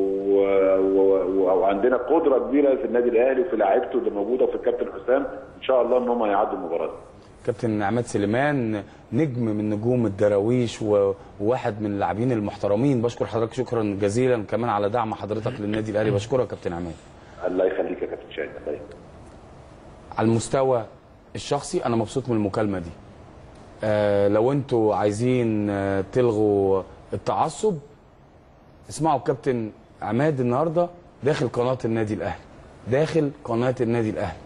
و- و- وعندنا قدره كبيره في النادي الاهلي وفي لاعيبته اللي موجوده وفي الكابتن حسام ان شاء الله ان هم هيعدوا المباراه دي. كابتن عماد سليمان نجم من نجوم الدراويش و- وواحد من اللاعبين المحترمين بشكر حضرتك شكرا جزيلا كمان على دعم حضرتك للنادي الاهلي بشكرك يا كابتن عماد الله يخليك يا كابتن شاهين الله يخليك على المستوى الشخصي انا مبسوط من المكالمه دي آه لو انتوا عايزين آه تلغوا التعصب اسمعوا الكابتن عماد النهارده داخل قناه النادي الاهلي داخل قناه النادي الاهلي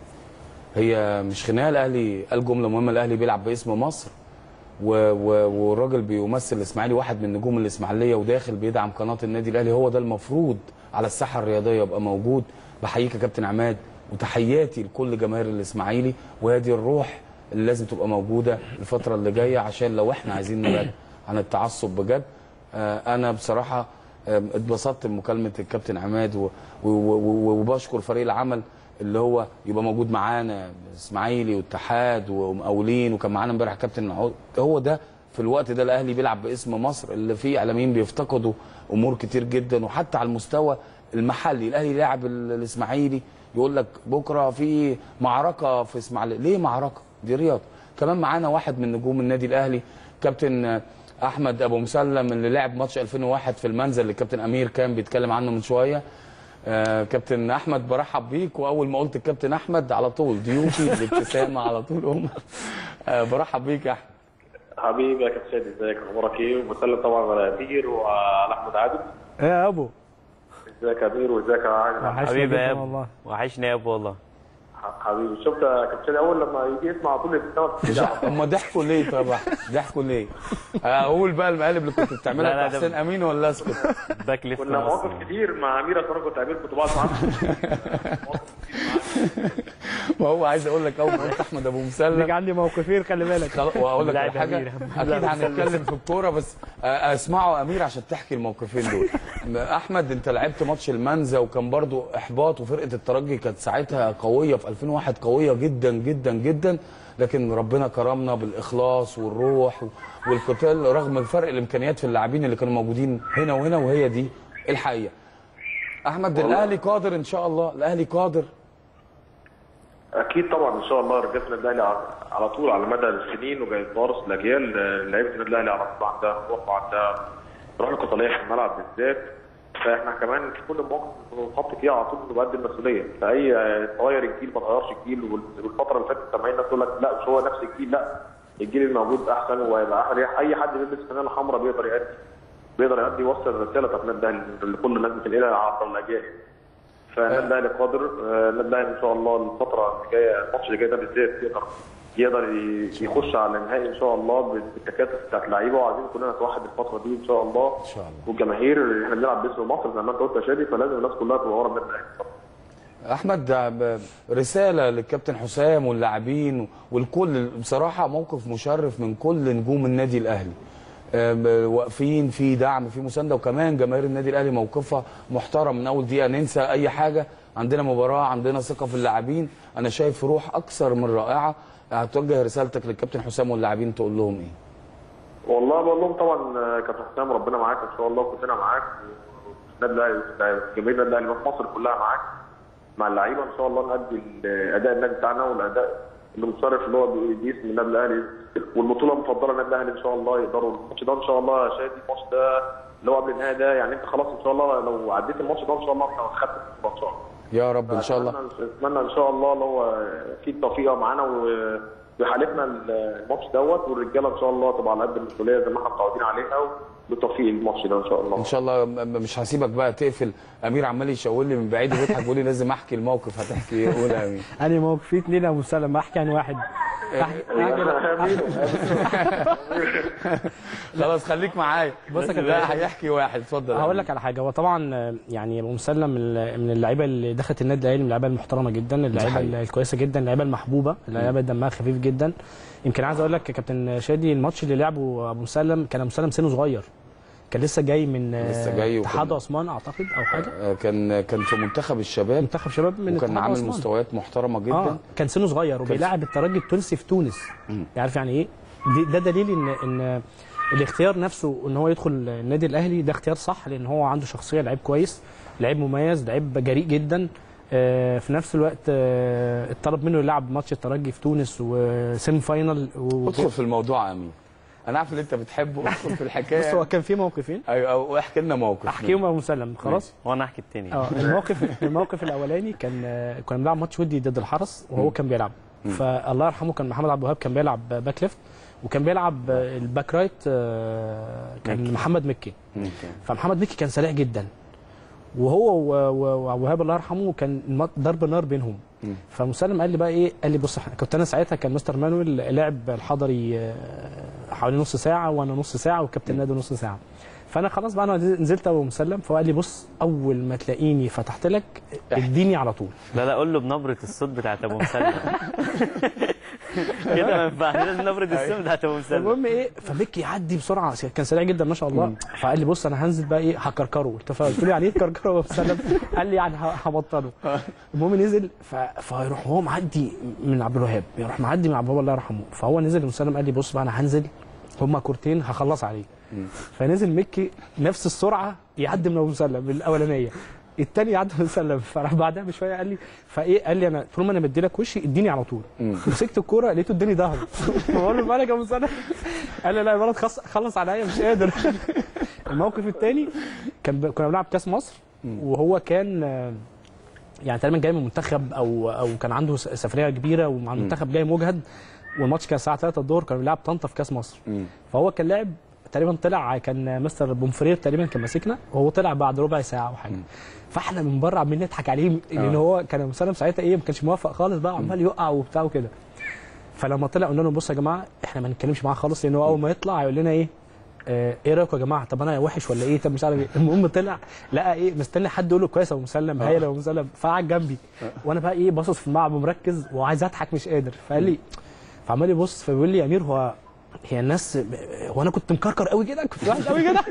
هي مش خناقه الاهلي قال جمله مهمه الاهلي بيلعب باسم مصر و و والراجل بيمثل الاسماعيلي واحد من نجوم الاسماعيليه وداخل بيدعم قناه النادي الاهلي هو ده المفروض على الساحه الرياضيه يبقى موجود بحييك يا كابتن عماد وتحياتي لكل جماهير الاسماعيلي وهذه الروح اللي لازم تبقى موجوده الفتره اللي جايه عشان لو احنا عايزين نبعد عن التعصب بجد آه انا بصراحه آه، اتبسطت بمكالمه الكابتن عماد و- و- و- وبشكر فريق العمل اللي هو يبقى موجود معانا اسماعيلي واتحاد ومقاولين وكان معانا امبارح كابتن عود هو ده في الوقت ده الاهلي بيلعب باسم مصر اللي فيه اعلاميين بيفتقدوا امور كتير جدا وحتى على المستوى المحلي الاهلي لاعب ال- الاسماعيلي يقول لك بكره في معركه في اسماعيليه ليه معركه دي رياضه كمان معانا واحد من نجوم النادي الاهلي كابتن احمد ابو مسلم اللي لعب ماتش 2001 في المنزل اللي كابتن امير كان بيتكلم عنه من شويه آه كابتن احمد برحب بيك واول ما قلت الكابتن احمد على طول ضيوفي الابتسامه على طول هم آه برحب بيك يا احمد حبيبي يا كابتن شادي ازيك اخبارك ايه وبسلم طبعا على امير وعلى احمد عادل يا ابو ازيك يا امير وازيك يا عادل وحشني حبيبي جدا يا ابو والله وحشني يا ابو والله ح- حبيبي شفت يا كابتن شادي اول لما يجي يسمع على طول الابتسامه هم ضحكوا ليه طب ضحكوا ليه اقول بقى المقالب اللي كنت بتعملها لا، لا، في ده- حسين امين ولا اسكت باك ليفت كنا مصر. مواقف كتير مع امير اصل انا كنت امير كنت بقعد معاه ما هو عايز اقول لك اول ما قلت احمد ابو ليك مسلم عندي موقفين خلي بالك خلاص، واقول لك لاعب على حاجه أمير. اكيد هنتكلم في الكوره بس آه، اسمعوا امير عشان تحكي الموقفين دول احمد انت لعبت ماتش المنزا وكان برضو احباط وفرقه الترجي كانت ساعتها قويه في 2001 قويه جدا جدا جدا لكن ربنا كرمنا بالاخلاص والروح والقتال رغم فرق الامكانيات في اللاعبين اللي كانوا موجودين هنا وهنا وهي دي الحقيقه احمد الاهلي قادر ان شاء الله الاهلي قادر اكيد طبعا ان شاء الله رجالة النادي الاهلي على- على طول على مدى السنين وجاي تمارس الاجيال آه، لعيبه النادي الاهلي على طول عندها روح وعندها روح القتاليه في الملعب بالذات فاحنا كمان في كل مواقف بنحط فيها على طول بنبقى قد المسؤوليه فاي آه، تغير الجيل ما تغيرش الجيل وال- والفتره اللي فاتت سامعين الناس تقول لك لا مش هو نفس الجيل لا الجيل الموجود احسن وهيبقى احسن اي حد بيلبس فانيله حمراء بيقدر يأدي بيقدر يأدي يوصل الرساله بتاعت النادي الاهلي لكل الناس بتنقلها عبر الاجيال فالنادي الاهلي قادر آه، النادي الاهلي ان شاء الله الفتره اللي جايه الماتش اللي جاي ده بالذات يقدر يقدر ي- يخش على النهائي ان شاء الله بالتكاتف بتاعت اللعيبه وعايزين كلنا نتوحد الفتره دي ان شاء الله ان شاء الله والجماهير احنا بنلعب باسم مصر زي ما انت قلت يا شادي فلازم الناس كلها تبقى ورا النادي الاهلي احمد ده ب- رساله للكابتن حسام واللاعبين والكل بصراحه موقف مشرف من كل نجوم النادي الاهلي آه، ب- واقفين في دعم في مسانده وكمان جماهير النادي الاهلي موقفها محترم من اول دقيقه ننسى اي حاجه عندنا مباراه عندنا ثقه في اللاعبين انا شايف روح اكثر من رائعه هتوجه رسالتك للكابتن حسام واللاعبين تقول لهم ايه والله بقول لهم طبعا آه، كابتن حسام ربنا معاك ان شاء الله كلنا معاك النادي الاهلي جماهير النادي الاهلي في مصر كلها معاك مع اللعيبه ان شاء الله نأدي اداء النادي بتاعنا والاداء المتصرف اللي هو باسم النادي الاهلي والبطوله المفضله للنادي الاهلي ان شاء الله يقدروا الماتش ده ان شاء الله يا شادي الماتش ده اللي هو قبل النهائي ده يعني انت خلاص ان شاء الله لو عديت الماتش ده ان شاء الله احنا خدت البطوله ان شاء الله يا رب ان شاء الله أتمنى- اتمنى ان شاء الله اللي هو في التوفيق معانا و- وحالتنا الماتش دوت والرجاله ان شاء الله تبقى على قد المسؤوليه زي ما احنا متعودين عليها وبالتوفيق الماتش ده ان شاء الله ان شاء الله م- م- مش هسيبك بقى تقفل امير عمال يشاور لي من بعيد ويضحك بيقول لي لازم احكي الموقف هتحكي ايه قول يا امير انا موقف في اتنين يا ابو سلم احكي عن واحد أحكي- خلاص خليك معايا بص يا كابتن لا هيحكي واحد اتفضل يا هقول أمير. لك على حاجه هو طبعا آه، يعني ابو مسلم من ال- من اللعيبه اللي دخلت النادي الاهلي من اللعيبه المحترمه جدا اللعيبه حقيقي. الكويسه جدا اللعيبه المحبوبه اللعيبه دمها خفيف جدا يمكن عايز اقول لك يا كابتن شادي الماتش اللي لعبه ابو مسلم كان ابو مسلم سنه صغير كان لسه جاي من آه، لسه جاي وكان- اتحاد عثمان اعتقد او حاجه آه، كان كان في منتخب الشباب منتخب شباب من وكان اتحاد عامل عثمان. مستويات محترمه جدا اه كان سنه صغير وبيلاعب الترجي التونسي في تونس عارف يعني ايه دي ده دليل ان ان الاختيار نفسه ان هو يدخل النادي الاهلي ده اختيار صح لان هو عنده شخصيه لعيب كويس لعيب مميز لعيب جريء جدا آه، في نفس الوقت آه، اتطلب منه يلعب ماتش الترجي في تونس وسيمي فاينل و... ادخل في الموضوع يا امير انا عارف اللي انت بتحبه ادخل في الحكايه بص هو كان في موقفين ايوه أو احكي لنا موقف احكيهم ابو مسلم خلاص وانا احكي التاني اه الموقف الموقف الاولاني كان آه، كنا بنلعب ماتش ودي ضد الحرس وهو كان بيلعب فالله يرحمه كان محمد عبد الوهاب كان بيلعب باك ليفت وكان بيلعب آه، الباك رايت آه، كان محمد مكي فمحمد مكي كان سريع جدا وهو و- و- وعبد الوهاب الله يرحمه كان الم- ضرب نار بينهم فمسلم قال لي بقى ايه قال لي بص إحنا- كنت انا ساعتها كان مستر مانويل لعب الحضري آه، حوالي نص ساعه وانا نص ساعه والكابتن نادي نص ساعه فانا خلاص بقى انا نزلت ابو مسلم فهو قال لي بص اول ما تلاقيني فتحت لك اديني على طول لا لا قول له بنبره الصوت بتاعت ابو مسلم كده ما ينفعش لازم نبره الصوت بتاعت ابو مسلم المهم ايه فميكي يعدي بسرعه كان سريع جدا ما شاء الله فقال لي بص انا هنزل بقى ايه هكركره قلت قلت له يعني ايه تكركره ابو مسلم قال لي يعني ه- هبطله المهم نزل ف... فيروح هو معدي من عبد الوهاب يروح معدي من عبد الوهاب الله يرحمه فهو نزل مسلم قال لي بص بقى انا هنزل هما كورتين هخلص عليه فنزل ميكي نفس السرعه يعدي من ابو مسلم الاولانيه التاني يعدي من مسلم فراح بعدها بشويه قال لي فايه قال لي انا طول ما انا مدي لك وشي اديني على طول مسكت الكوره لقيته اداني ظهره بقول له مالك يا ابو مسلم قال لي لا يا ولد خلص خلص عليا مش قادر الموقف الثاني كان ب... كنا بنلعب كاس مصر وهو كان آه، يعني تقريبا جاي من منتخب او او كان عنده س- سفريه كبيره ومع المنتخب جاي مجهد والماتش كان الساعه 3 الظهر كانوا بنلعب طنطا في كاس مصر فهو كان لاعب تقريبا طلع كان مستر بومفرير تقريبا كان ماسكنا وهو طلع بعد ربع ساعه او حاجه فاحنا من بره عمالين نضحك عليه لان هو كان مسلم ساعتها ايه ما كانش موافق خالص بقى عمال يقع وبتاع وكده فلما طلع قلنا لهم بصوا يا جماعه احنا ما نتكلمش معاه خالص لان هو اول ما يطلع هيقول لنا ايه آه، ايه رايكم يا جماعه طب انا وحش ولا ايه طب مش عارف ايه المهم طلع لقى ايه مستني حد يقول له كويس يا ابو مسلم هايل يا ابو مسلم فقعد جنبي وانا بقى ايه باصص في الملعب ومركز وعايز اضحك مش قادر فقال لي فعمال يبص فبيقول لي يا امير هو هي الناس هو انا كنت مكركر قوي كده كنت وحش قوي كده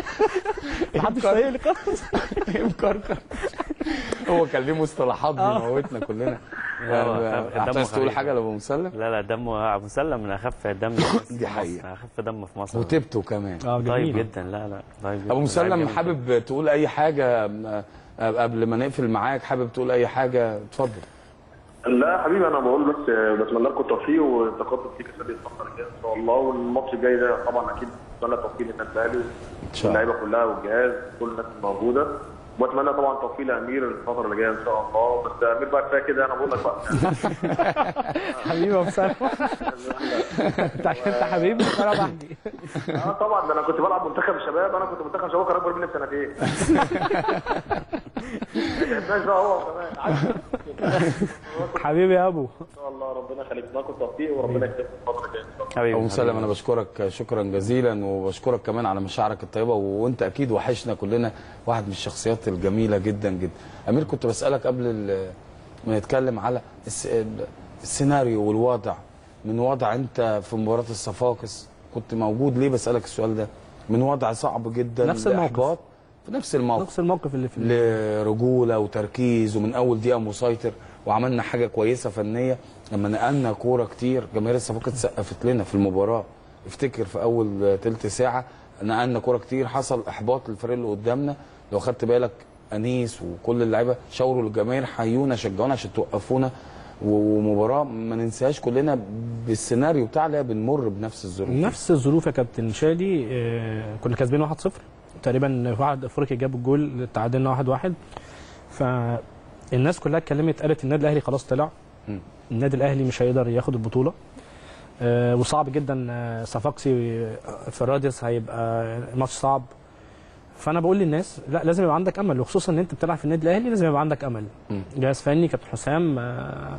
محدش فايق لي خالص مكركر هو كان ليه مصطلحات بيموتنا كلنا آه، يعني دمه عايز تقول خفيف. حاجه لابو مسلم لا لا دمه ابو مسلم من اخف الدم دي حقيقة. اخف دم في مصر وتبته كمان اه طيب جميل جدا لا لا طيب جدا ابو مسلم لعيب جامد. حابب تقول اي حاجه آه، قبل ما نقفل معاك حابب تقول اي حاجه اتفضل لا يا حبيبي انا بقول بس بتمنى لكم التوفيق والتقدم فيك السنه دي الفتره الجايه ان شاء الله والماتش الجاي ده طبعا اكيد بتمنى التوفيق للنادي الاهلي شاء الله. واللعيبه كلها والجهاز كل الناس الموجوده واتمنى طبعا توفيق لامير الفتره اللي جايه ان شاء الله بس امير بقى كفايه كده انا بقول لك بقى حبيبي يا ابو مسلم انت عشان انت حبيبي انا بحكي اه طبعا ده انا كنت بلعب منتخب الشباب انا كنت منتخب شباب كان اكبر مني بسنتين ما هو كمان عادي. حبيبي يا ابو ان شاء الله ربنا يخليك معاكم التوفيق وربنا يكرمكم الفتره الجايه ان شاء الله حبيبي ابو مسلم انا بشكرك شكرا جزيلا وبشكرك كمان على مشاعرك الطيبه وانت اكيد وحشنا كلنا واحد من الشخصيات الجميله جدا جدا امير كنت بسالك قبل ال- ما نتكلم على الس- ال- السيناريو والوضع من وضع انت في مباراه الصفاقس كنت موجود ليه بسالك السؤال ده من وضع صعب جدا نفس الموقف. لإحباط، في نفس الموقف نفس الموقف اللي في لرجوله وتركيز ومن اول دقيقه مسيطر وعملنا حاجه كويسه فنيه لما نقلنا كوره كتير جماهير الصفاقس سقفت لنا في المباراه افتكر في اول تلت ساعه نقلنا كوره كتير حصل احباط للفريق اللي قدامنا لو خدت بالك انيس وكل اللعيبه شاوروا للجماهير حيونا شجعونا عشان توقفونا و- ومباراه ما ننساهاش كلنا بالسيناريو بتاع اللي هي بنمر بنفس الظروف نفس الظروف يا كابتن شادي آه، كنا كاسبين 1-0 تقريبا واحد افريقيا جاب الجول تعادلنا 1-1 فالناس كلها اتكلمت قالت النادي الاهلي خلاص طلع مم. النادي الاهلي مش هيقدر ياخد البطوله آه، وصعب جدا آه، صفاقسي في الرادس هيبقى ماتش صعب فانا بقول للناس لا لازم يبقى عندك امل وخصوصا ان انت بتلعب في النادي الاهلي لازم يبقى عندك امل مم. جهاز فني كابتن حسام آه،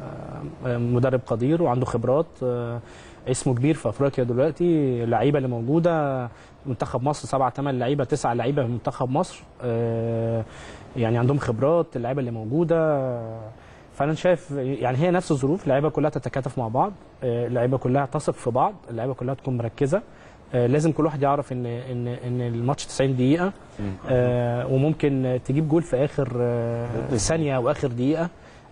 آه، مدرب قدير وعنده خبرات آه، اسمه كبير في افريقيا دلوقتي اللعيبه اللي موجوده منتخب مصر سبعة ثمان لعيبه تسعة لعيبه في منتخب مصر آه، يعني عندهم خبرات اللعيبه اللي موجوده آه، فانا شايف يعني هي نفس الظروف اللعيبه كلها تتكاتف مع بعض آه، اللعيبه كلها تثق في بعض اللعيبه كلها تكون مركزه آه، لازم كل واحد يعرف ان ان ان الماتش 90 دقيقه آه، وممكن تجيب جول في اخر آه، ثانيه او اخر دقيقه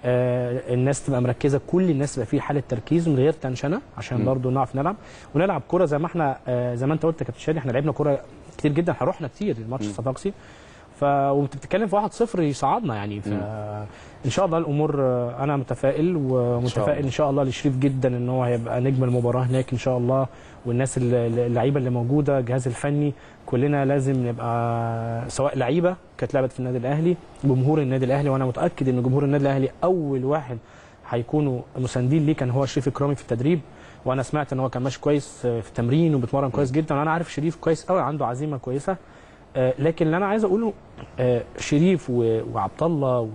آه، الناس تبقى مركزه كل الناس تبقى في حاله تركيز من غير تنشنه عشان مم. برضو نعرف نلعب ونلعب كره زي ما احنا آه، زي ما انت قلت يا كابتن شادي احنا لعبنا كره كتير جدا احنا رحنا كتير الماتش الصفاقسي ف وانت بتتكلم في 1-0 يصعدنا يعني ف ان شاء الله الامور آه، انا متفائل ومتفائل الله. ان شاء الله لشريف جدا ان هو هيبقى نجم المباراه هناك ان شاء الله والناس ال- ال- اللعيبه اللي موجوده الجهاز الفني كلنا لازم نبقى سواء لعيبه كانت لعبت في النادي الاهلي جمهور النادي الاهلي وانا متاكد ان جمهور النادي الاهلي اول واحد هيكونوا مساندين ليه كان هو شريف اكرامي في التدريب وانا سمعت ان هو كان ماشي كويس في التمرين وبيتمرن كويس جدا وانا عارف شريف كويس قوي عنده عزيمه كويسه آه، لكن اللي انا عايز اقوله آه، شريف و- وعبد الله و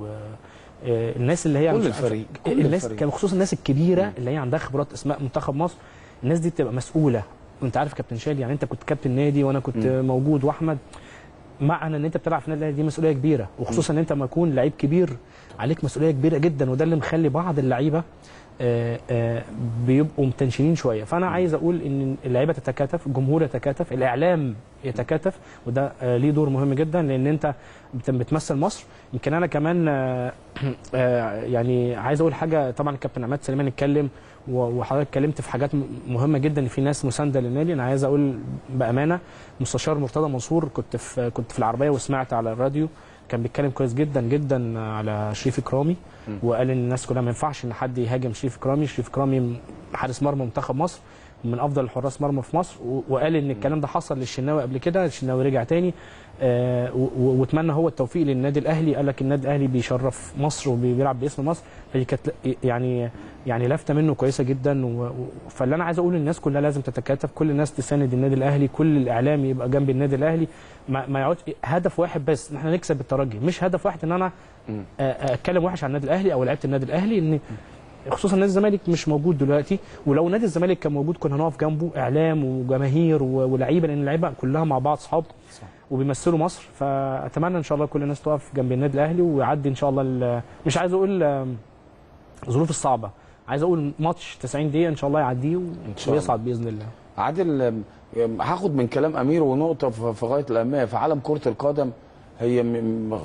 آه، الناس اللي هي كل مش- الفريق، كل الناس الفريق. كان خصوصا الناس الكبيره اللي هي عندها خبرات اسماء منتخب مصر الناس دي بتبقى مسؤوله وانت عارف كابتن شادي يعني انت كنت كابتن نادي وانا كنت مم. موجود واحمد معنى ان انت بتلعب في النادي الاهلي دي مسؤوليه كبيره وخصوصا ان انت لما تكون لعيب كبير عليك مسؤوليه كبيره جدا وده اللي مخلي بعض اللعيبه آه، آه، بيبقوا متنشنين شويه فانا عايز اقول ان اللعيبه تتكاتف الجمهور يتكاتف الاعلام يتكاتف وده آه، ليه دور مهم جدا لان انت بت- بتمثل مصر يمكن انا كمان آه، آه، يعني عايز اقول حاجه طبعا الكابتن عماد سليمان اتكلم و- وحضرتك اتكلمت في حاجات م- مهمه جدا ان في ناس مسانده للنادي انا عايز اقول بامانه مستشار مرتضى منصور كنت في كنت في العربيه وسمعت على الراديو كان بيتكلم كويس جدا جدا على شريف اكرامي وقال ان الناس كلها ما ينفعش ان حد يهاجم شريف اكرامي شريف اكرامي حارس مرمى منتخب مصر من افضل حراس مرمى في مصر و- وقال ان الكلام ده حصل للشناوي قبل كده الشناوي رجع تاني آه، و- و- واتمنى هو التوفيق للنادي الاهلي قال لك النادي الاهلي بيشرف مصر وبيلعب باسم مصر فدي كانت يعني يعني لافته منه كويسه جدا و- و- فاللي انا عايز اقول الناس كلها لازم تتكاتف كل الناس تساند النادي الاهلي كل الاعلام يبقى جنب النادي الاهلي ما, ما يقعدش هدف واحد بس ان احنا نكسب الترجي مش هدف واحد ان انا مم. آه، آه، اتكلم وحش عن النادي الاهلي او لعيبه النادي الاهلي ان خصوصا نادي الزمالك مش موجود دلوقتي ولو نادي الزمالك كان موجود كنا هنقف جنبه اعلام وجماهير و- ولاعيبه لان اللعيبه كلها مع بعض صحاب وبيمثلوا مصر فاتمنى ان شاء الله كل الناس تقف جنب النادي الاهلي ويعدي ان شاء الله ال- مش عايز اقول آم، الظروف الصعبه عايز اقول ماتش 90 دقيقه ان شاء الله يعديه و- شاء الله. ويصعد باذن الله عادل أم، هاخد من كلام امير ونقطه في في غايه الاهميه في عالم كره القدم هي م-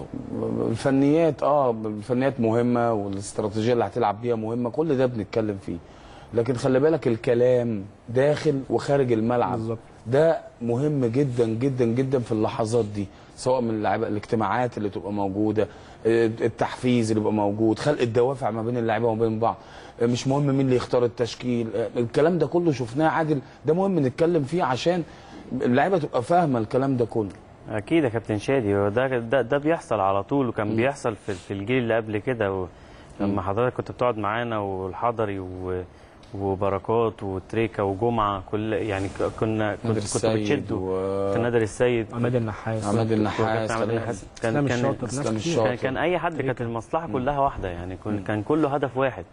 م- الفنيات اه الفنيات مهمه والاستراتيجيه اللي هتلعب بيها مهمه كل ده بنتكلم فيه لكن خلي بالك الكلام داخل وخارج الملعب بالظبط. ده مهم جدا جدا جدا في اللحظات دي سواء من اللعيبه الاجتماعات اللي تبقى موجوده آه، التحفيز اللي بيبقى موجود خلق الدوافع ما بين اللعيبه وما بين بعض آه، مش مهم مين اللي يختار التشكيل آه، الكلام ده كله شفناه عادل ده مهم نتكلم فيه عشان اللعيبه تبقى فاهمه الكلام ده كله اكيد يا كابتن شادي هو ده ده, ده بيحصل على طول وكان بيحصل في, في الجيل اللي قبل كده و- لما حضرتك كنت بتقعد معانا والحضري و وبركات وتريكا وجمعه كل يعني ك- كنا كنت نادر كنت السيد بتشدوا و- كابتن نادر السيد عماد النحاس عماد النحاس وكابتن عماد خليل النحاس. حسن. اسلام كان كان الشاطر ناس إسلام كتير. الشاطر. كان, كان اي حد كانت المصلحه كلها واحده يعني كن كان كله هدف واحد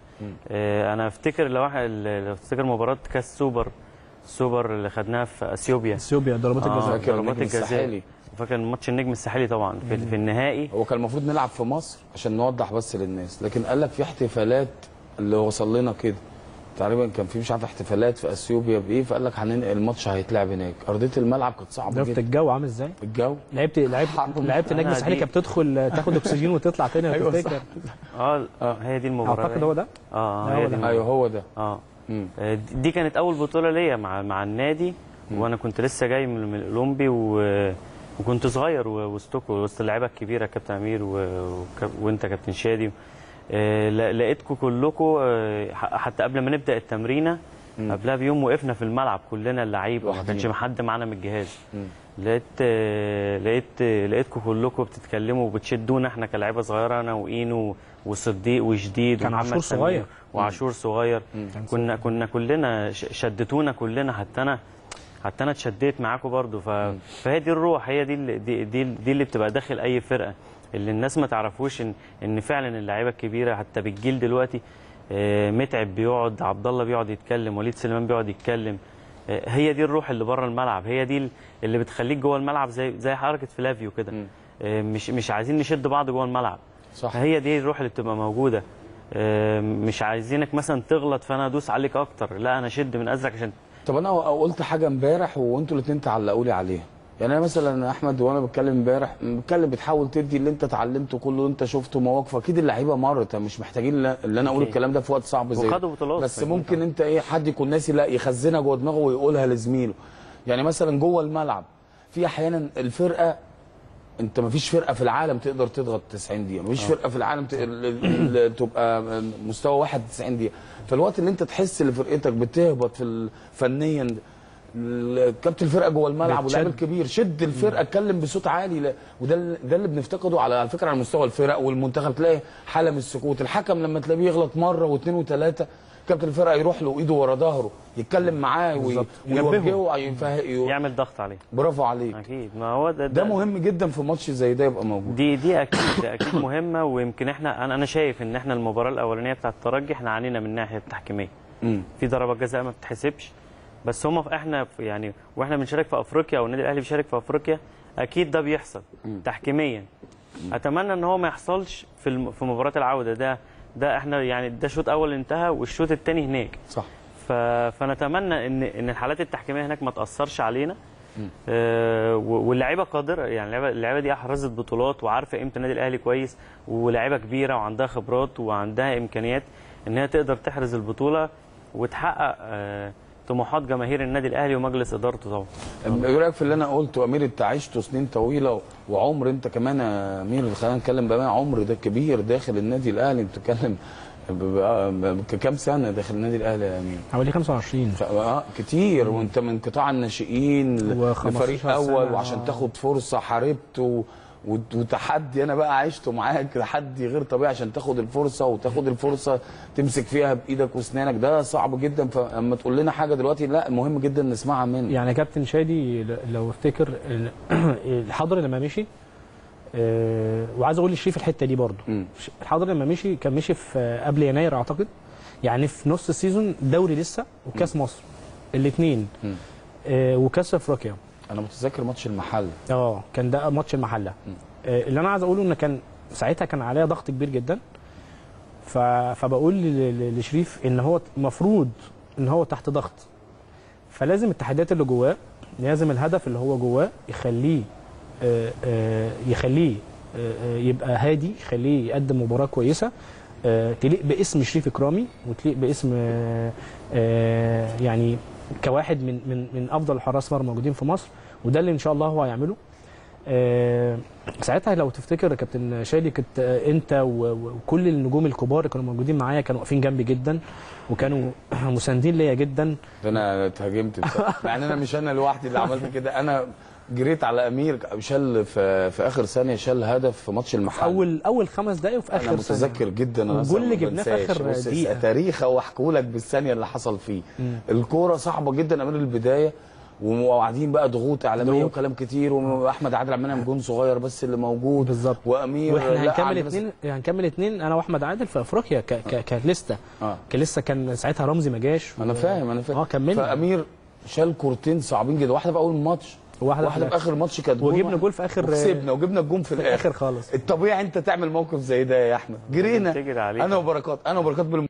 آه انا افتكر لو واحد لو تفتكر مباراه كاس سوبر السوبر اللي خدناها في اثيوبيا اثيوبيا ضربات آه، الجزاء فاكر ضربات النجم الجزاء الساحلي. فاكر ماتش النجم الساحلي طبعا في, في النهائي هو كان المفروض نلعب في مصر عشان نوضح بس للناس لكن قال لك في احتفالات اللي وصل لنا كده تقريبا كان في مش عارف احتفالات في اثيوبيا بايه فقال لك هننقل الماتش هيتلعب هناك ارضيه الملعب كانت صعبه ضربة جدا الجو عامل ازاي؟ الجو لعبت لعبت لعبت النجم أنا الساحلي دي- كانت بتدخل تاخد اكسجين وتطلع تاني لو أيوة تفتكر صح. اه هي دي المباراه اعتقد هو ده اه هو هي ده. دي ايوه المباراة. هو ده اه مم. آه، دي- دي كانت اول بطوله ليا مع مع النادي وانا كنت لسه جاي من من الاولمبي و... وكنت صغير و- وسطكم وسط اللعيبه الكبيره كابتن امير و... وك... وانت كابتن شادي آه، لا- لقيتكم كلكم آه، ح- حتى قبل ما نبدا التمرينه قبلها بيوم وقفنا في الملعب كلنا اللعيبه ما لوحدينا. كانش حد معانا من الجهاز لقيت آه، لقيت آه، لقيتكم كلكم بتتكلموا وبتشدونا احنا كلاعيبه صغيره انا واينو وصديق وجديد كان ومحمد عاشور سمير صغير. وعاشور صغير كنا كنا كلنا ش- شدتونا كلنا حتى انا حتى انا اتشديت معاكم برضو ف... فهي دي الروح هي دي اللي دي, دي, دي اللي بتبقى داخل اي فرقه اللي الناس ما تعرفوش ان ان فعلا اللعيبه الكبيره حتى بالجيل دلوقتي آه، متعب بيقعد عبد الله بيقعد يتكلم وليد سليمان بيقعد يتكلم آه، هي دي الروح اللي بره الملعب هي دي اللي بتخليك جوه الملعب زي زي حركه فلافيو كده آه، مش مش عايزين نشد بعض جوه الملعب صح هي دي الروح اللي بتبقى موجوده آه، مش عايزينك مثلا تغلط فانا ادوس عليك اكتر لا انا اشد من ازرك عشان طب انا قلت حاجه امبارح وانتوا الاثنين تعلقوا لي عليها يعني انا مثلا احمد وانا بتكلم امبارح بتكلم بتحاول تدي اللي انت اتعلمته كله انت شفته مواقف اكيد اللعيبه مرت مش محتاجين لا- اللي انا اقول أكيد. الكلام ده في وقت صعب زي ده. وخدوا بطولات بس أكيد ممكن طبعا. انت ايه حد يكون ناسي لا يخزنها جوه دماغه ويقولها لزميله يعني مثلا جوه الملعب في احيانا الفرقه انت ما فيش فرقه في العالم تقدر تضغط 90 دقيقه ما فيش فرقه في العالم ت... ال- ال- ال- تبقى مستوى واحد 90 دقيقه فالوقت اللي انت تحس ان فرقتك بتهبط في ال- فنيا ال- كابتن الفرقه جوه الملعب بتشد. واللاعب الكبير شد الفرقه اتكلم بصوت عالي لا- وده ال- ده اللي بنفتقده على على فكره على مستوى الفرق والمنتخب تلاقي حاله من السكوت الحكم لما تلاقيه يغلط مره واثنين وثلاثه كابتن الفرقه يروح له ايده ورا ظهره يتكلم معاه وي- بالظبط. ويوجهه يفه- ي- يعمل ضغط عليه برافو عليك اكيد ما هو ده ده مهم جدا في ماتش زي ده يبقى موجود دي دي اكيد ده اكيد مهمه ويمكن احنا انا انا شايف ان احنا المباراه الاولانيه بتاعه الترجي احنا عانينا من الناحيه التحكيميه مم. في ضربات جزاء ما بتتحسبش بس هم في احنا في يعني واحنا بنشارك في افريقيا والنادي الاهلي بيشارك في افريقيا اكيد ده بيحصل تحكيميا اتمنى ان هو ما يحصلش في الم... في مباراه العوده ده ده احنا يعني ده شوط اول انتهى والشوط الثاني هناك صح ف... فنتمنى ان ان الحالات التحكيميه هناك ما تاثرش علينا آه و- واللعيبه قادره يعني اللعيبه اللعيبه دي احرزت بطولات وعارفه قيمه النادي الاهلي كويس ولاعيبه كبيره وعندها خبرات وعندها امكانيات ان هي تقدر تحرز البطوله وتحقق آه طموحات جماهير النادي الاهلي ومجلس ادارته طبعا ايه رايك في اللي انا قلته امير انت عشته سنين طويله وعمر انت كمان يا امير خلينا نتكلم بقى عمر ده كبير داخل النادي الاهلي انت بتتكلم ب- ب- كام سنه داخل النادي الاهلي يا امير حوالي 25 ف- اه كتير وانت من قطاع الناشئين ل- و15 لفريق سنة، اول وعشان آه. تاخد فرصه حاربت و... وت- وتحدي انا بقى عشته معاك تحدي غير طبيعي عشان تاخد الفرصه وتاخد الفرصه تمسك فيها بايدك واسنانك ده صعب جدا فاما تقول لنا حاجه دلوقتي لا مهم جدا نسمعها منك يعني كابتن شادي ل- لو افتكر ال- الحضر لما مشي آه، وعايز اقول لشريف الحته دي برضو مم. ش- الحضر لما مشي كان مشي في آه، قبل يناير اعتقد يعني في نص السيزون دوري لسه وكاس مصر الاثنين مم. وكاس افريقيا انا متذكر ماتش المحل اه كان ده ماتش المحله آه، اللي انا عايز اقوله ان كان ساعتها كان عليا ضغط كبير جدا ف... فبقول ل- ل- لشريف ان هو المفروض ان هو تحت ضغط فلازم التحديات اللي جواه لازم الهدف اللي هو جواه يخليه آه، آه، يخليه آه، آه، يبقى هادي يخليه يقدم مباراه كويسه آه، تليق باسم شريف اكرامي وتليق باسم آه، آه، يعني كواحد من من من افضل الحراس مرمى موجودين في مصر وده اللي ان شاء الله هو هيعمله آه، ساعتها لو تفتكر يا كابتن شادي كنت آه، انت و- و- وكل النجوم الكبار اللي كانوا موجودين معايا كانوا واقفين جنبي جدا وكانوا مساندين ليا جدا ده انا اتهاجمت بصراحة. مع ان انا مش انا لوحدي اللي عملت كده انا جريت على امير شال في, في اخر ثانيه شال هدف في ماتش المحل اول اول خمس دقايق وفي اخر انا متذكر جدا انا والجول اللي أصلاً ما جبناه في بنساش. آخر بص، دقيقة. تاريخ او احكوا لك بالثانيه اللي حصل فيه مم. الكوره صعبه جدا امير البدايه وقاعدين بقى ضغوط اعلاميه ضغوط. وكلام كتير واحمد عادل عمال يعمل جون صغير بس اللي موجود بالظبط وامير واحنا لا، هنكمل عندنا- اتنين هنكمل اتنين انا واحمد عادل في افريقيا ك... ك... كلسته اه كلسه كان ساعتها رمزي ما جاش انا فاهم انا فاهم اه كملنا فامير شال كورتين صعبين جدا واحده في اول ماتش واحدة واحده في في اخر ماتش كانت وجبنا جول في آخر- وكسبنا وجبنا الجون في في الاخر الاخر خالص الطبيعي انت تعمل موقف زي ده يا احمد جرينا تجري عليك. انا وبركات انا وبركات بالم...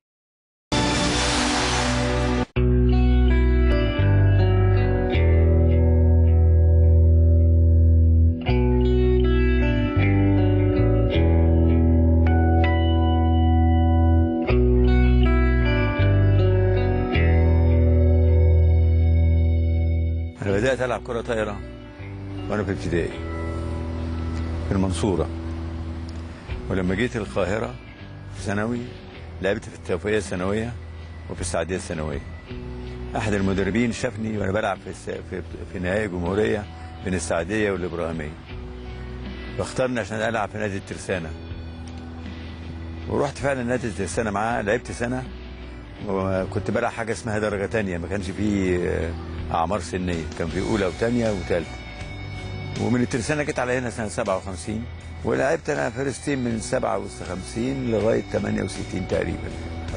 انا بدات العب كره طايره وانا في ابتدائي في المنصوره ولما جيت القاهره في ثانوي لعبت في التوفيقيه الثانويه وفي السعديه الثانويه احد المدربين شافني وانا بلعب في الس- في, في نهائي الجمهوريه بين السعديه والابراهيميه واختارني عشان العب في نادي الترسانه ورحت فعلا نادي الترسانه معاه لعبت سنه وكنت بلعب حاجه اسمها درجه تانية ما كانش فيه آه، اعمار سنيه كان في اولى وثانيه وثالثه ومن الترسانه جيت على هنا سنه 57 ولعبت انا فيرست تيم من 57 لغايه 68 تقريبا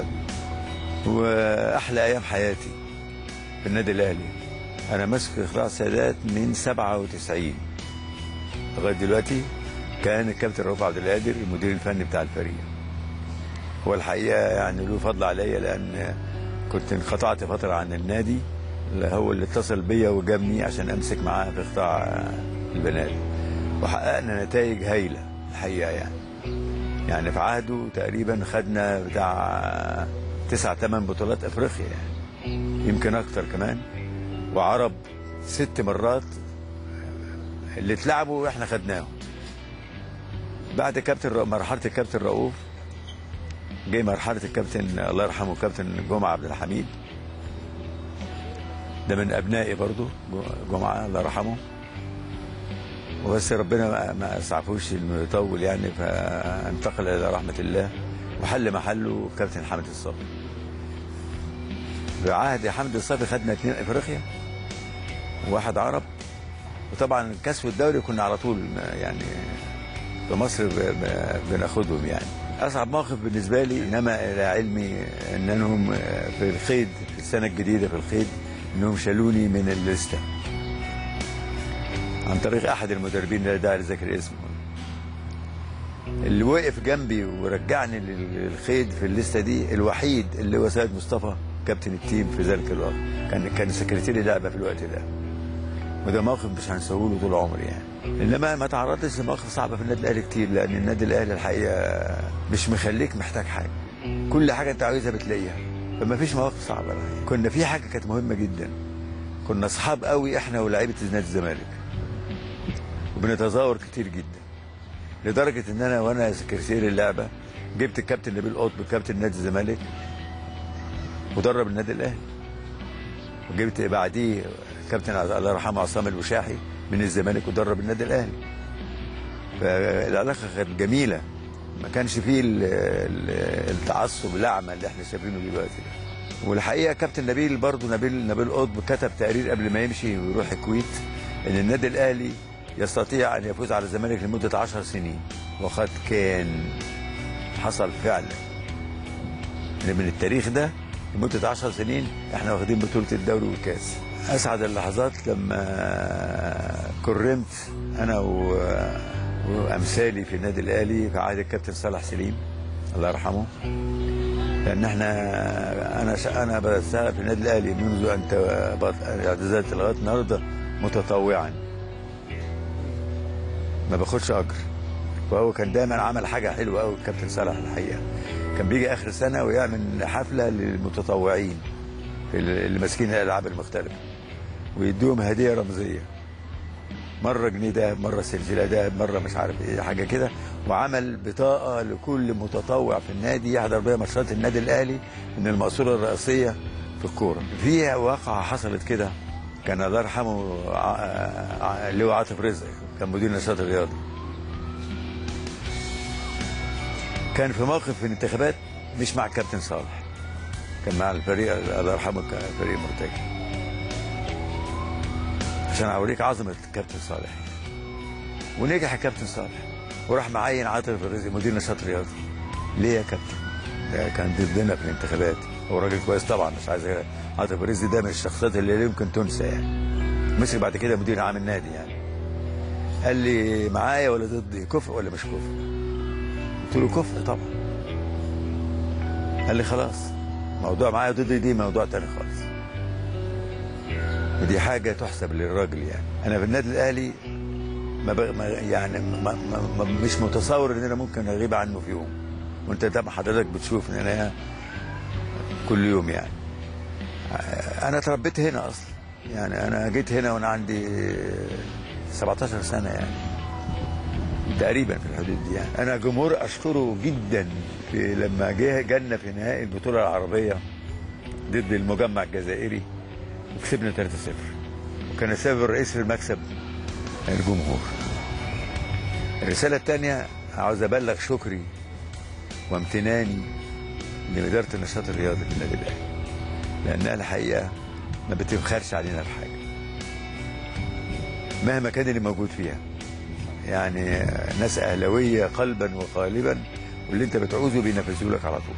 واحلى ايام حياتي في النادي الاهلي انا ماسك اخراع سادات من 97 لغايه دلوقتي كان الكابتن رؤوف عبد القادر المدير الفني بتاع الفريق هو الحقيقه يعني له فضل عليا لان كنت انقطعت فتره عن النادي هو اللي اتصل بيا وجابني عشان امسك معاه في قطاع البنات وحققنا نتائج هايله الحقيقه يعني يعني في عهده تقريبا خدنا بتاع تسع ثمان بطولات افريقيا يعني يمكن اكتر كمان وعرب ست مرات اللي اتلعبوا احنا خدناهم بعد كابتن رؤ- مرحله الكابتن رؤوف جه مرحله الكابتن الله يرحمه كابتن جمعه عبد الحميد ده من ابنائي برضو ج- جمعه الله يرحمه وبس ربنا ما- ما اسعفوش انه يطول يعني فانتقل الى رحمه الله وحل محله كابتن حامد الصبري في عهد حمد الصبري خدنا اثنين افريقيا وواحد عرب وطبعا الكاس والدوري كنا على طول ما- يعني في مصر ب- ب- بناخدهم يعني اصعب موقف بالنسبه لي انما الى علمي انهم في الخيد في السنه الجديده في الخيد انهم شالوني من الليسته عن طريق احد المدربين لا داعي لذكر اسمه اللي وقف جنبي ورجعني لل- للخيد في الليسته دي الوحيد اللي هو سيد مصطفى كابتن التيم في ذلك الوقت كان كان سكرتيري لعبه في الوقت ده وده موقف مش هنسويه له طول عمري يعني انما ما تعرضتش لمواقف صعبه في النادي الاهلي كتير لان النادي الاهلي الحقيقه مش مخليك محتاج حاجه كل حاجه انت عايزها بتلاقيها فما فيش مواقف صعبه الحقيقة. كنا في حاجه كانت مهمه جدا كنا اصحاب قوي احنا ولاعيبه نادي الزمالك وبنتزاور كتير جدا لدرجه ان انا وانا سكرتير اللعبه جبت الكابتن نبيل قطب كابتن نادي الزمالك ودرب النادي الاهلي وجبت بعديه كابتن الله يرحمه عصام البشاحي من الزمالك ودرب النادي الاهلي فالعلاقه كانت جميله ما كانش فيه ال- ال- التعصب الاعمى اللي احنا شايفينه دلوقتي ده والحقيقه كابتن نبيل برضه نبيل نبيل قطب كتب تقرير قبل ما يمشي ويروح الكويت ان النادي الاهلي يستطيع ان يفوز على الزمالك لمده 10 سنين وقد كان حصل فعلا إن من التاريخ ده لمدة 10 سنين احنا واخدين بطولة الدوري والكاس أسعد اللحظات لما كرمت أنا و... وأمثالي في النادي الأهلي في عهد الكابتن صالح سليم الله يرحمه لأن احنا أنا ش... أنا بشتغل في النادي الأهلي منذ أن ت- اعتزلت لغاية النهاردة متطوعا ما باخدش أجر وهو كان دايما عمل حاجة حلوة قوي الكابتن صالح الحقيقة كان بيجي اخر سنه ويعمل حفله للمتطوعين في ال- اللي ماسكين الالعاب المختلفه ويديهم هديه رمزيه مره جنيه دهب مره سلسله دهب مره مش عارف ايه حاجه كده وعمل بطاقه لكل متطوع في النادي يحضر بيها ماتشات النادي الاهلي من المقصوره الرئيسيه في الكوره في واقعه حصلت كده كان الله يرحمه ع- ع- اللي هو عاطف رزق كان مدير نشاط الرياضي كان في موقف في الانتخابات مش مع الكابتن صالح كان مع الفريق الله يرحمه كان فريق مرتجي عشان اوريك عظمه الكابتن صالح ونجح الكابتن صالح وراح معين عاطف الرزق مدير نشاط رياضي ليه يا كابتن؟ ده كان ضدنا في الانتخابات هو راجل كويس طبعا مش عايز أ- عاطف الرزق ده من الشخصيات اللي لا يمكن تنسى يعني مسك بعد كده مدير عام النادي يعني قال لي معايا ولا ضدي كفء ولا مش كفء قلت له كفء طبعا قال لي خلاص موضوع معايا ضدي دي موضوع تاني خالص ودي حاجة تحسب للراجل يعني أنا في النادي الأهلي ما, بغ... ما يعني ما... ما... ما مش متصور إن أنا ممكن أغيب عنه في يوم وأنت طبعا حضرتك بتشوف إن أنا كل يوم يعني أنا اتربيت هنا أصلا يعني أنا جيت هنا وأنا عندي 17 سنة يعني تقريبا في الحدود دي يعني انا جمهور اشكره جدا في لما جه جالنا في نهائي البطوله العربيه ضد المجمع الجزائري وكسبنا 3-0 وكان السبب الرئيسي في المكسب الجمهور الرساله الثانيه عاوز ابلغ شكري وامتناني لاداره النشاط الرياضي في النادي الاهلي لانها الحقيقه ما بتبخلش علينا بحاجه مهما كان اللي موجود فيها يعني ناس اهلاويه قلبا وقالبا واللي انت بتعوزه بينفذوا لك على طول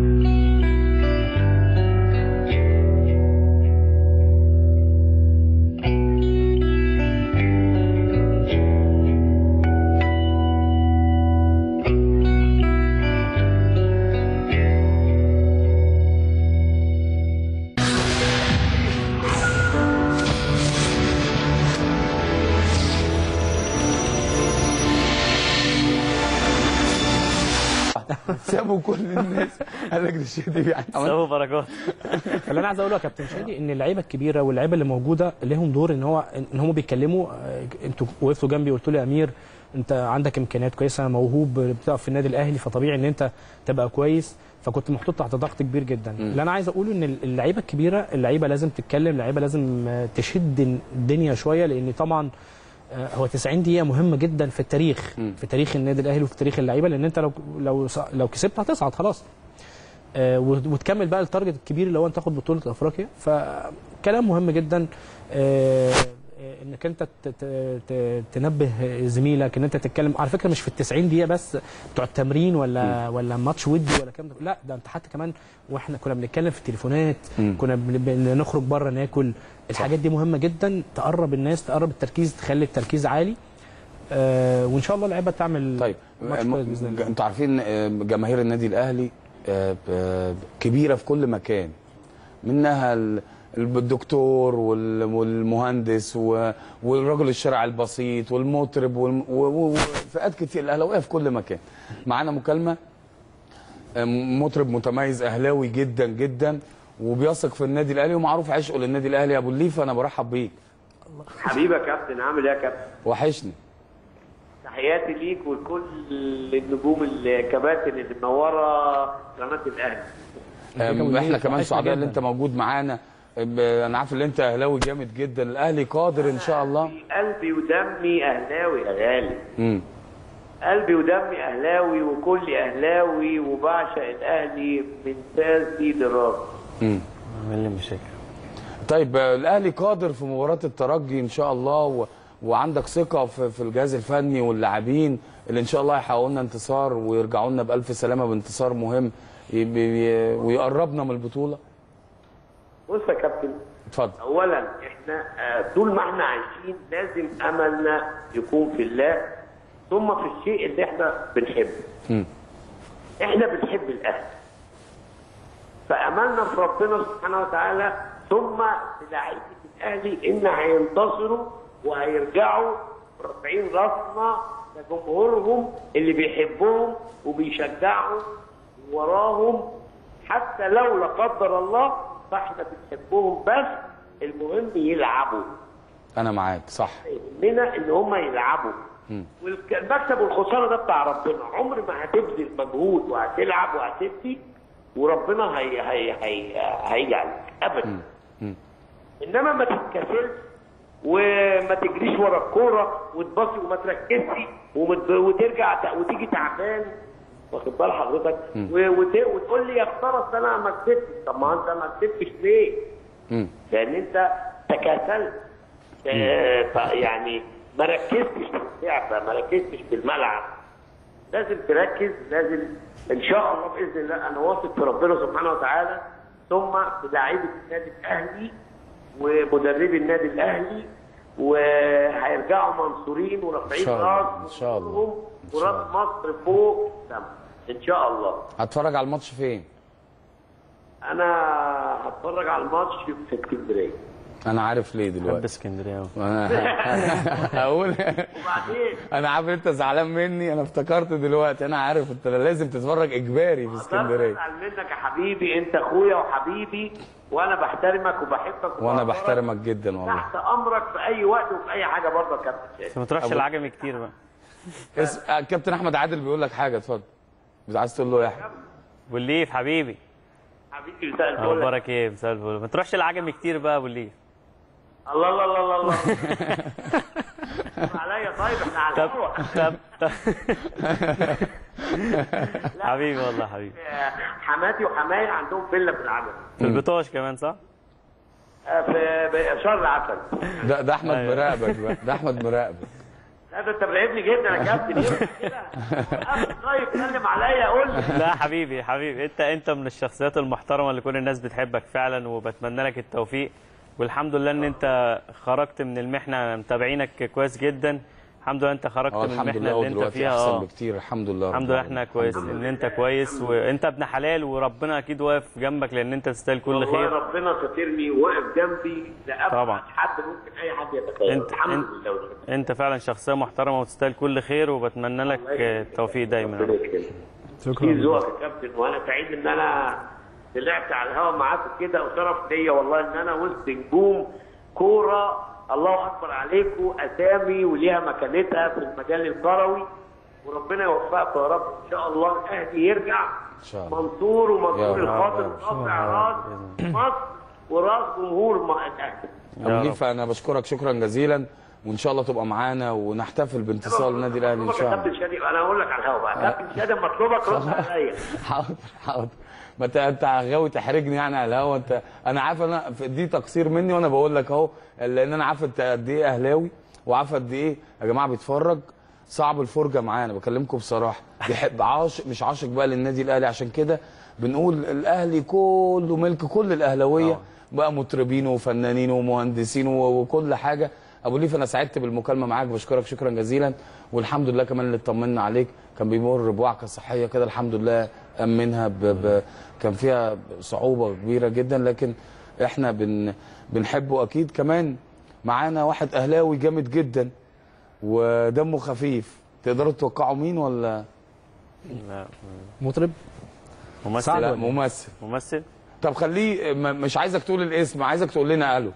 سابوا كل الناس قال لك ده الشادي يعني سابوا بركات اللي انا عايز اقوله يا كابتن شادي ان اللعيبه الكبيره واللعيبه اللي موجوده ليهم دور ان هو ان هم بيتكلموا آه، انتوا وقفتوا جنبي وقلتوا لي يا امير انت عندك امكانيات كويسه موهوب بتقف في النادي الاهلي فطبيعي ان انت تبقى كويس فكنت محطوط تحت ضغط كبير جدا اللي انا عايز اقوله ان اللعيبه الكبيره اللعيبه لازم تتكلم اللعيبه لازم آه، تشد الدنيا شويه لان طبعا آه، هو 90 دقيقة مهمة جدا في التاريخ في تاريخ النادي الأهلي وفي تاريخ اللعيبة لأن أنت لو لو لو كسبت هتصعد خلاص آه، وت- وتكمل بقى التارجت الكبير اللي هو انت تاخد بطوله افريقيا فكلام مهم جدا آه، آه، انك انت ت- ت- ت- تنبه زميلك ان انت تتكلم على فكره مش في ال 90 دقيقه بس بتوع التمرين ولا ولا ماتش ودي ولا كام ده لا ده انت حتى كمان واحنا كنا بنتكلم في التليفونات مم. كنا بن- بنخرج بره ناكل الحاجات دي مهمه جدا تقرب الناس تقرب التركيز تخلي التركيز عالي آه، وان شاء الله اللعيبه تعمل طيب ماتش كويس باذن الله انتوا عارفين آه، جماهير النادي الاهلي آه، ب- كبيره في كل مكان منها ال- الدكتور وال- والمهندس و- والرجل الشارع البسيط والمطرب والم- و- و- وفئات كتير الاهلاويه في كل مكان معانا مكالمه آه، مطرب متميز اهلاوي جدا جدا وبيثق في النادي الاهلي ومعروف عشقه للنادي الاهلي يا ابو الليف انا برحب بيك حبيبي يا كابتن عامل ايه يا كابتن؟ وحشني تحياتي ليك ولكل النجوم الكباتن اللي منوره قناه الاهلي. أم، احنا كمان سعداء ان انت موجود معانا ب- انا عارف ان انت اهلاوي جامد جدا الاهلي قادر ان شاء الله قلبي ودمي اهلاوي يا غالي. امم قلبي ودمي اهلاوي وكل اهلاوي وبعشق الاهلي من ساسي لراسي. امم عامل لي مشاكل طيب آه، الاهلي قادر في مباراه الترجي ان شاء الله و... وعندك ثقه في, في الجهاز الفني واللاعبين اللي ان شاء الله هيحققوا لنا انتصار ويرجعوا لنا بالف سلامه بانتصار مهم ي... ي... ويقربنا من البطوله بص يا كابتن اتفضل اولا احنا آه، طول ما احنا عايشين لازم املنا يكون في الله ثم في الشيء اللي احنا بنحبه. امم احنا بنحب الاهلي فاملنا في ربنا سبحانه وتعالى ثم بلعيبه الاهلي ان هينتصروا وهيرجعوا رافعين راسنا لجمهورهم اللي بيحبهم وبيشجعهم وراهم حتى لو لا قدر الله فاحنا بنحبهم بس المهم يلعبوا انا معاك صح يهمنا ان هم يلعبوا مم. والمكسب والخساره ده بتاع ربنا عمر ما هتبذل مجهود وهتلعب وهتدي وربنا هي هي هي هيجعلك ابدا مم. انما ما تتكسلش وما تجريش ورا الكوره وتبصي وما تركزش ومت- وترجع ت- وتيجي تعبان واخد بال حضرتك و- وت- وتقول لي يا خساره أصل انا ما كسبتش طب ما انت ما كسبتش ليه؟ مم. لان انت تكاسلت آه، ف- يعني ما ركزتش في اللعبه ما ركزتش في الملعب لازم تركز لازم ان شاء الله باذن الله انا واثق في ربنا سبحانه وتعالى ثم بلاعيبه النادي الاهلي ومدربي النادي الاهلي وهيرجعوا منصورين ورافعين إن شاء الله، راس إن شاء الله. وجمهورهم إن شاء وراس مصر فوق سما ان شاء الله هتفرج على الماتش فين؟ انا هتفرج على الماتش في اسكندريه انا عارف ليه بحب دلوقتي اسكندريه أوي. انا هقول وبعدين انا عارف انت زعلان مني انا افتكرت دلوقتي انا عارف انت لازم تتفرج اجباري في اسكندريه ازعل منك يا حبيبي انت اخويا وحبيبي وانا بحترمك وبحبك وانا وبقدرك. بحترمك جدا والله تحت امرك في اي وقت وفي اي حاجه برضه يا كابتن شادي بس ما تروحش أبو- العجمي كتير بقى اس... آه، كابتن احمد عادل بيقول لك حاجه اتفضل مش عايز تقول له يا احمد ابو الليف حبيبي حبيبي مساء الفل اخبارك ايه مساء الفل ما تروحش العجمي كتير بقى ابو الليف الله الله الله الله الله عليا طيب احنا على طب الهوا طب طب حبيبي والله حبيبي آه، حماتي وحماي عندهم فيلا في العجل في البطاش كمان صح؟ آه، في في شهر العسل ده ده احمد أيوة. مراقبك بقى ده احمد مراقبك لا ده انت مراقبني جدا يا كابتن ايه كده وقفت طيب سلم عليا قول لي لا حبيبي حبيبي انت انت من الشخصيات المحترمه اللي كل الناس بتحبك فعلا وبتمنى لك التوفيق والحمد لله ان انت خرجت من المحنه متابعينك كويس جدا الحمد لله انت خرجت اه من الحمد المحنه لله هو اللي انت دلوقتي فيها احسن اه بكتير الحمد لله رب الحمد لله العالمين. احنا كويس ان انت كويس وانت ابن حلال وربنا اكيد واقف جنبك لان انت تستاهل كل والله خير ربنا ساترني وواقف جنبي لأبعد طبعا. حد ممكن اي حد يتخيل انت الحمد انت لله والشكر. انت فعلا شخصيه محترمه وتستاهل كل خير وبتمنى لك التوفيق دايما ربنا يكرمك. شكرا في ذوقك يا كابتن وانا سعيد ان انا طلعت على الهوا معاكم كده وشرف ليا والله ان انا وسط نجوم كوره الله اكبر عليكم اسامي وليها مكانتها في المجال الكروي وربنا يوفقكم يا رب ان شاء الله الاهلي يرجع ان شاء الله منصور يا ومنصور رب. الخاطر رافع راس مصر وراس جمهور م- الاهلي ابو ليف انا بشكرك شكرا جزيلا وان شاء الله تبقى معانا ونحتفل بانتصار النادي الاهلي ان مطلوبك يا شاء الله كابتن شادي انا هقول لك على الهوا بقى كابتن شادي مطلوبك رد عليا حاضر حاضر ما انت انت غاوي تحرجني يعني على الهوا انت انا عارف انا في- دي تقصير مني وانا بقول لك اهو لان انا عارف انت قد ايه اهلاوي وعارف قد ايه يا جماعه بيتفرج صعب الفرجه معانا بكلمكم بصراحه بيحب عاشق مش عاشق بقى للنادي الاهلي عشان كده بنقول الاهلي كله ملك كل الاهلاويه بقى مطربين وفنانين ومهندسين و- وكل حاجه ابو ليف انا سعدت بالمكالمه معاك بشكرك شكرا جزيلا والحمد لله كمان اللي اطمنا عليك كان بيمر بوعكه صحيه كده الحمد لله امنها ب... ب... كان فيها صعوبه كبيره جدا لكن احنا بن... بنحبه اكيد كمان معانا واحد اهلاوي جامد جدا ودمه خفيف تقدروا تتوقعوا مين ولا لا مطرب ممثل لا ممثل ممثل طب خليه م... مش عايزك تقول الاسم عايزك تقول لنا الو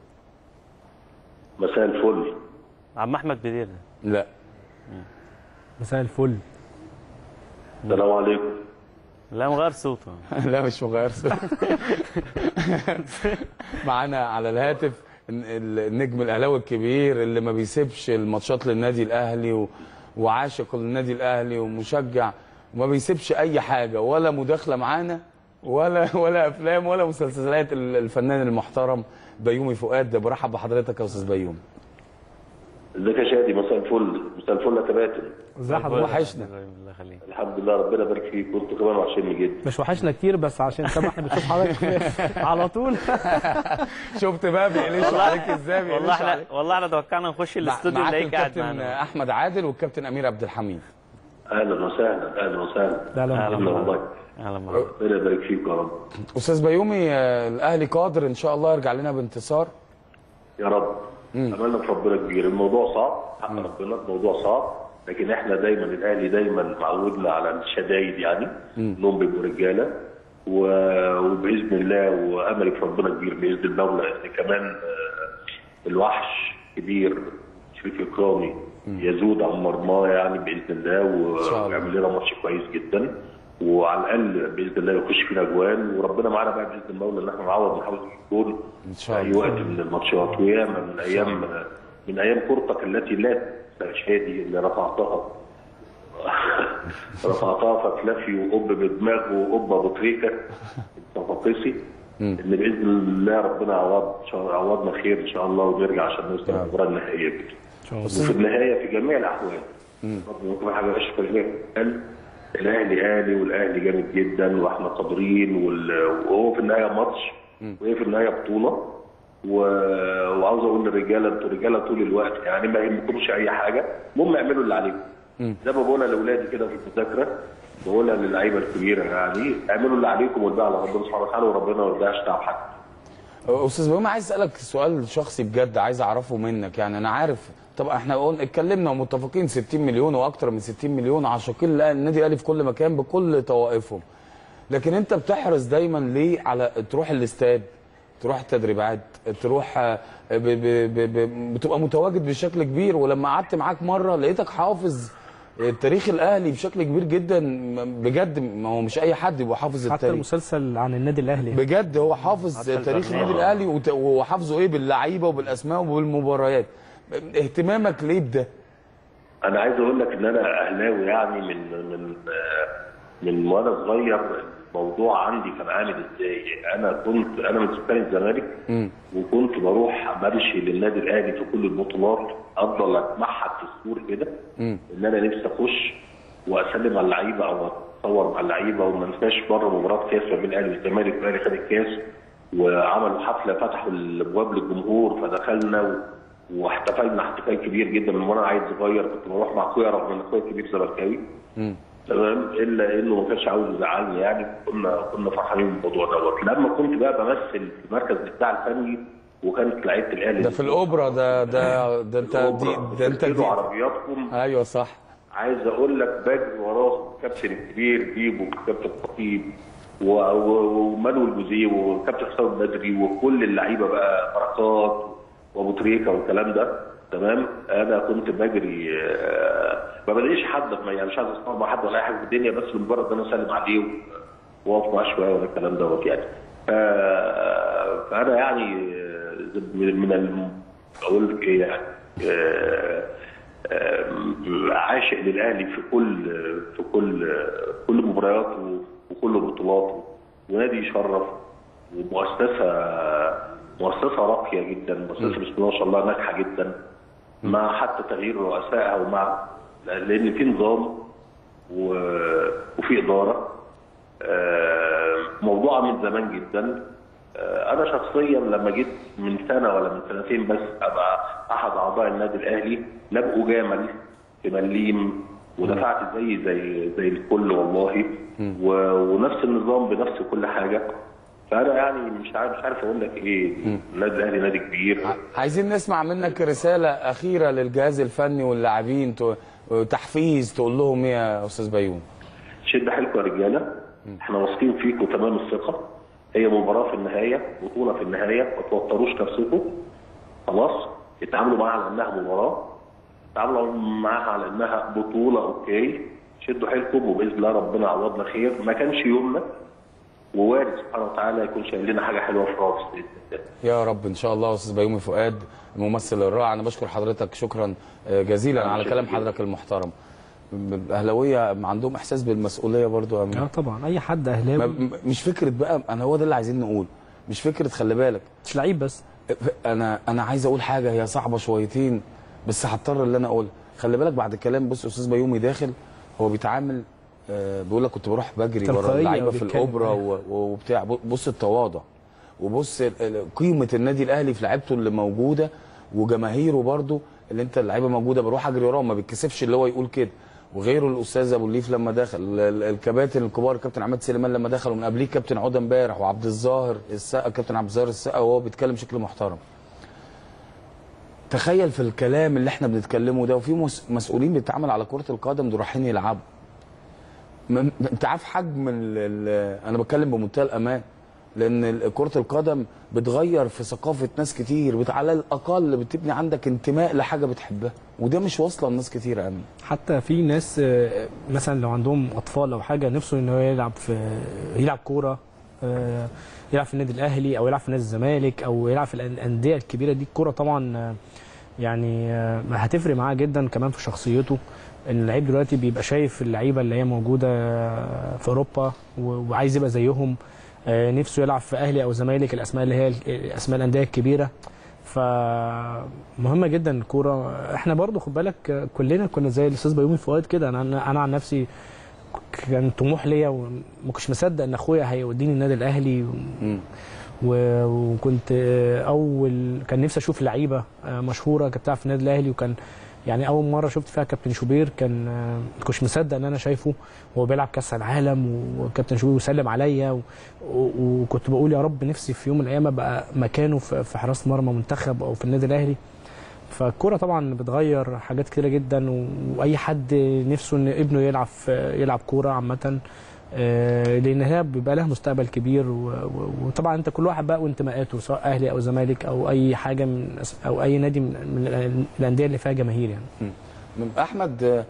مساء الفل عم احمد بدير لا مساء الفل السلام عليكم لا مغير صوته لا مش مغير صوت. معانا على الهاتف الن- النجم الاهلاوي الكبير اللي ما بيسيبش الماتشات للنادي الاهلي و... وعاشق للنادي الاهلي ومشجع وما بيسيبش اي حاجه ولا مداخله معانا ولا ولا افلام ولا مسلسلات ال- الفنان المحترم بيومي فؤاد برحب بحضرتك يا استاذ بيومي ازيك يا شادي مساء الفل مساء الفل يا كباتن ازي حضرتك وحشنا الله يخليك الحمد لله ربنا يبارك فيك وانتوا كمان وحشني جدا مش وحشنا كتير بس عشان طبعا احنا بنشوف حضرتك على طول شفت بقى بيقلشوا عليك ازاي والله بيقلشوا احنا عليك والله احنا توقعنا نخش الاستوديو معاك نلاقيك قاعد الكابتن معانا احمد عادل والكابتن امير عبد الحميد اهلا وسهلا اهلا وسهلا لا لا أهلا اهلا والله اهلا مرحبا ربنا يبارك فيك يا رب استاذ بيومي آه، الاهلي قادر ان شاء الله يرجع لنا بانتصار يا رب املنا في ربنا كبير الموضوع صعب حق ربنا الموضوع صعب لكن احنا دايما الاهلي دايما معودنا على الشدايد يعني انهم بيبقوا رجاله و- وباذن الله واملي في ربنا كبير باذن المولى ان كمان آه، الوحش كبير شريف اكرامي يزود عن مرماه يعني باذن الله شاء الله. ويعمل لنا ماتش كويس جدا وعلى الاقل باذن الله يخش فينا اجوان وربنا معانا بقى باذن المولى ان احنا نعوض نحاول نجيب جول ان شاء اي وقت من الماتشات وياما من ايام من ايام كورتك التي لا شادي اللي رفعتها رفعتها فتلفي وقب بدماغ وقب ابو تريكه الصفاقسي ان باذن الله ربنا يعوض إن شاء الله- يعوضنا خير ان شاء الله ونرجع عشان نوصل للمباراه النهائيه كده وفي النهايه في جميع الاحوال برضه ممكن حاجه مش في الاهلي الاهلي اهلي والاهلي جامد جدا واحنا قادرين وال- وهو في النهايه ماتش وهي في النهايه بطوله و... وعاوز اقول للرجاله انتوا رجاله طول الوقت يعني ما يهمكمش اي حاجه المهم اعملوا اللي عليكم زي ما بقولها لاولادي كده في المذاكره بقولها للعيبه الكبيره يعني اعملوا اللي عليكم والباقي على ربنا سبحانه وتعالى وربنا ما يرجعش تعب حد استاذ بيوم عايز اسالك سؤال شخصي بجد عايز اعرفه منك يعني انا عارف طبعا احنا قلنا اتكلمنا ومتفقين 60 مليون واكتر من 60 مليون عاشقين النادي الاهلي في كل مكان بكل طوائفهم لكن انت بتحرص دايما ليه على تروح الاستاد تروح التدريبات تروح آه، ب ب ب ب بتبقى متواجد بشكل كبير ولما قعدت معاك مره لقيتك حافظ التاريخ الاهلي بشكل كبير جدا بجد ما هو مش اي حد يبقى حافظ حتى التاريخ المسلسل عن النادي الاهلي بجد هو حافظ حتى تاريخ البرنامج. النادي الاهلي وت- وحافظه ايه باللعيبه وبالاسماء وبالمباريات اهتمامك ليه بده؟ انا عايز اقول لك ان انا اهلاوي يعني من من آه، من وانا صغير الموضوع عندي كان عامل ازاي انا كنت انا من سكان الزمالك وكنت بروح بمشي للنادي الاهلي في كل البطولات افضل اتمحك في السور كده ان انا نفسي اخش واسلم على اللعيبه او اتصور مع اللعيبه وما انساش مره مباراه كاس ما بين الاهلي والزمالك والاهلي خد الكاس وعملوا حفله فتحوا الابواب للجمهور فدخلنا و... واحتفلنا احتفال كبير جدا من وانا عيل صغير كنت بروح مع اخويا رغم ان اخويا كبير زملكاوي تمام الا انه ما كانش عاوز يزعلني يعني كنا كنا فرحانين بالموضوع دوت لما كنت بقى بمثل في المركز بتاع الفني وكانت لعيبه الاهلي ده في الاوبرا ده ده ده انت دي ده انت دي عربياتكم ايوه صح عايز اقول لك بجري وراه الكابتن الكبير بيبو والكابتن خطيب و- و- ومانو الجوزيه والكابتن حسام البدري وكل اللعيبه بقى بركات وابو تريكه والكلام ده تمام انا كنت بجري آه، ما بلاقيش حد ما- يعني مش عايز اصطاد مع حد ولا اي حاجه في الدنيا بس لمجرد ان انا اسلم عليه واقف معاه شويه ولا الكلام دوت يعني ف- فانا يعني آه، من من الم- اقول لك ايه يعني آه، آه، عاشق للاهلي في كل في كل كل مبارياته وكل بطولاته ونادي يشرف ومؤسسه مؤسسه راقيه جدا مؤسسه بسم الله ما شاء الله ناجحه جدا مع حتى تغيير رؤسائها ومع لان في نظام و- وفي اداره آه، موضوعه من زمان جدا آه، انا شخصيا لما جيت من سنه ولا من سنتين بس ابقى احد اعضاء النادي الاهلي لم اجامل في مليم ودفعت زي زي زي الكل والله و- ونفس النظام بنفس كل حاجه فانا يعني مش عارف مش عارف اقول لك ايه النادي الاهلي نادي كبير عايزين نسمع منك رساله اخيره للجهاز الفني واللاعبين تو- تحفيز تقول لهم ايه يا استاذ بيوم؟ شد حيلكم يا رجاله احنا واثقين فيكم تمام الثقه هي مباراه في النهايه بطوله في النهايه ما توتروش نفسكم خلاص اتعاملوا معاها على انها مباراه اتعاملوا معاها على انها بطوله اوكي شدوا حيلكم وباذن الله ربنا يعوضنا خير ما كانش يومنا ووارد سبحانه وتعالى يكون شايل لنا حاجه حلوه في رابط باذن الله يا رب ان شاء الله استاذ بيومي فؤاد الممثل الرائع انا بشكر حضرتك شكرا آه، جزيلا على كلام حضرتك المحترم الاهلاويه عندهم احساس بالمسؤوليه برضو يا أمين. اه طبعا اي حد ما- اهلاوي م- مش فكره بقى انا هو ده اللي عايزين نقول مش فكره خلي بالك مش لعيب بس انا انا عايز اقول حاجه هي صعبه شويتين بس هضطر اللي انا اقولها خلي بالك بعد الكلام بص استاذ بيومي داخل هو بيتعامل آه، بيقول لك كنت بروح بجري ورا تلقائية اللعيبه في وبيتكلم. الاوبرا و- وبتاع بص التواضع وبص ال- ال- قيمه النادي الاهلي في لعيبته اللي موجوده وجماهيره برضو اللي انت اللعيبه موجوده بروح اجري وراهم ما بيتكسفش اللي هو يقول كده وغيره الاستاذ ابو الليف لما دخل ال- ال- الكباتن الكبار كابتن عماد سليمان لما دخل ومن قبليه كابتن عوده امبارح وعبد الظاهر السقا كابتن عبد الظاهر السقا وهو بيتكلم بشكل محترم تخيل في الكلام اللي احنا بنتكلمه ده وفي مس- مسؤولين بيتعامل على كره القدم دول رايحين يلعبوا م- م- انت عارف حجم ال ال انا بتكلم بمنتهى الامان لان ال- كره القدم بتغير في ثقافه ناس كتير بت- على الاقل بتبني عندك انتماء لحاجه بتحبها وده مش واصله لناس كتير يا امين حتى في ناس آه، مثلا لو عندهم اطفال او حاجه نفسه ان هو يلعب في يلعب كوره آه، يلعب في النادي الاهلي او يلعب في نادي الزمالك او يلعب في الأن- الانديه الكبيره دي الكوره طبعا آه، يعني آه، هتفرق معاه جدا كمان في شخصيته ان اللعيب دلوقتي بيبقى شايف اللعيبه اللي هي موجوده في اوروبا و- وعايز يبقى زيهم آه، نفسه يلعب في اهلي او زمالك الاسماء اللي هي ال- اسماء الانديه الكبيره فمهمه جدا الكوره احنا برضو خد بالك آه، كلنا كنا زي الاستاذ بيومي فؤاد كده انا انا عن نفسي كان طموح ليا وما كنتش مصدق ان اخويا هيوديني النادي الاهلي و- وكنت آه، اول كان نفسي اشوف لعيبه آه، مشهوره كانت بتلعب في النادي الاهلي وكان يعني اول مره شفت فيها كابتن شوبير كان آه، ما كنتش مصدق ان انا شايفه وهو بيلعب كاس العالم وكابتن شوبير وسلم عليا و- و- وكنت بقول يا رب نفسي في يوم من الايام ابقى مكانه في في حراسه مرمى منتخب او في النادي الاهلي فالكرة طبعا بتغير حاجات كتيرة جدا و- واي حد نفسه ان ابنه يلعب في- يلعب كورة عامة آه، لان هي بيبقى لها مستقبل كبير و- و- وطبعا انت كل واحد بقى وانتماءاته سواء اهلي او زمالك او اي حاجه من او اي نادي من من الانديه اللي فيها جماهير يعني من احمد آه،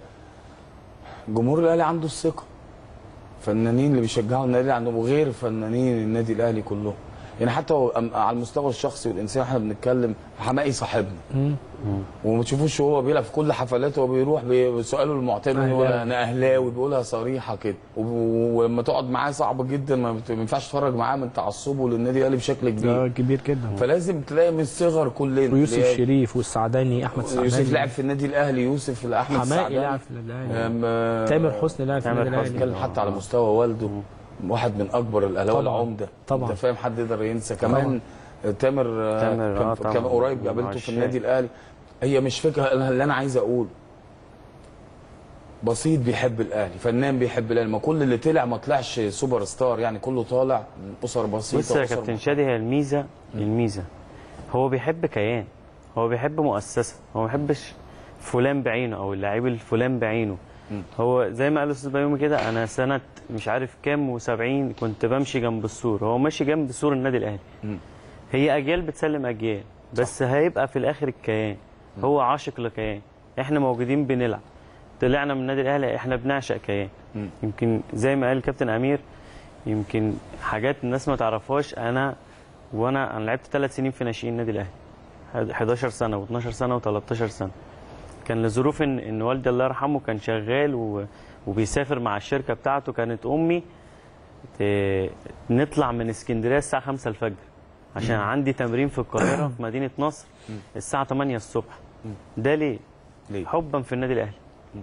جمهور الاهلي عنده الثقه فنانين اللي بيشجعوا النادي الأهلي عندهم وغير فنانين النادي الاهلي كلهم يعني حتى هو- أم- على المستوى الشخصي والانسان احنا بنتكلم حمائي صاحبنا وما تشوفوش هو بيلعب في كل حفلاته وبيروح بسؤاله المعتاد أهلاوي. يقول انا اهلاوي بيقولها صريحه كده و- ولما تقعد معاه صعب جدا ما بت- ما ينفعش تتفرج معاه من تعصبه للنادي الاهلي بشكل كبير ده كبير جدا فلازم تلاقي من الصغر كلنا ويوسف تلاقي- شريف والسعداني احمد السعداني يوسف لعب في النادي الاهلي يوسف احمد حمائي السعداني لعب في النادي الاهلي أم- تامر حسني لعب في تامر النادي حسني الاهلي اتكلم حتى على مستوى والده واحد من اكبر الاهلاويه طبعاً. العمده طبعاً. انت فاهم حد يقدر ينسى كمان تامر آه، تامر، كان, آه، كان طبعاً. قريب قابلته في عشاق. النادي الاهلي هي مش فكره اللي انا عايز اقول بسيط بيحب الاهلي فنان بيحب الاهلي ما كل اللي طلع ما طلعش سوبر ستار يعني كله طالع من اسر بسيطه بص يا أسر كابتن شادي هي الميزه الميزه هو بيحب كيان هو بيحب مؤسسه هو ما بيحبش فلان بعينه او اللاعب الفلان بعينه هو زي ما قال الاستاذ بيومي كده انا سنه مش عارف كام و70 كنت بمشي جنب السور هو ماشي جنب سور النادي الاهلي هي اجيال بتسلم اجيال بس هيبقى في الاخر الكيان هو عاشق لكيان احنا موجودين بنلعب طلعنا من النادي الاهلي احنا بنعشق كيان يمكن زي ما قال الكابتن امير يمكن حاجات الناس ما تعرفهاش انا وانا انا لعبت ثلاث سنين في ناشئين النادي الاهلي 11 سنه و12 سنه و13 سنه كان لظروف ان ان والدي الله يرحمه كان شغال و... وبيسافر مع الشركه بتاعته كانت امي ت... نطلع من اسكندريه الساعه 5 الفجر عشان عندي تمرين في القاهره في مدينه نصر الساعه 8 الصبح ده ليه؟ ليه؟ حبا في النادي الاهلي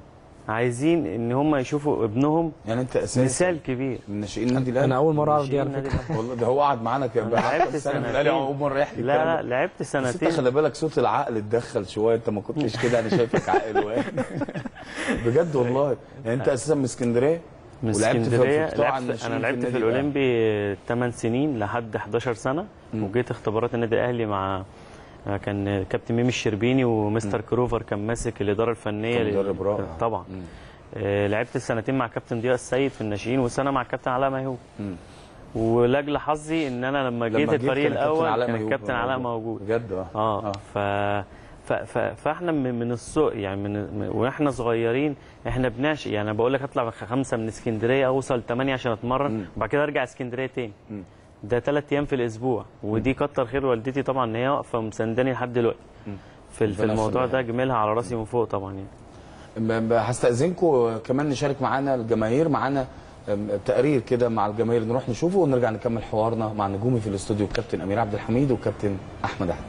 عايزين ان هم يشوفوا ابنهم يعني انت اساسا مثال كبير من ناشئين النادي الاهلي انا اول مره اعرف دي ناشئين على النادي فكره الأهلي. والله ده هو قعد معانا كده أنا لعبت سنه في سنتين. الاهلي اول مره يحكي لا الكلام لا ده. لعبت بس انت سنتين خلي بالك صوت العقل اتدخل شويه انت ما كنتش كده انا شايفك عاقل واحد بجد والله يعني انت اساسا من اسكندريه من ولعبت في- في اسكندريه قطاع لعبت الناشئين انا في لعبت في النادي الأهلي. الاولمبي 8 سنين لحد 11 سنه وجيت اختبارات النادي الاهلي مع كان كابتن ميمي الشربيني ومستر كروفر كان ماسك الاداره الفنيه كان لل- مدرب رائع. طبعا آه، لعبت سنتين مع كابتن ضياء السيد في الناشئين وسنه مع كابتن علاء ميهوب مم. ولاجل حظي ان انا لما جيت لما جيت الفريق كان الكابتن الاول علاء كان ميهوب الكابتن علاء موجود بجد اه اه ف... ف... ف... فاحنا من من السوق يعني من... من واحنا صغيرين احنا بنعشق يعني بقول لك اطلع خمسه من اسكندريه اوصل 8 عشان اتمرن وبعد كده ارجع اسكندريه تاني ده ثلاث ايام في الاسبوع ودي كتر خير والدتي طبعا ان هي واقفه مسانداني لحد دلوقتي في ال- في ربنا الموضوع يخليها. ده جميلها على راسي من فوق طبعا يعني ب- ب- هستأذنكم كمان نشارك معانا الجماهير معانا أم، تقرير كده مع الجماهير نروح نشوفه ونرجع نكمل حوارنا مع نجومي في الاستوديو الكابتن امير عبد الحميد والكابتن احمد احمد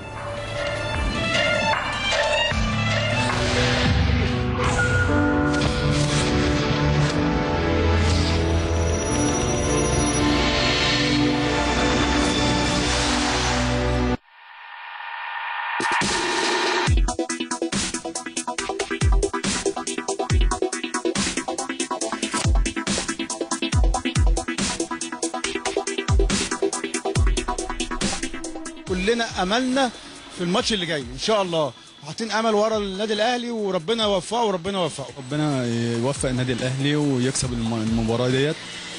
كلنا املنا في الماتش اللي جاي ان شاء الله حاطين امل ورا النادي الاهلي وربنا يوفقه وربنا يوفقه ربنا يوفق النادي الاهلي ويكسب الم- المباراه ديت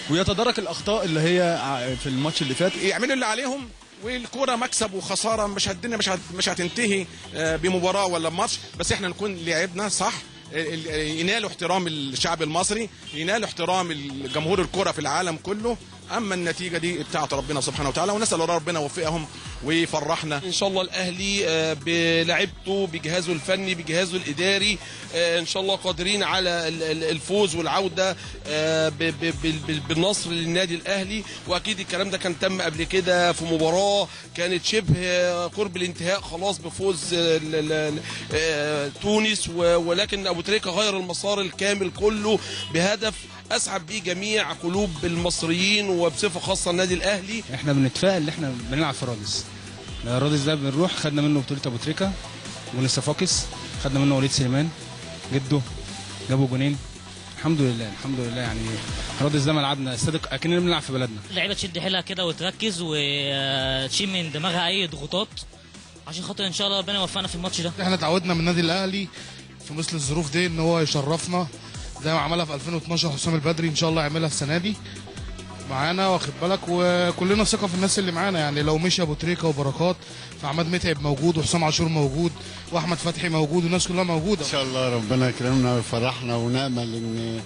ويتدارك الاخطاء اللي هي ع- في الماتش اللي فات يعملوا اللي عليهم والكوره مكسب وخساره مش الدنيا مش هت- مش هتنتهي آه، بمباراه ولا بماتش بس احنا نكون لعبنا صح ال- ال- ينالوا احترام الشعب المصري ينالوا احترام الجمهور الكره في العالم كله اما النتيجه دي بتاعت ربنا سبحانه وتعالى ونسال الله ربنا يوفقهم ويفرحنا ان شاء الله الاهلي آه، بلعبته بجهازه الفني بجهازه الاداري آه، ان شاء الله قادرين على ال- ال- الفوز والعوده آه، ب- ب- بال- بال- بالنصر للنادي الاهلي واكيد الكلام ده كان تم قبل كده في مباراه كانت شبه آه، قرب الانتهاء خلاص بفوز آه، ال- ال- ال- آه، تونس و- ولكن ابو تريكه غير المسار الكامل كله بهدف اسعد بيه جميع قلوب المصريين وبصفه خاصه النادي الاهلي احنا بنتفائل ان احنا بنلعب في رادس رادس ده بنروح خدنا منه بطوله ابو تريكه ونسفاكس خدنا منه وليد سليمان جده جابوا جونين الحمد لله الحمد لله يعني رادس ده ملعبنا استاد اكننا بنلعب في بلدنا اللعيبه تشد حيلها كده وتركز وتشيل من دماغها اي ضغوطات عشان خاطر ان شاء الله ربنا يوفقنا في الماتش ده احنا اتعودنا من النادي الاهلي في مثل الظروف دي ان هو يشرفنا زي ما عملها في 2012 حسام البدري ان شاء الله يعملها السنه دي معانا واخد بالك وكلنا ثقه في الناس اللي معانا يعني لو مشي ابو تريكه وبركات فعماد متعب موجود وحسام عاشور موجود واحمد فتحي موجود والناس كلها موجوده ان شاء الله ربنا يكرمنا ويفرحنا ونامل ان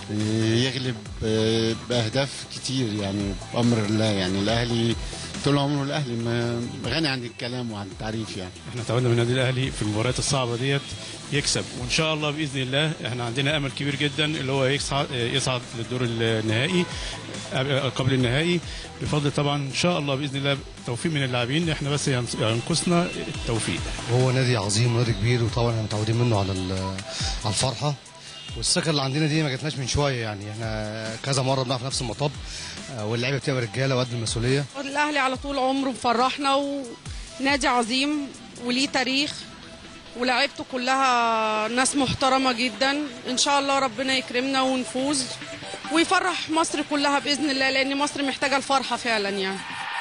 يغلب باهداف كتير يعني بامر الله يعني الاهلي طول عمره الاهلي ما- غني عن الكلام وعن التعريف يعني احنا تعودنا من النادي الاهلي في المباريات الصعبه ديت يكسب وان شاء الله باذن الله احنا عندنا امل كبير جدا اللي هو يصعد يصعد للدور النهائي قبل النهائي بفضل طبعا ان شاء الله باذن الله توفيق من اللاعبين احنا بس ينقص- ينقصنا التوفيق هو نادي عظيم ونادي كبير وطبعا احنا متعودين منه على ال- على الفرحه والثقه اللي عندنا دي ما جاتناش من شويه يعني احنا كذا مره بنلعب في نفس المطب آه، واللعيبه بتبقى رجاله وقد المسؤوليه الاهلي على طول عمره مفرحنا ونادي عظيم وليه تاريخ ولاعيبته كلها ناس محترمه جدا ان شاء الله ربنا يكرمنا ونفوز ويفرح مصر كلها باذن الله لان مصر محتاجه الفرحه فعلا يعني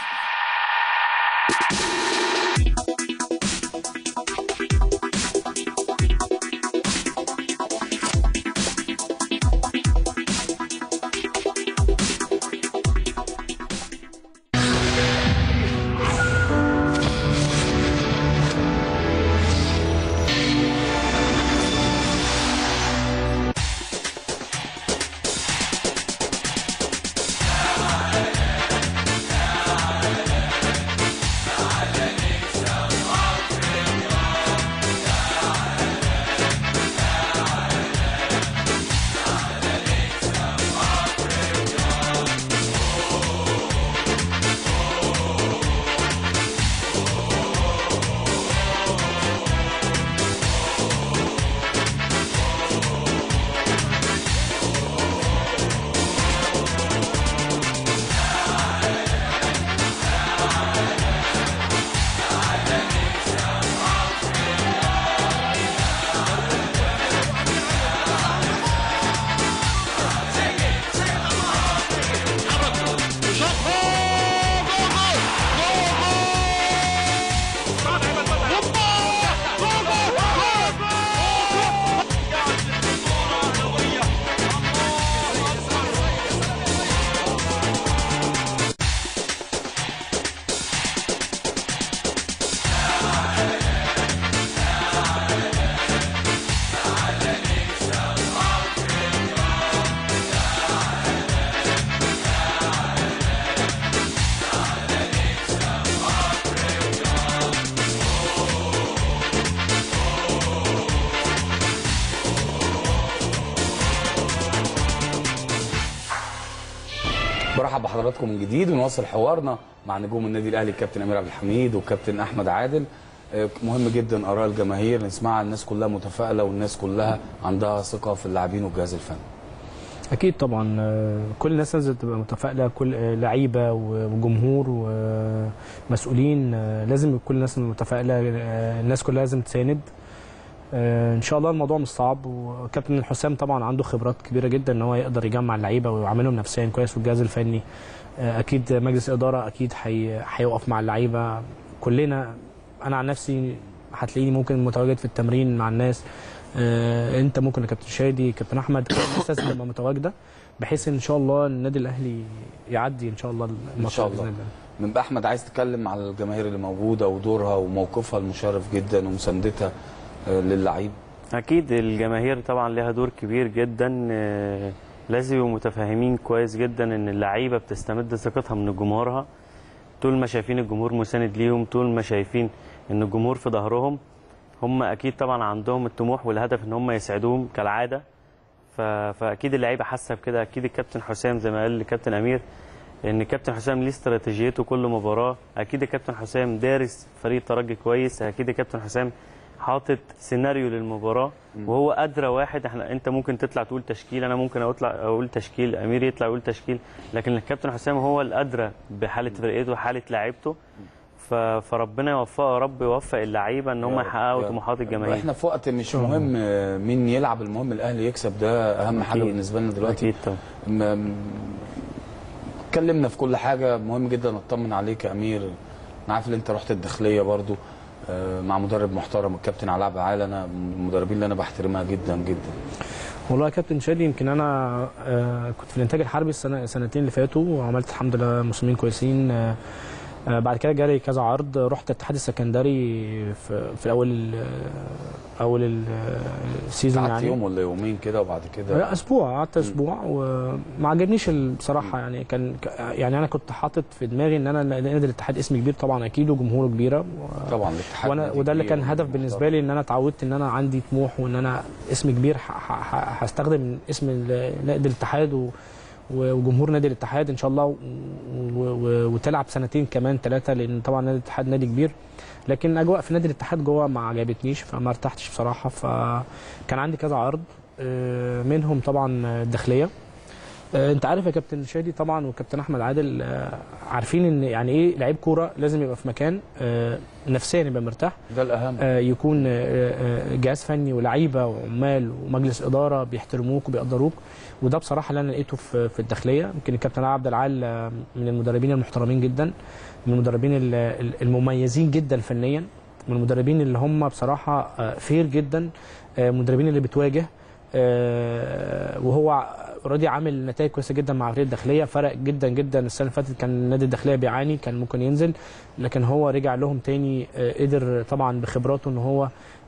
برحب بحضراتكم من جديد ونواصل حوارنا مع نجوم النادي الاهلي الكابتن امير عبد الحميد والكابتن احمد عادل آه، مهم جدا اراء الجماهير نسمعها الناس كلها متفائله والناس كلها عندها ثقه في اللاعبين والجهاز الفني اكيد طبعا آه، كل الناس لازم تبقى متفائله كل آه، لعيبه و- وجمهور ومسؤولين آه، لازم كل الناس متفائله آه، الناس كلها لازم تساند آه، ان شاء الله الموضوع مش صعب وكابتن حسام طبعا عنده خبرات كبيره جدا ان هو يقدر يجمع اللعيبه ويعاملهم نفسيا كويس والجهاز الفني آه، اكيد مجلس الاداره اكيد هي- هيقف مع اللعيبه كلنا انا عن نفسي هتلاقيني ممكن متواجد في التمرين مع الناس آه، انت ممكن يا كابتن شادي كابتن احمد كل الناس لازم تبقى متواجده بحيث ان شاء الله النادي الاهلي يعدي ان شاء الله ان شاء الله من بقى احمد عايز تتكلم على الجماهير اللي موجوده ودورها وموقفها المشرف جدا ومساندتها آه، للعيب اكيد الجماهير طبعا لها دور كبير جدا آه، لازم يبقوا متفاهمين كويس جدا ان اللعيبه بتستمد ثقتها من جمهورها طول ما شايفين الجمهور مساند ليهم طول ما شايفين ان الجمهور في ظهرهم هم اكيد طبعا عندهم الطموح والهدف ان هم يسعدوهم كالعاده ف... فاكيد اللعيبه حاسه بكده اكيد الكابتن حسام زي ما قال الكابتن امير ان الكابتن حسام ليه استراتيجيته كل مباراه اكيد الكابتن حسام دارس فريق الترجي كويس اكيد الكابتن حسام حاطط سيناريو للمباراه وهو ادرى واحد احنا انت ممكن تطلع تقول تشكيل انا ممكن اطلع اقول تشكيل امير يطلع يقول تشكيل لكن الكابتن حسام هو الادرى بحاله فرقته وحاله لعيبته ف- فربنا يوفقه يا رب يوفق اللعيبه ان هم يا رب، يحققوا يا رب. طموحات الجماهير احنا في وقت مش مهم آه، مين يلعب المهم الاهلي يكسب ده اهم حاجه أكيد. بالنسبه لنا دلوقتي أكيد طبعا. م- م- اتكلمنا في كل حاجه مهم جدا اطمن عليك يا امير انا عارف ان انت رحت الداخليه برضو آه، مع مدرب محترم الكابتن علاء بعال انا من المدربين اللي انا بحترمها جدا جدا والله يا كابتن شادي يمكن انا آه، كنت في الانتاج الحربي السنه السنتين اللي فاتوا وعملت الحمد لله موسمين كويسين آه، آه، بعد كده جالي كذا عرض رحت الاتحاد السكندري في, في اول ال- اول ال- السيزون قعدت يعني يوم ولا يومين كده وبعد كده لا اسبوع قعدت اسبوع وما عجبنيش ال- بصراحه يعني كان ك- يعني انا كنت حاطط في دماغي ان انا نادي الاتحاد اسم كبير طبعا اكيد وجمهوره كبيره و- طبعا الاتحاد وانا نادي وده اللي كبير كان هدف بالنسبه لي ان انا اتعودت ان انا عندي طموح وان انا اسم كبير ح- ح- ح- هستخدم اسم ال- نادي الاتحاد و و- وجمهور نادي الاتحاد ان شاء الله و- و- وتلعب سنتين كمان ثلاثه لان طبعا نادي الاتحاد نادي كبير لكن الاجواء في نادي الاتحاد جوه ما عجبتنيش فما ارتحتش بصراحه فكان عندي كذا عرض آه، منهم طبعا الداخليه آه، انت عارف يا كابتن شادي طبعا وكابتن احمد عادل آه، عارفين ان يعني ايه لعيب كوره لازم يبقى في مكان آه، نفسيا يبقى مرتاح ده الاهم آه، يكون آه، آه، جهاز فني ولاعيبه وعمال ومجلس اداره بيحترموك وبيقدروك وده بصراحه اللي انا لقيته في في الداخليه يمكن الكابتن عبد العال آه، من المدربين المحترمين جدا من المدربين ال- ال- المميزين جدا فنيا من المدربين اللي هم بصراحه آه، فير جدا آه، المدربين اللي بتواجه آه، وهو اوريدي عامل نتائج كويسه جدا مع فريق الداخليه فرق جدا جدا السنه اللي فاتت كان نادي الداخليه بيعاني كان ممكن ينزل لكن هو رجع لهم تاني آه، قدر طبعا بخبراته ان هو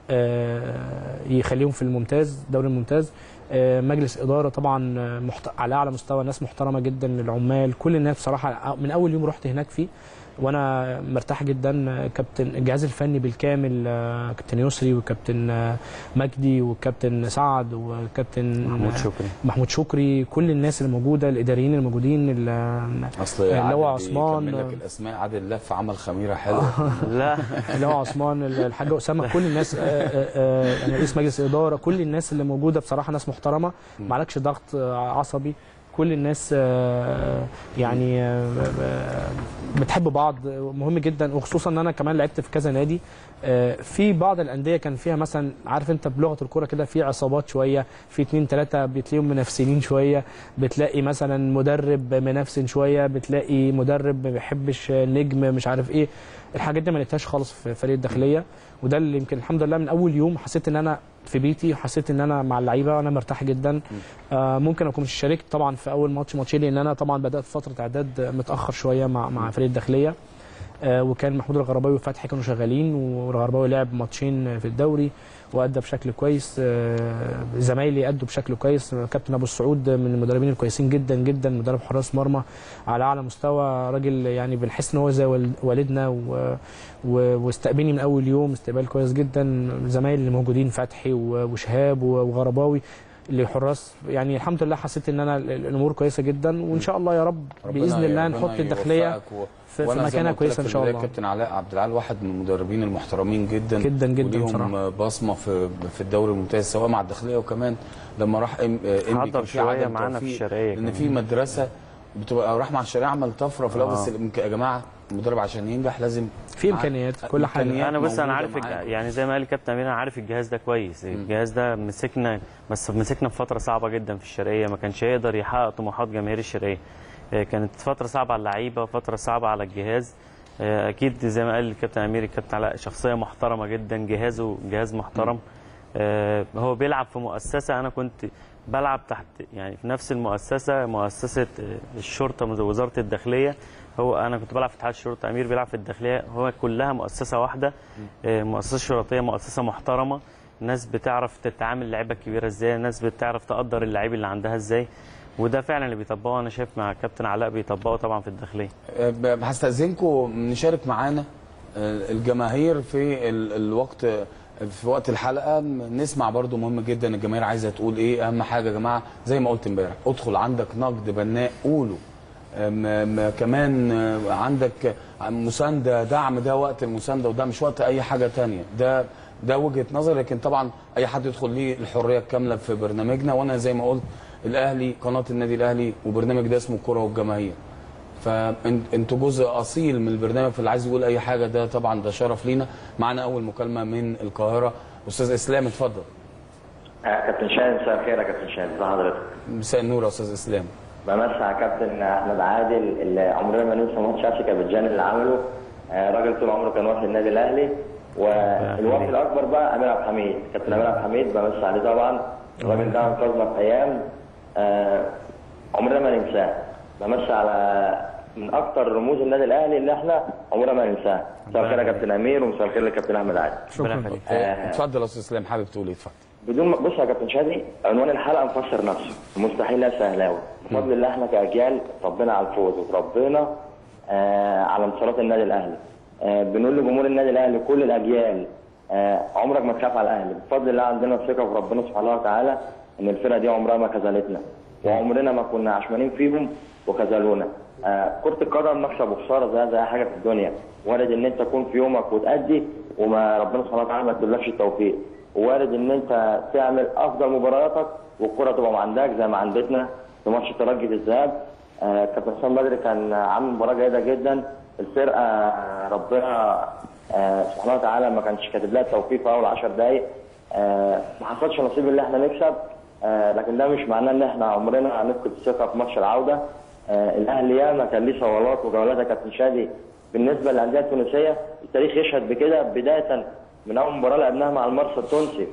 آه، يخليهم في الممتاز الدوري الممتاز آه، مجلس اداره طبعا آه، محت... على اعلى مستوى ناس محترمه جدا العمال كل الناس بصراحه من اول يوم رحت هناك فيه وانا مرتاح جدا آه، كابتن الجهاز الفني بالكامل آه، كابتن يسري وكابتن آه، مجدي وكابتن سعد وكابتن محمود آه، شكري. محمود شكري كل الناس اللي موجوده الاداريين الموجودين ال- اصل اللي هو عادل عثمان بيكمل لك الاسماء عادل لف عمل خميره حلوه لا اللي هو عثمان الحاج اسامه كل الناس آه، آه، آه، يعني رئيس مجلس اداره كل الناس اللي موجوده بصراحه ناس محترمه معلكش ضغط آه، عصبي كل الناس آه، يعني آه، آه، بتحب بعض مهم جدا وخصوصا ان انا كمان لعبت في كذا نادي آه، في بعض الانديه كان فيها مثلا عارف انت بلغه الكوره كده في عصابات شويه في اتنين تلاته بتلاقيهم منافسين شويه بتلاقي مثلا مدرب منافسين شويه بتلاقي مدرب ما بيحبش نجم مش عارف ايه الحاجات دي ما لقيتهاش خالص في فريق الداخليه وده اللي يمكن الحمد لله من اول يوم حسيت ان انا في بيتي وحسيت ان انا مع اللعيبه وانا مرتاح جدا آه ممكن اكون مش شاركت طبعا في اول ماتش ماتشين لان انا طبعا بدات فتره اعداد متاخر شويه مع مع فريق الداخليه آه وكان محمود الغرباوي وفتحي كانوا شغالين والغرباوي لعب ماتشين في الدوري وادى بشكل كويس آه زمايلي ادوا بشكل كويس كابتن ابو السعود من المدربين الكويسين جدا جدا مدرب حراس مرمى على اعلى مستوى راجل يعني بنحس ان هو زي والد- والدنا و... و... واستقبلني من اول يوم استقبال كويس جدا زمايلي اللي موجودين فتحي و- وشهاب و- وغرباوي اللي حراس يعني الحمد لله حسيت ان انا ال- الامور كويسه جدا وان شاء الله يا رب ربنا- باذن الله ربنا نحط الداخليه يوفقك و- في, في وأنا زي ما مكانها قلت لك كويسه في ان شاء البداية الله كابتن علاء عبد العال واحد من المدربين المحترمين جدا جدا جدا وليهم بصراحة. بصمه في في الدوري الممتاز سواء مع الداخليه وكمان لما راح ام ام حضر كان في شوية عدم معانا في توفيق، الشرقية لان كمان. في مدرسه بتبقى راح مع الشرقيه عمل طفره في الاول آه. بس يمكن يا جماعه المدرب عشان ينجح لازم في إمكانيات، كل حاجة. إمكانيات انا بس انا موجودة عارف الج- معاه. يعني زي ما قال الكابتن امير انا عارف الجهاز ده كويس الجهاز ده مسكنا بس مسكنا في فتره صعبه جدا في الشرقيه ما كانش يقدر يحقق طموحات جماهير الشرقيه آه، كانت فتره صعبه على اللعيبه فتره صعبه على الجهاز آه، اكيد زي ما قال الكابتن امير الكابتن علاء شخصيه محترمه جدا جهازه جهاز محترم آه، هو بيلعب في مؤسسه انا كنت بلعب تحت يعني في نفس المؤسسه مؤسسه آه، الشرطه من وزاره الداخليه هو انا كنت بلعب في اتحاد الشرطه امير بيلعب في الداخليه هو كلها مؤسسه واحده آه، مؤسسه شرطيه مؤسسه محترمه ناس بتعرف تتعامل اللعيبه الكبيره ازاي ناس بتعرف تقدر اللعيب اللي عندها ازاي وده فعلا اللي بيطبقه انا شايف مع كابتن علاء بيطبقه طبعا في الداخليه آه، ب- هستأذنكم نشارك معانا آه، الجماهير في ال- الوقت في وقت الحلقه نسمع برضو مهم جدا الجماهير عايزه تقول ايه اهم حاجه يا جماعه زي ما قلت امبارح ادخل عندك نقد بناء قوله م- م- كمان آه، عندك مسانده دعم ده وقت المسانده وده مش وقت اي حاجه تانية ده ده وجهه نظر لكن طبعا اي حد يدخل ليه الحريه الكامله في برنامجنا وانا زي ما قلت الاهلي قناه النادي الاهلي وبرنامج ده اسمه الكره والجماهير فانتوا جزء اصيل من البرنامج فاللي عايز يقول اي حاجه ده طبعا ده شرف لينا معانا اول مكالمه من القاهره استاذ اسلام اتفضل آه، كابتن شاهد مساء الخير يا كابتن شاهد ازي حضرتك مساء النور يا استاذ اسلام بمسي على كابتن احمد عادل اللي عمرنا ما ننسى ماتش افريكا بالجان اللي عمله آه، راجل طول عمره كان وفي النادي الاهلي والوفي الاكبر بقى امير عبد الحميد كابتن امير عبد الحميد بمسي عليه طبعا الراجل ده انقذنا في ايام آه، عمرنا ما ننساه بمسي على من اكتر رموز النادي الاهلي اللي احنا عمرنا ما ننساه مساء الخير يا كابتن امير ومساء الخير للكابتن احمد عادل آه، اتفضل يا استاذ اسلام حابب تقول ايه اتفضل بدون ما بص يا كابتن شادي عنوان الحلقه مفسر نفسه مستحيل لا سهلاوي بفضل الله احنا كاجيال ربنا على الفوز وتربينا آه على انتصارات النادي الاهلي آه بنقول لجمهور النادي الاهلي كل الاجيال آه عمرك ما تخاف على الاهلي بفضل الله عندنا ثقه في ربنا سبحانه وتعالى ان الفرقه دي عمرها ما خذلتنا وعمرنا ما كنا عشمانين فيهم وخذلونا آه كره القدم مكسب وخساره زي زي اي حاجه في الدنيا وارد ان انت تكون في يومك وتأدي وما ربنا سبحانه وتعالى ما يكتبلكش التوفيق وارد ان انت تعمل افضل مبارياتك والكره تبقى ما عندك زي ما عندتنا في ماتش الترجي في الذهاب آه، كابتن حسام بدري كان عامل مباراه جيده جدا الفرقه آه، ربنا آه، سبحانه وتعالى ما كانش كاتب لها التوفيق في اول 10 دقائق آه، ما حصلش نصيب ان احنا نكسب آه، لكن ده مش معناه ان احنا عمرنا هنفقد الثقه في ماتش العوده آه، الاهلي ياما كان ليه صولات وجولات يا كابتن شادي بالنسبه للانديه التونسيه التاريخ يشهد بكده بدايه من اول مباراه لعبناها مع المارس التونسي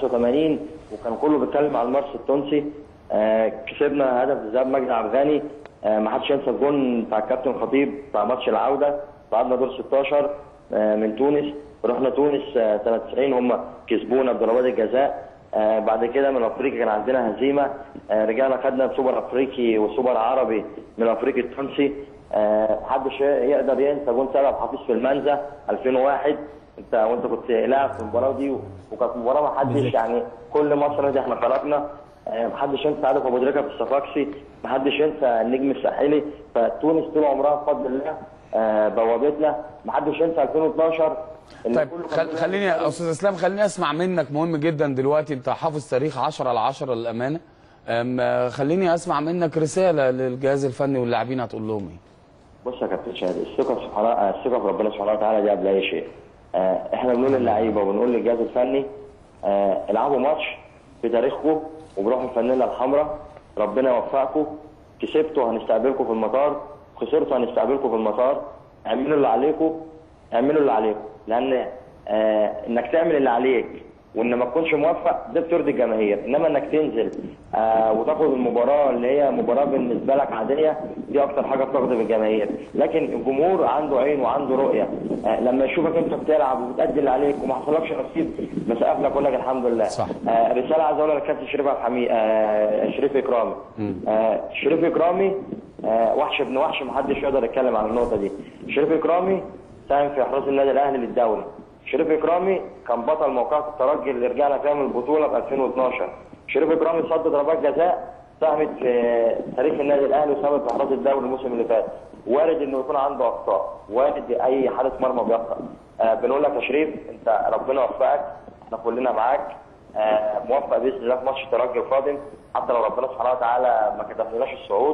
85 وكان كله بيتكلم على المارس التونسي آه كسبنا هدف الذهاب مجدي عبد الغني آه ما حدش ينسى الجون بتاع الكابتن خطيب بتاع ماتش العوده بعدنا دور 16 آه من تونس رحنا تونس آه سنه 90 هم كسبونا بضربات الجزاء آه بعد كده من افريقيا كان عندنا هزيمه آه رجعنا خدنا سوبر افريقي وسوبر عربي من الافريقي التونسي آه محدش يقدر ينسى جون سبب حفيظ في المنزه 2001 انت وانت كنت لاعب في المباراه دي وكانت مباراه ما حدش يعني كل مصر دي احنا خرجنا آه، ما حدش ينسى عادل ابو دريكه في الصفاقسي ما حدش ينسى النجم الساحلي فتونس طول عمرها بفضل الله آه، بوابتنا ما حدش ينسى 2012 إن طيب كله خل... خليني يا استاذ اسلام خليني اسمع منك مهم جدا دلوقتي انت حافظ تاريخ 10 على 10 للامانه أم آه، خليني اسمع منك رساله للجهاز الفني واللاعبين هتقول لهم ايه بص يا كابتن شهد الثقه في سبحانه آه، الثقه في ربنا سبحانه وتعالى دي قبل اي شيء آه، احنا بنقول للعيبه وبنقول للجهاز الفني آه، العبوا ماتش بتاريخكم وبروح الفانيلا الحمراء ربنا يوفقكم كسبتوا هنستقبلكم في المطار خسرتوا هنستقبلكم في المطار اعملوا اللي عليكم اعملوا اللي عليكم لان آه انك تعمل اللي عليك وان ما تكونش موفق ده بترضي الجماهير انما انك تنزل آه وتاخد المباراه اللي هي مباراه بالنسبه لك عاديه دي اكتر حاجه بتغضب الجماهير لكن الجمهور عنده عين وعنده رؤيه آه لما يشوفك انت بتلعب وبتأدي اللي عليك وما حصلكش نصيب مسقف لك يقول لك الحمد لله صح. آه رساله عايز اقولها للكابتن شريف عبد الحميد آه شريف اكرامي آه شريف اكرامي آه وحش ابن وحش محدش يقدر يتكلم عن النقطه دي شريف اكرامي ساهم في احراز النادي الاهلي للدوري شريف اكرامي كان بطل موقعة الترجي اللي رجعنا فيها من البطوله ب 2012 شريف اكرامي صد ضربات جزاء ساهمت في تاريخ النادي الاهلي وساهمت في احراز الدوري الموسم اللي فات وارد انه يكون عنده اخطاء وارد اي حارس مرمى بيخطأ آه بنقول لك يا شريف انت ربنا يوفقك احنا كلنا معاك آه موفق باذن الله في ماتش الترجي القادم حتى لو ربنا سبحانه وتعالى ما كتبناش الصعود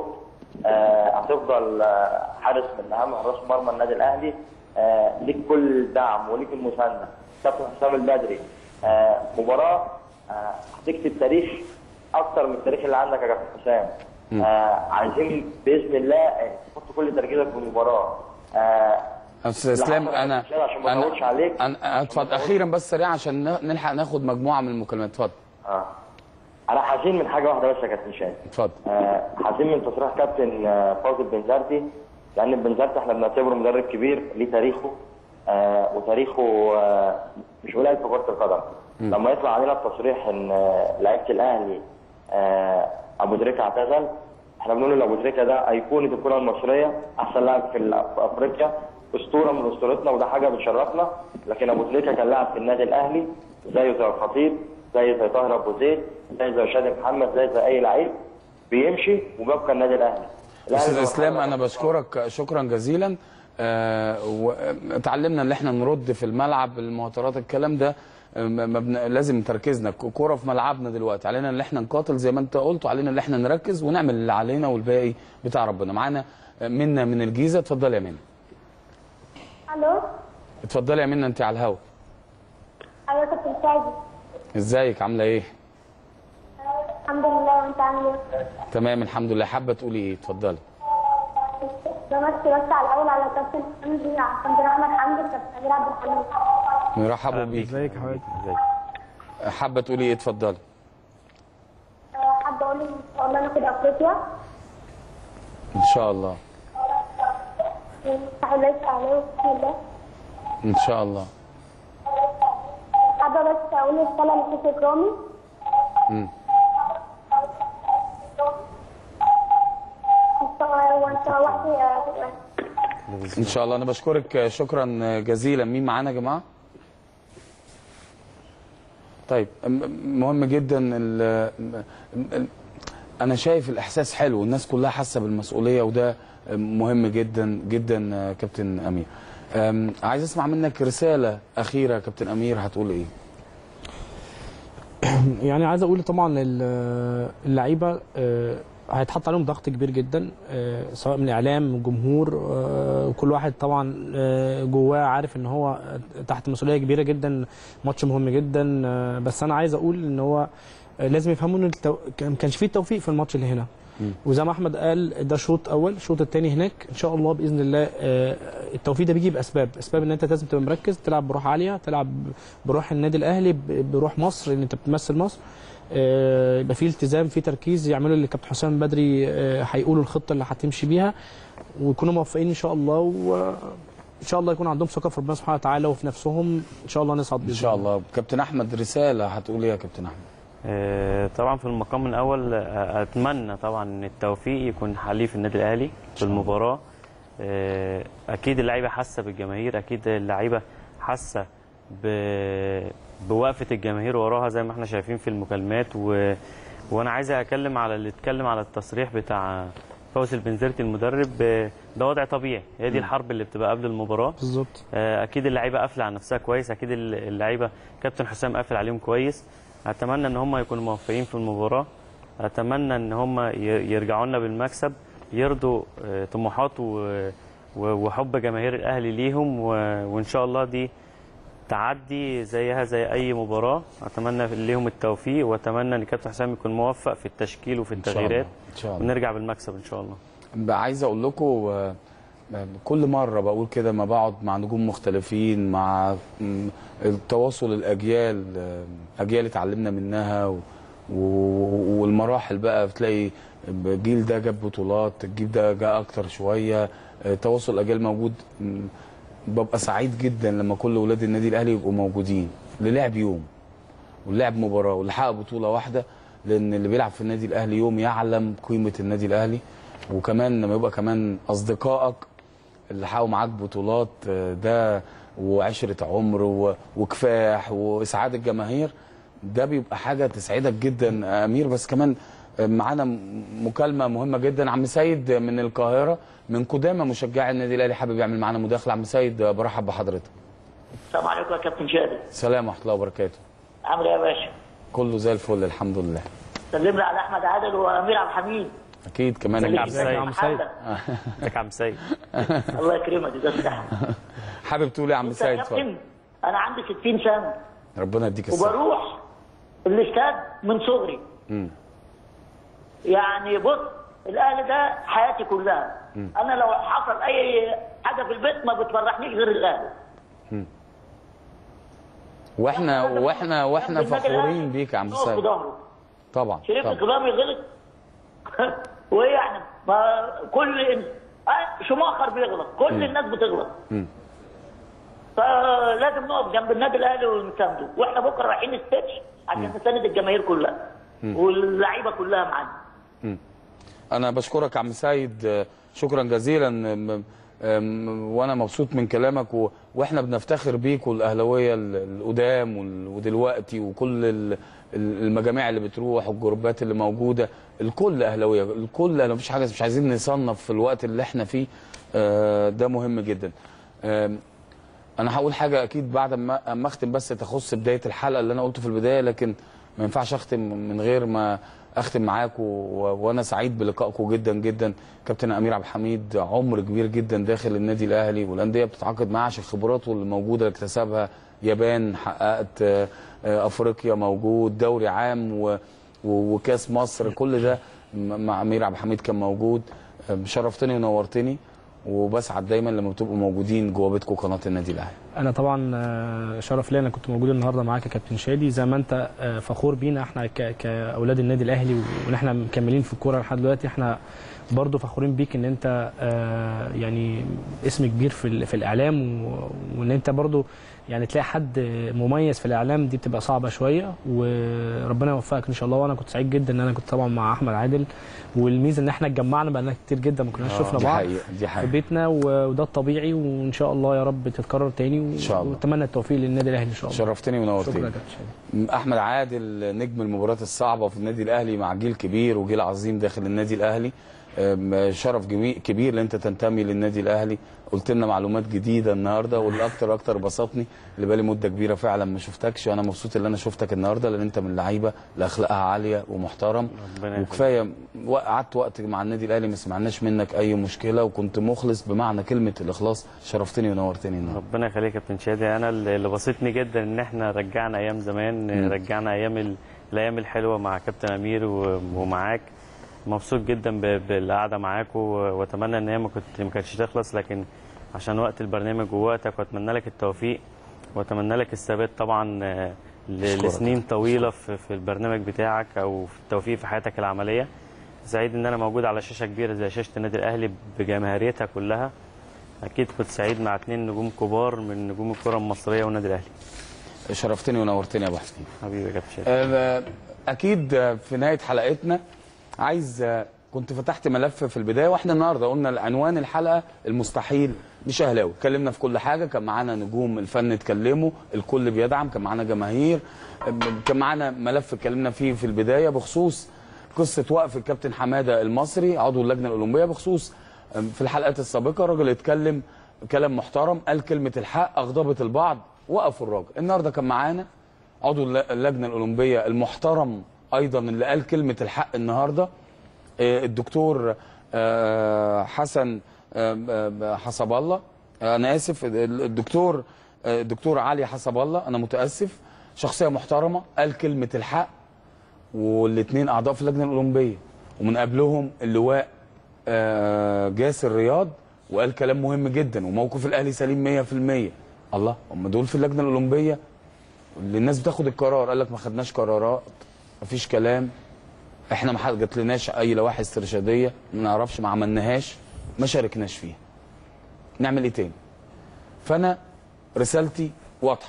آه هتفضل آه حارس من اهم حراس مرمى النادي الاهلي آه ليك كل الدعم وليك المسانده كابتن حسام البدري آه مباراه آه هتكتب تاريخ اكتر من التاريخ اللي عندك يا كابتن حسام آه عايزين باذن الله آه، تحط كل تركيزك في المباراه آه استاذ اسلام لحظة، انا عشان ما اطولش عليك انا اتفضل اخيرا بس سريع عشان ن- نلحق ناخد مجموعه من المكالمات اتفضل اه انا حزين من حاجه واحده بس يا كابتن شادي اتفضل آه حزين من تصريح كابتن آه، فوزي البنزرتي لان البنزرتي احنا بنعتبره مدرب كبير ليه تاريخه آه وتاريخه آه مش قليل في كره القدم لما يطلع علينا التصريح ان آه، لعيبه الاهلي آه ابو تريكه اعتزل احنا بنقول ان ابو تريكه ده ايقونه الكره المصريه احسن لاعب في, ال- في افريقيا اسطوره من اسطورتنا وده حاجه بتشرفنا لكن ابو تريكه كان لاعب في النادي الاهلي زيه زي الخطيب زي زي طاهر ابو زيد زي زي شادي محمد زي زي اي لعيب بيمشي وبيبقى النادي الاهلي الأهلي استاذ هو اسلام انا بشكرك شكرا جزيلا آه، وتعلمنا ان احنا نرد في الملعب المهاترات الكلام ده آه، ما ما بن... لازم تركيزنا ك- كوره في ملعبنا دلوقتي علينا ان احنا نقاتل زي ما انت قلت وعلينا ان احنا نركز ونعمل اللي علينا والباقي بتاع ربنا معانا آه، منى من الجيزه اتفضلي يا منى الو اتفضلي يا منى انت على الهوا ايوه يا كابتن شادي ازيك عامله ايه الحمد لله وانت عامل ايه؟ تمام الحمد لله حابه تقولي ايه اتفضلي بمسي بس على الاول على كابتن حمدي كابتن احمد حمدي كابتن امير عبد الحميد مرحبا بيك ازيك يا حبيبي حابه تقولي ايه اتفضلي آه، حابه اقول ان شاء الله ناخد افريقيا ان شاء الله ونفتح الله اهلاوي باذن الله ان شاء الله حابه بس اقول رساله لشيخ اكرامي مم. انت وانت وحدي آه، ان شاء الله انا بشكرك شكرا جزيلا مين معانا يا جماعه طيب م- مهم جدا ال ال انا شايف الاحساس حلو الناس كلها حاسه بالمسؤوليه وده مهم جدا جدا كابتن امير أم، عايز اسمع منك رساله اخيره يا كابتن امير هتقول ايه يعني عايز اقول طبعا ال- اللعيبه آه، هيتحط عليهم ضغط كبير جدا آه، سواء من الاعلام من الجمهور آه، وكل واحد طبعا آه، جواه عارف ان هو تحت مسؤوليه كبيره جدا ماتش مهم جدا آه، بس انا عايز اقول ان هو آه، لازم يفهموا ان التو... كان ما كانش فيه توفيق في الماتش اللي هنا وزي ما احمد قال ده شوط اول الشوط الثاني هناك ان شاء الله باذن الله آه، التوفيق ده بيجي باسباب اسباب ان انت لازم تبقى مركز تلعب بروح عاليه تلعب بروح النادي الاهلي ب- بروح مصر ان انت بتمثل مصر آه، يبقى في التزام في تركيز يعملوا اللي كابتن حسام بدري آه، هيقولوا الخطه اللي هتمشي بيها ويكونوا موفقين ان شاء الله وان شاء الله يكون عندهم ثقه في ربنا سبحانه وتعالى وفي نفسهم ان شاء الله نصعد ان شاء الله كابتن احمد رساله هتقول ايه يا كابتن احمد آه، طبعا في المقام الاول آه، اتمنى طبعا ان التوفيق يكون حليف النادي الاهلي في المباراه آه، اكيد اللعيبه حاسه بالجماهير اكيد اللعيبه حاسه ب- بوقفه الجماهير وراها زي ما احنا شايفين في المكالمات و... وانا عايز اتكلم على اللي اتكلم على التصريح بتاع فوزي البنزرتي المدرب آه، ده وضع طبيعي هي دي م. الحرب اللي بتبقى قبل المباراه بالظبط آه، اكيد اللعيبه قافله على نفسها كويس اكيد اللعيبه كابتن حسام قافل عليهم كويس اتمنى ان هم يكونوا موفقين في المباراه اتمنى ان هم ي- يرجعوا لنا بالمكسب يرضوا آه، طموحات و- و- وحب جماهير الاهلي ليهم و- وان شاء الله دي تعدي زيها زي اي مباراه اتمنى ليهم التوفيق واتمنى ان كابتن حسام يكون موفق في التشكيل وفي إن شاء الله. التغييرات إن شاء الله. ونرجع بالمكسب ان شاء الله بقى عايز اقول لكم آه، آه، كل مره بقول كده ما بقعد مع نجوم مختلفين مع م، التواصل الاجيال آه، اجيال اتعلمنا منها و- و- والمراحل بقى بتلاقي الجيل ده جاب بطولات الجيل ده جاء اكتر شويه آه، تواصل الاجيال موجود م، ببقى سعيد جدا لما كل ولاد النادي الاهلي يبقوا موجودين للعب يوم ولعب مباراه واللي حقق بطوله واحده لان اللي بيلعب في النادي الاهلي يوم يعلم قيمه النادي الاهلي وكمان لما يبقى كمان اصدقائك اللي حققوا معاك بطولات آه، ده وعشره عمر و- وكفاح واسعاد الجماهير ده بيبقى حاجه تسعدك جدا يا امير بس كمان آه، معانا م- مكالمه مهمه جدا عم سيد من القاهره من قدامى مشجعي النادي الاهلي حابب يعمل معانا مداخله عم سيد آه، برحب بحضرتك السلام عليكم يا كابتن شادي سلام ورحمه الله وبركاته عامل ايه يا باشا؟ كله زي الفل الحمد لله سلم لي على احمد عادل وامير عبد الحميد اكيد كمان سلم يا لي على عم سيد. ازيك يا عم سيد الله يكرمك ده الصحه حابب تقول ايه يا عم بص يا سيد اتفضل كابتن انا عندي 60 سنه ربنا يديك الصحه وبروح الاستاد من صغري مم. يعني بص الاهلي ده حياتي كلها انا لو حصل اي حاجه في البيت ما بتفرحنيش غير الاهلي واحنا واحنا واحنا بالنادي الأهلي فخورين بيك يا عم نقف في سيد ظهره طبعا شريف طبعا الكرامي غلط وايه يعني ما كل آه، شماخر بيغلط كل مم. الناس بتغلط مم. فلازم نقف جنب النادي الاهلي ونسانده واحنا بكره رايحين الستيتش عشان نساند الجماهير كلها مم. واللعيبه كلها معانا مم. انا بشكرك يا عم سيد آه، شكرا جزيلا آم، آم، وانا مبسوط من كلامك و... واحنا بنفتخر بيك والاهلاويه ال- القدام وال- ودلوقتي وكل ال- ال- المجاميع اللي بتروح والجروبات اللي موجوده الكل اهلاويه الكل أهلاوية. مفيش حاجه مش عايزين نصنف في الوقت اللي احنا فيه آه، ده مهم جدا آم، انا هقول حاجه اكيد بعد ما اما اختم بس تخص بدايه الحلقه اللي انا قلته في البدايه لكن ما ينفعش اختم من غير ما اختم معاكم و... وانا سعيد بلقائكم جدا جدا كابتن امير عبد الحميد عمر كبير جدا داخل النادي الاهلي والانديه بتتعاقد معاه عشان خبراته اللي موجوده اللي اكتسبها يابان حققت آه، آه، افريقيا موجود دوري عام و... و... وكاس مصر كل ده م- مع امير عبد الحميد كان موجود آه، شرفتني ونورتني وبسعد دايما لما بتبقوا موجودين جوه بيتكم قناه النادي الاهلي انا طبعا آه، شرف لي انا كنت موجود النهارده معاك يا كابتن شادي زي ما انت آه، فخور بينا احنا ك- كاولاد النادي الاهلي وان احنا مكملين في الكوره لحد دلوقتي احنا برضو فخورين بيك ان انت آه، يعني اسم كبير في ال- في الاعلام و- وان انت برضو يعني تلاقي حد مميز في الاعلام دي بتبقى صعبه شويه وربنا يوفقك ان شاء الله وانا كنت سعيد جدا ان انا كنت طبعا مع احمد عادل والميزه ان احنا اتجمعنا بقالنا كتير جدا ما كناش آه، شفنا دي بعض حقيقة، دي في حقيقة. بيتنا و- وده الطبيعي وان شاء الله يا رب تتكرر تاني ان شاء الله. واتمنى التوفيق للنادي الاهلي ان شاء الله شرفتني ونورتني شكرا يا كابتن شادي. احمد عادل نجم المباريات الصعبه في النادي الاهلي مع جيل كبير وجيل عظيم داخل النادي الاهلي أم، شرف جميل كبير ان انت تنتمي للنادي الاهلي قلت لنا معلومات جديده النهارده والاكتر اكتر بسطني اللي بقالي مده كبيره فعلا ما شفتكش وانا مبسوط ان انا شفتك النهارده لان انت من اللعيبه اللي اخلاقها عاليه ومحترم ربنا يخليك. وكفايه و- قعدت وقت مع النادي الاهلي ما سمعناش منك اي مشكله وكنت مخلص بمعنى كلمه الاخلاص شرفتني ونورتني النهارده ربنا يخليك يا كابتن شادي انا اللي اللي بسطني جدا ان احنا رجعنا ايام زمان مم. رجعنا ايام ال- الايام الحلوه مع كابتن امير و- ومعاك مبسوط جدا ب- بالقعده معاك و- واتمنى ان هي ما كنت ما كانتش تخلص لكن عشان وقت البرنامج ووقتك واتمنى لك التوفيق واتمنى لك الثبات طبعا آه، ل- أشكرك. لسنين طويله في في البرنامج بتاعك او في التوفيق في حياتك العمليه سعيد ان انا موجود على شاشه كبيره زي شاشه النادي الاهلي بجماهيريتها كلها اكيد كنت سعيد مع اتنين نجوم كبار من نجوم الكره المصريه والنادي الاهلي شرفتني ونورتني يا ابو حسين حبيبي يا كابتن شادي آه، اكيد آه، في نهايه حلقتنا عايز آه، كنت فتحت ملف في البدايه واحنا النهارده قلنا عنوان الحلقه المستحيل مش اهلاوي اتكلمنا في كل حاجه كان معانا نجوم الفن اتكلموا الكل بيدعم كان معانا جماهير آه، كان معانا ملف اتكلمنا فيه في البدايه بخصوص قصه وقف الكابتن حماده المصري عضو اللجنه الاولمبيه بخصوص آه، في الحلقات السابقه الراجل اتكلم كلام محترم قال كلمه الحق اغضبت البعض وقفوا الراجل النهارده كان معانا عضو الل- اللجنه الاولمبيه المحترم ايضا اللي قال كلمه الحق النهارده آه، الدكتور آه، حسن آه، آه، حسب الله آه، انا اسف الدكتور آه، الدكتور علي حسب الله انا متاسف شخصيه محترمه قال كلمه الحق والاثنين اعضاء في اللجنه الاولمبيه ومن قبلهم اللواء آه، جاسر رياض وقال كلام مهم جدا وموقف الاهلي سليم 100% الله هم دول في اللجنه الاولمبيه اللي الناس بتاخد القرار قال لك ما خدناش قرارات مفيش كلام احنا ما حد- جاتلناش اي لوائح استرشاديه ما نعرفش ما عملناهاش ما شاركناش فيها نعمل ايه تاني فانا رسالتي واضحه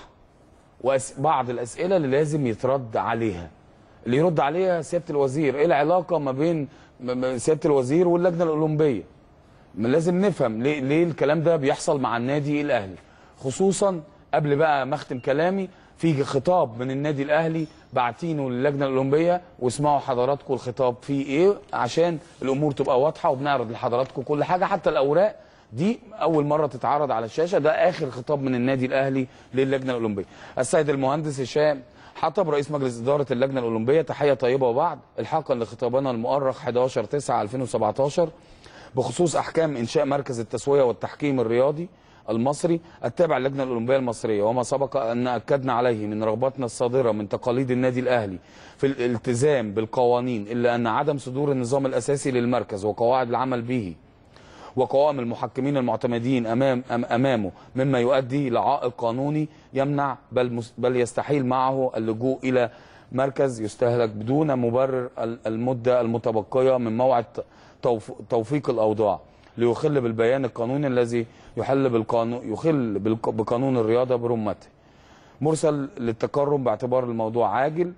وبعض الاسئله اللي لازم يترد عليها اللي يرد عليها سياده الوزير ايه العلاقه ما بين م- م- سياده الوزير واللجنه الاولمبيه ما لازم نفهم ليه ليه الكلام ده بيحصل مع النادي الاهلي خصوصا قبل بقى ما اختم كلامي في خطاب من النادي الاهلي باعتينه للجنه الاولمبيه واسمعوا حضراتكم الخطاب فيه ايه عشان الامور تبقى واضحه وبنعرض لحضراتكم كل حاجه حتى الاوراق دي اول مره تتعرض على الشاشه ده اخر خطاب من النادي الاهلي للجنه الاولمبيه السيد المهندس هشام حطب رئيس مجلس اداره اللجنه الاولمبيه تحيه طيبه وبعد الحاقا لخطابنا المؤرخ 11 9 2017 بخصوص احكام انشاء مركز التسويه والتحكيم الرياضي المصري التابع للجنه الاولمبيه المصريه وما سبق ان اكدنا عليه من رغبتنا الصادره من تقاليد النادي الاهلي في الالتزام بالقوانين الا ان عدم صدور النظام الاساسي للمركز وقواعد العمل به وقوائم المحكمين المعتمدين امام أم- امامه مما يؤدي لعائق قانوني يمنع بل مس- بل يستحيل معه اللجوء الى مركز يستهلك بدون مبرر ال- المده المتبقيه من موعد توف- توفيق الاوضاع ليخل بالبيان القانوني الذي يحل بالقانون يخل بالق- بقانون الرياضه برمته مرسل للتكرم باعتبار الموضوع عاجل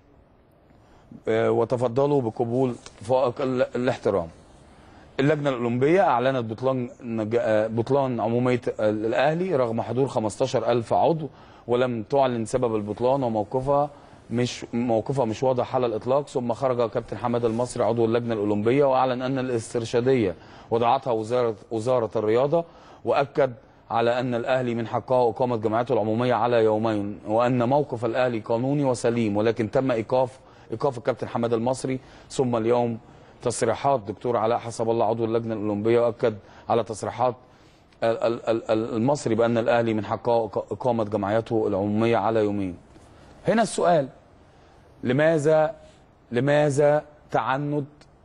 آه، وتفضلوا بقبول فائق ال- الاحترام اللجنه الاولمبيه اعلنت بطلان نج- آه، بطلان عموميه الاهلي رغم حضور 15000 عضو ولم تعلن سبب البطلان وموقفها مش موقفها مش واضح على الاطلاق ثم خرج كابتن حماد المصري عضو اللجنه الاولمبيه واعلن ان الاسترشاديه وضعتها وزاره وزاره الرياضه واكد على ان الاهلي من حقه اقامه جمعيته العموميه على يومين وان موقف الاهلي قانوني وسليم ولكن تم ايقاف ايقاف الكابتن حماد المصري ثم اليوم تصريحات دكتور علاء حسب الله عضو اللجنه الاولمبيه واكد على تصريحات ال- ال- ال- ال- المصري بان الاهلي من حقه إق- اقامه جمعيته العموميه على يومين. هنا السؤال لماذا لماذا تعنت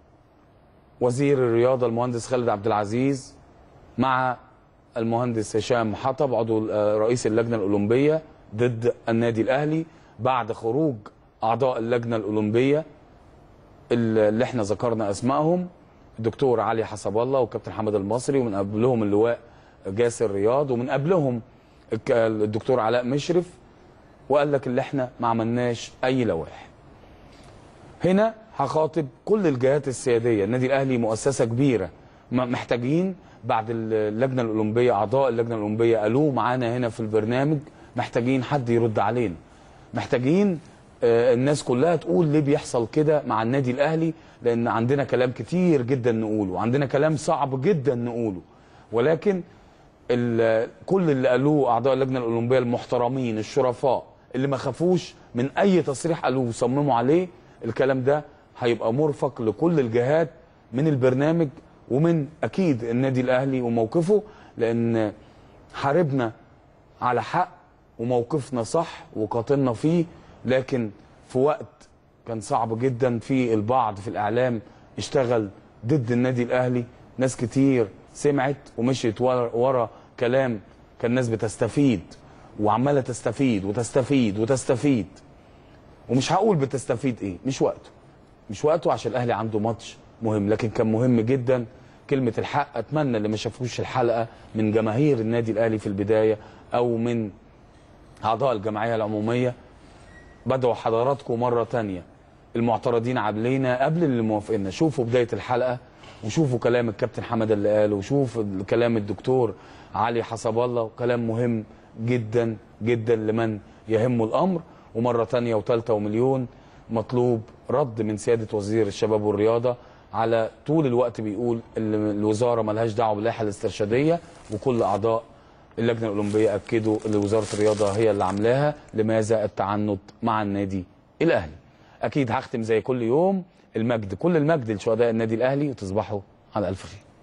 وزير الرياضه المهندس خالد عبد العزيز مع المهندس هشام حطب عضو آه، رئيس اللجنه الاولمبيه ضد النادي الاهلي بعد خروج اعضاء اللجنه الاولمبيه اللي احنا ذكرنا اسمائهم الدكتور علي حسب الله وكابتن حمد المصري ومن قبلهم اللواء جاسر رياض ومن قبلهم الك- الدكتور علاء مشرف وقال لك اللي احنا ما عملناش اي لوائح هنا هخاطب كل الجهات السياديه النادي الاهلي مؤسسه كبيره م- محتاجين بعد اللجنه الاولمبيه اعضاء اللجنه الاولمبيه قالوه معانا هنا في البرنامج محتاجين حد يرد علينا محتاجين آه، الناس كلها تقول ليه بيحصل كده مع النادي الاهلي لان عندنا كلام كتير جدا نقوله عندنا كلام صعب جدا نقوله ولكن ال- كل اللي قالوه اعضاء اللجنه الاولمبيه المحترمين الشرفاء اللي ما خافوش من اي تصريح قالوه وصمموا عليه الكلام ده هيبقى مرفق لكل الجهات من البرنامج ومن اكيد النادي الاهلي وموقفه لان حاربنا على حق وموقفنا صح وقاتلنا فيه لكن في وقت كان صعب جدا في البعض في الاعلام اشتغل ضد النادي الاهلي ناس كتير سمعت ومشيت ورا, ورا كلام كان الناس بتستفيد وعماله تستفيد وتستفيد وتستفيد ومش هقول بتستفيد ايه مش وقته مش وقته عشان الاهلي عنده ماتش مهم لكن كان مهم جدا كلمه الحق اتمنى اللي ما شافوش الحلقه من جماهير النادي الاهلي في البدايه او من اعضاء الجمعيه العموميه بدعو حضراتكم مره تانية المعترضين علينا قبل اللي موافقنا شوفوا بدايه الحلقه وشوفوا كلام الكابتن حمد اللي قاله وشوفوا كلام الدكتور علي حسب الله وكلام مهم جدا جدا لمن يهمه الامر ومره تانية وثالثه ومليون مطلوب رد من سياده وزير الشباب والرياضه على طول الوقت بيقول ال- الوزاره ملهاش دعوه باللائحه الاسترشاديه وكل اعضاء اللجنه الاولمبيه اكدوا ان وزاره الرياضه هي اللي عاملاها لماذا التعنت مع النادي الاهلي اكيد هختم زي كل يوم المجد كل المجد لشهداء النادي الاهلي وتصبحوا على الف خير